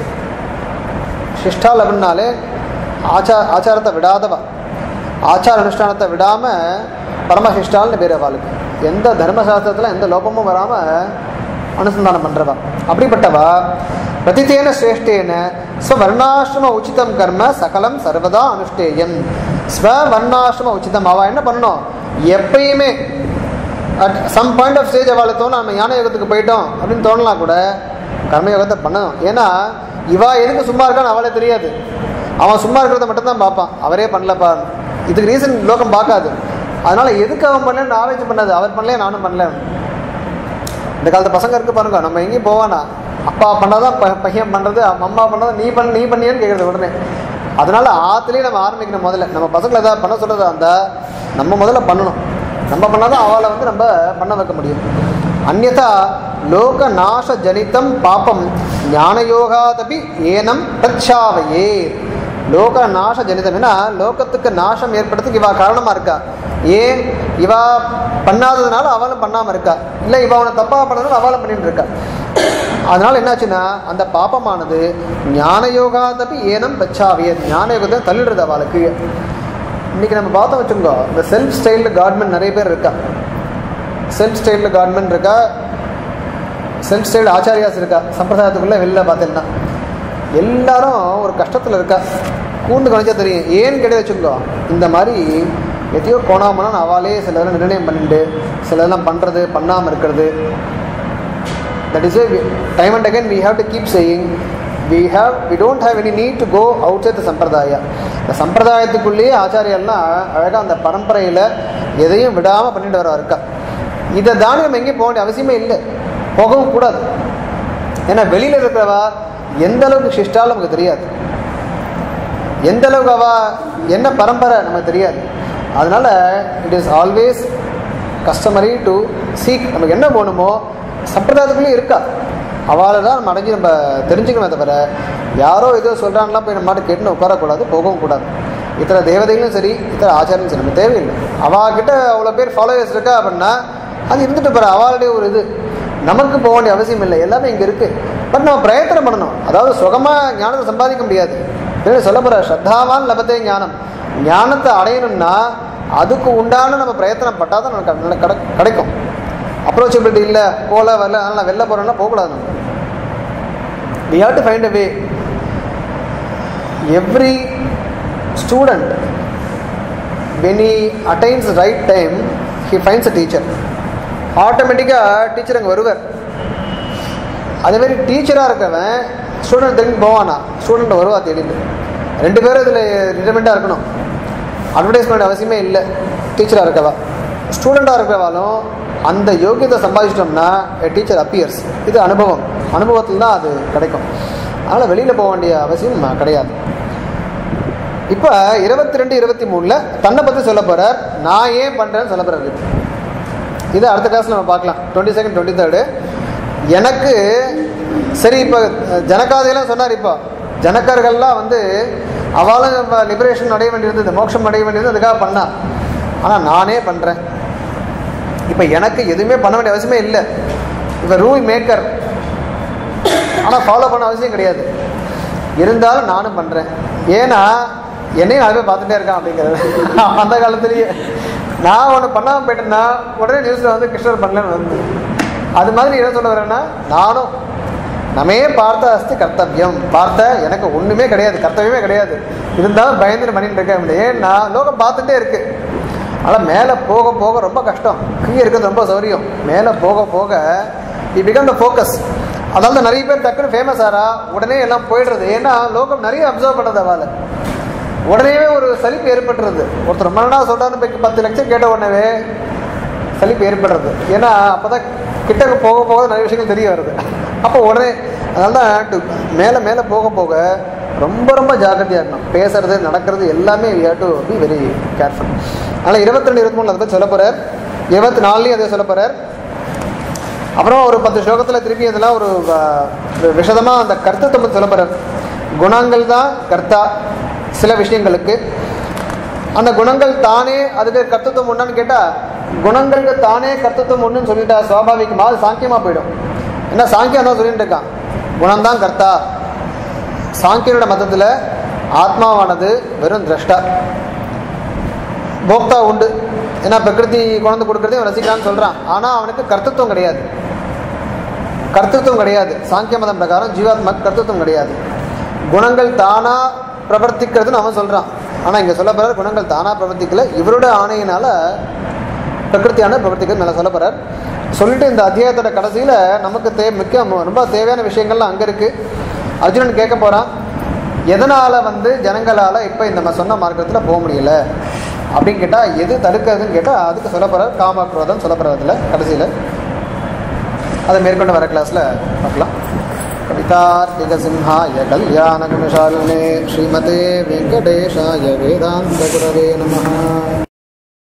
சிஷ்டால் அப்படின்னாலே ஆச்சா ஆச்சாரத்தை விடாதவா ஆச்சார அனுஷ்டானத்தை விடாம பரமசிஷ்டால்னு பேர் அவளுக்கு எந்த தர்மசாஸ்திரத்தில் எந்த லோபமும் வராம அனுசந்தானம் பண்றவா அப்படிப்பட்டவா பிரதித்தேன சிரேஷ்டேன ஸ்வர்ணாசிரம உச்சிதம் கர்ம சகலம் சர்வதா அனுஷ்டேயம் ஸ்வர்ணாசிரம உச்சிதம் அவ என்ன பண்ணணும் எப்பயுமே at some point of stage அவளை தோணும் நம்ம ஞான யோகத்துக்கு போயிட்டோம் அப்படின்னு தோணலாம் கூட கர்மயோகத்தை பண்ணணும் ஏன்னா இவா எதுக்கு சும்மா இருக்கான்னு அவளே தெரியாது அவன் சும்மா இருக்கிறத மட்டும்தான் பார்ப்பான் அவரே பண்ணலப்பா இதுக்கு ரீசன் லோகம் பார்க்காது அதனால எதுக்கு அவன் பண்ணலன்னு ஆராய்ச்சி பண்ணாது அவர் பண்ணல நானும் பண்ணல இந்த காலத்து பசங்க இருக்கு பாருங்க நம்ம எங்கேயும் போவானா அப்பா பண்ணாதான் ப- பையன் பண்றது அம்மா பண்ணாதான் நீ பண்ண நீ பண்ணியன்னு கேட்கறது உடனே அதனால ஆத்துலயே நம்ம ஆரம்பிக்கணும் முதல்ல நம்ம பசங்களை ஏதாவது பண்ண சொல்றதா இருந்தா நம்ம முதல்ல பண்ணணும் நம்ம பண்ணாதான் அவளை வந்து நம்ம பண்ண வைக்க முடியும் அந்யதா லோக நாச ஜனிதம் பாப்பம் ஞானயோகாதபி ஏனம் பிரச்சாவையே லோக நாச ஜனிதம்னா லோகத்துக்கு நாசம் ஏற்படுறதுக்கு இவா காரணமா இருக்கா ஏன் இவா பண்ணாததுனால அவளும் பண்ணாம இருக்கா இல்லை இவ அவனை தப்பா பண்ணதுனால அவளும் பண்ணிட்டு இருக்கா அதனால என்னாச்சுன்னா அந்த பாப்பமானது ஞான யோகாதபி ஏனம் பச்சாவிய ஞான யோகத்தை தள்ளிடுறது அவளுக்கு இன்னைக்கு நம்ம பார்த்தோம் வச்சுக்கோ இந்த செல்ஃப் ஸ்டைல்டு கார்மெண்ட் நிறைய பேர் இருக்கா செல்ஃப் ஸ்டைல்டு கார்மெண்ட் இருக்கா செல்ஃப் ஸ்டைல்டு ஆச்சாரியாஸ் இருக்கா சம்பிரதாயத்துக்குள்ளே வெளில பார்த்தீங்கன்னா எல்லாரும் ஒரு கஷ்டத்தில் இருக்கா கூண்டு கணிச்சா தெரியும் ஏன்னு கேட்டு வச்சுக்கோ இந்த மாதிரி எத்தையோ கோணாமலாம் அவளே சில இதெல்லாம் நிர்ணயம் பண்ணிட்டு சில இதெல்லாம் பண்ணுறது பண்ணாமல் இருக்கிறது that is time and again we have to keep saying we have we don't have any need to go outside the sampradaya இந்த சம்பிரதாயத்துக்குள்ளேயே ஆச்சாரியெல்லாம் அழகாக அந்த பரம்பரையில் எதையும் விடாமல் பண்ணிட்டு வர இருக்கா இதை தாண்டி நம்ம எங்கேயும் போக வேண்டிய அவசியமே இல்லை போகவும் கூடாது ஏன்னா வெளியில் இருக்கிறவா எந்த அளவுக்கு சிஷ்டாலும் நமக்கு தெரியாது எந்த அளவுக்கு அவ என்ன பரம்பரை நமக்கு தெரியாது அதனால it is always customary to seek நமக்கு என்ன போகணுமோ சம்பிரதாயத்துக்குள்ளேயே இருக்கா அவளை தான் நம்ம அடைஞ்சு நம்ம தெரிஞ்சுக்கணுமே தவிர யாரோ ஏதோ சொல்கிறான்லாம் போய் நம்ம மாட்டு கேட்டுன்னு உட்காரக்கூடாது போகவும் கூடாது இத்தனை தேவதைகளும் சரி இத்தனை ஆச்சாரியும் சரி நம்ம தேவையில்லை அவகிட்ட அவ்வளோ பேர் ஃபாலோவர்ஸ் இருக்கா அப்படின்னா அது இருந்துட்டு போகிற அவளுடைய ஒரு இது நமக்கு போக வேண்டிய அவசியம் இல்லை எல்லாமே இங்கே இருக்குது பட் நம்ம பிரயத்தனம் பண்ணணும் அதாவது சுகமாக ஞானத்தை சம்பாதிக்க முடியாது என்ன சொல்ல போகிற ஸ்ரத்தாவான் லபத்தே ஞானம் ஞானத்தை அடையணும்னா அதுக்கு உண்டான நம்ம பிரயத்தனம் பட்டால் தான் நமக்கு நல்ல கிடை கிடைக்கும் அப்ரோச்சபிலிட்டி இல்லை போல வரல அதனால் நான் வெளில போகிறேன்னா போகக்கூடாது நம்ம we have to find a way every student when he attains right time he finds a teacher ஆட்டோமேட்டிக்காக டீச்சர் அங்கே வருவார் அதேமாரி டீச்சராக இருக்கிறவன் ஸ்டூடெண்ட் தெரிஞ்சு போவானா ஸ்டூடெண்ட் வருவா தேடிட்டு ரெண்டு பேரும் இதில் ரிட்டமெண்ட்டாக இருக்கணும் அட்வர்டைஸ்மெண்ட் அவசியமே இல்லை டீச்சராக இருக்கவா ஸ்டூடெண்ட்டாக இருக்கிறவாலும் அந்த யோகியத்தை சம்பாதிச்சிட்டோம்னா டீச்சர் அப்பியர்ஸ் இது அனுபவம் அனுபவத்தில் தான் அது கிடைக்கும் அதனால் வெளியில் போக வேண்டிய அவசியம் கிடையாது இப்போ இருபத்தி ரெண்டு இருபத்தி மூணில் தன்னை பற்றி சொல்ல போகிறார் நான் ஏன் பண்ணுறேன்னு சொல்ல போகிறாரு இது அடுத்த கிளாஸில் நம்ம பார்க்கலாம் டுவெண்ட்டி செகண்ட் டுவெண்ட்டி தேர்டு எனக்கு சரி இப்போ ஜனகாதையெல்லாம் சொன்னார் இப்போ ஜனக்கர்கள்லாம் வந்து அவளும் லிபரேஷன் அடைய வேண்டியிருந்தது மோட்சம் அடைய வேண்டியது அதுக்காக பண்ணா ஆனால் நானே பண்ணுறேன் இப்போ எனக்கு எதுவுமே பண்ண வேண்டிய அவசியமே இல்லை இப்போ ரூல் மேக்கர் ஆனால் ஃபாலோ பண்ண அவசியம் கிடையாது இருந்தாலும் நானும் பண்ணுறேன் ஏன்னா என்னையும் நாலு பேர் பார்த்துட்டே இருக்கான் அப்படிங்கிறது அந்த காலத்துலேயே நான் ஒன்று பண்ணாமல் போயிட்டேன்னா உடனே நியூஸில் வந்து கிருஷ்ணர் பண்ணலன்னு வந்து அது மாதிரி என்ன சொல்ல வரேன்னா நானும் நமே பார்த்த அஸ்தி கர்த்தவியம் பார்த்த எனக்கு ஒன்றுமே கிடையாது கர்த்தவியமே கிடையாது இருந்தாலும் பயந்துட்டு பண்ணிட்டு இருக்கேன் ஏன்னா லோகம் பார்த்துட்டே இருக்கு ஆனால் மேலே போக போக ரொம்ப கஷ்டம் கீழே இருக்கிறது ரொம்ப சௌரியம் மேலே போக போக இ பிகம் த ஃபோக்கஸ் அதனால தான் நிறைய பேர் டக்குன்னு ஃபேமஸ் ஆறா உடனே எல்லாம் போயிடுறது ஏன்னா லோகம் நிறைய அப்சர்வ் பண்ணுறது அவளை உடனே ஒரு சலிப்பு ஏற்பட்டுறது ஒருத்தர் ரொம்ப நாளாக சொல்கிறான்னு போய் பத்து லட்சம் கேட்ட உடனே சலிப்பு ஏற்படுறது ஏன்னா அப்போ தான் கிட்டக்கு போக போக நிறைய விஷயங்கள் தெரிய வருது அப்போ உடனே அதனால தான் டு மேலே மேலே போக போக ரொம்ப ரொம்ப ஜாக்கிரதையாக இருக்கணும் பேசுறது நடக்கிறது எல்லாமே we have to be very careful அதனால் இருபத்தி ரெண்டு இருபத்தி மூணு அதை பற்றி சொல்ல போகிறார் இருபத்தி நாலுலேயும் அதை சொல்ல போகிறார் அப்புறம் ஒரு பத்து ஸ்லோகத்தில் திருப்பி அதெல்லாம் ஒரு விஷதமாக அந்த கர்த்தத்தை பற்றி சொல்ல போகிறார் குணங்கள் தான் கர்த்தா சில விஷயங்களுக்கு அந்த குணங்கள் தானே அதுக்கு கர்த்தத்துவம் உண்டான்னு கேட்டால் குணங்களுக்கு தானே கர்த்தத்துவம் ஒன்றுன்னு சொல்லிட்டா சுவாபாவிகமாக அது சாங்கியமாக போயிடும் ஏன்னா சாங்கியம் தான் சொல்லிட்டு இருக்கான் குணம்தான் கர்த்தா சாங்கியனோட மதத்தில் ஆத்மாவானது வெறும் திரஷ்டா போக்தா உண்டு ஏன்னா பிரகிருதி குழந்தை கொடுக்கறதே அவன் ரசிக்கிறான்னு சொல்கிறான் ஆனால் அவனுக்கு கர்த்தத்துவம் கிடையாது கர்த்தத்துவம் கிடையாது சாங்கிய மதம் பிரகாரம் ஜீவாத்மாக்கு கர்த்தத்துவம் கிடையாது குணங்கள் தானா பிரவர்த்திக்கிறதுன்னு அவன் சொல்கிறான் ஆனால் இங்கே சொல்ல போகிறார் குணங்கள் தானா பிரவர்த்திக்கல இவரோட ஆணையினால பிரகிருத்தியான பிரவர்த்திக்கிறது நல்லா சொல்ல போகிறார் சொல்லிட்டு இந்த அத்தியாயத்தோட கடைசியில் நமக்கு தே முக்கிய ரொம்ப தேவையான விஷயங்கள்லாம் அங்கே இருக்குது அர்ஜுனன் கேட்க போகிறான் எதனால் வந்து ஜனங்களால் இப்போ இந்த நம்ம சொன்ன மார்க்கத்தில் போக முடியல அப்படின்னு கேட்டால் எது தடுக்கிறதுன்னு கேட்டால் அதுக்கு சொல்ல போகிறார் காமக்ரோதம் சொல்ல போகிறதுல கடைசியில் அதை மேற்கொண்டு வர கிளாஸில் பார்க்கலாம் कवितार्किकसिंहाय कल्याणगुणशालिने श्रीमते वेङ्कटेशाय वेदान्तगुरवे नमः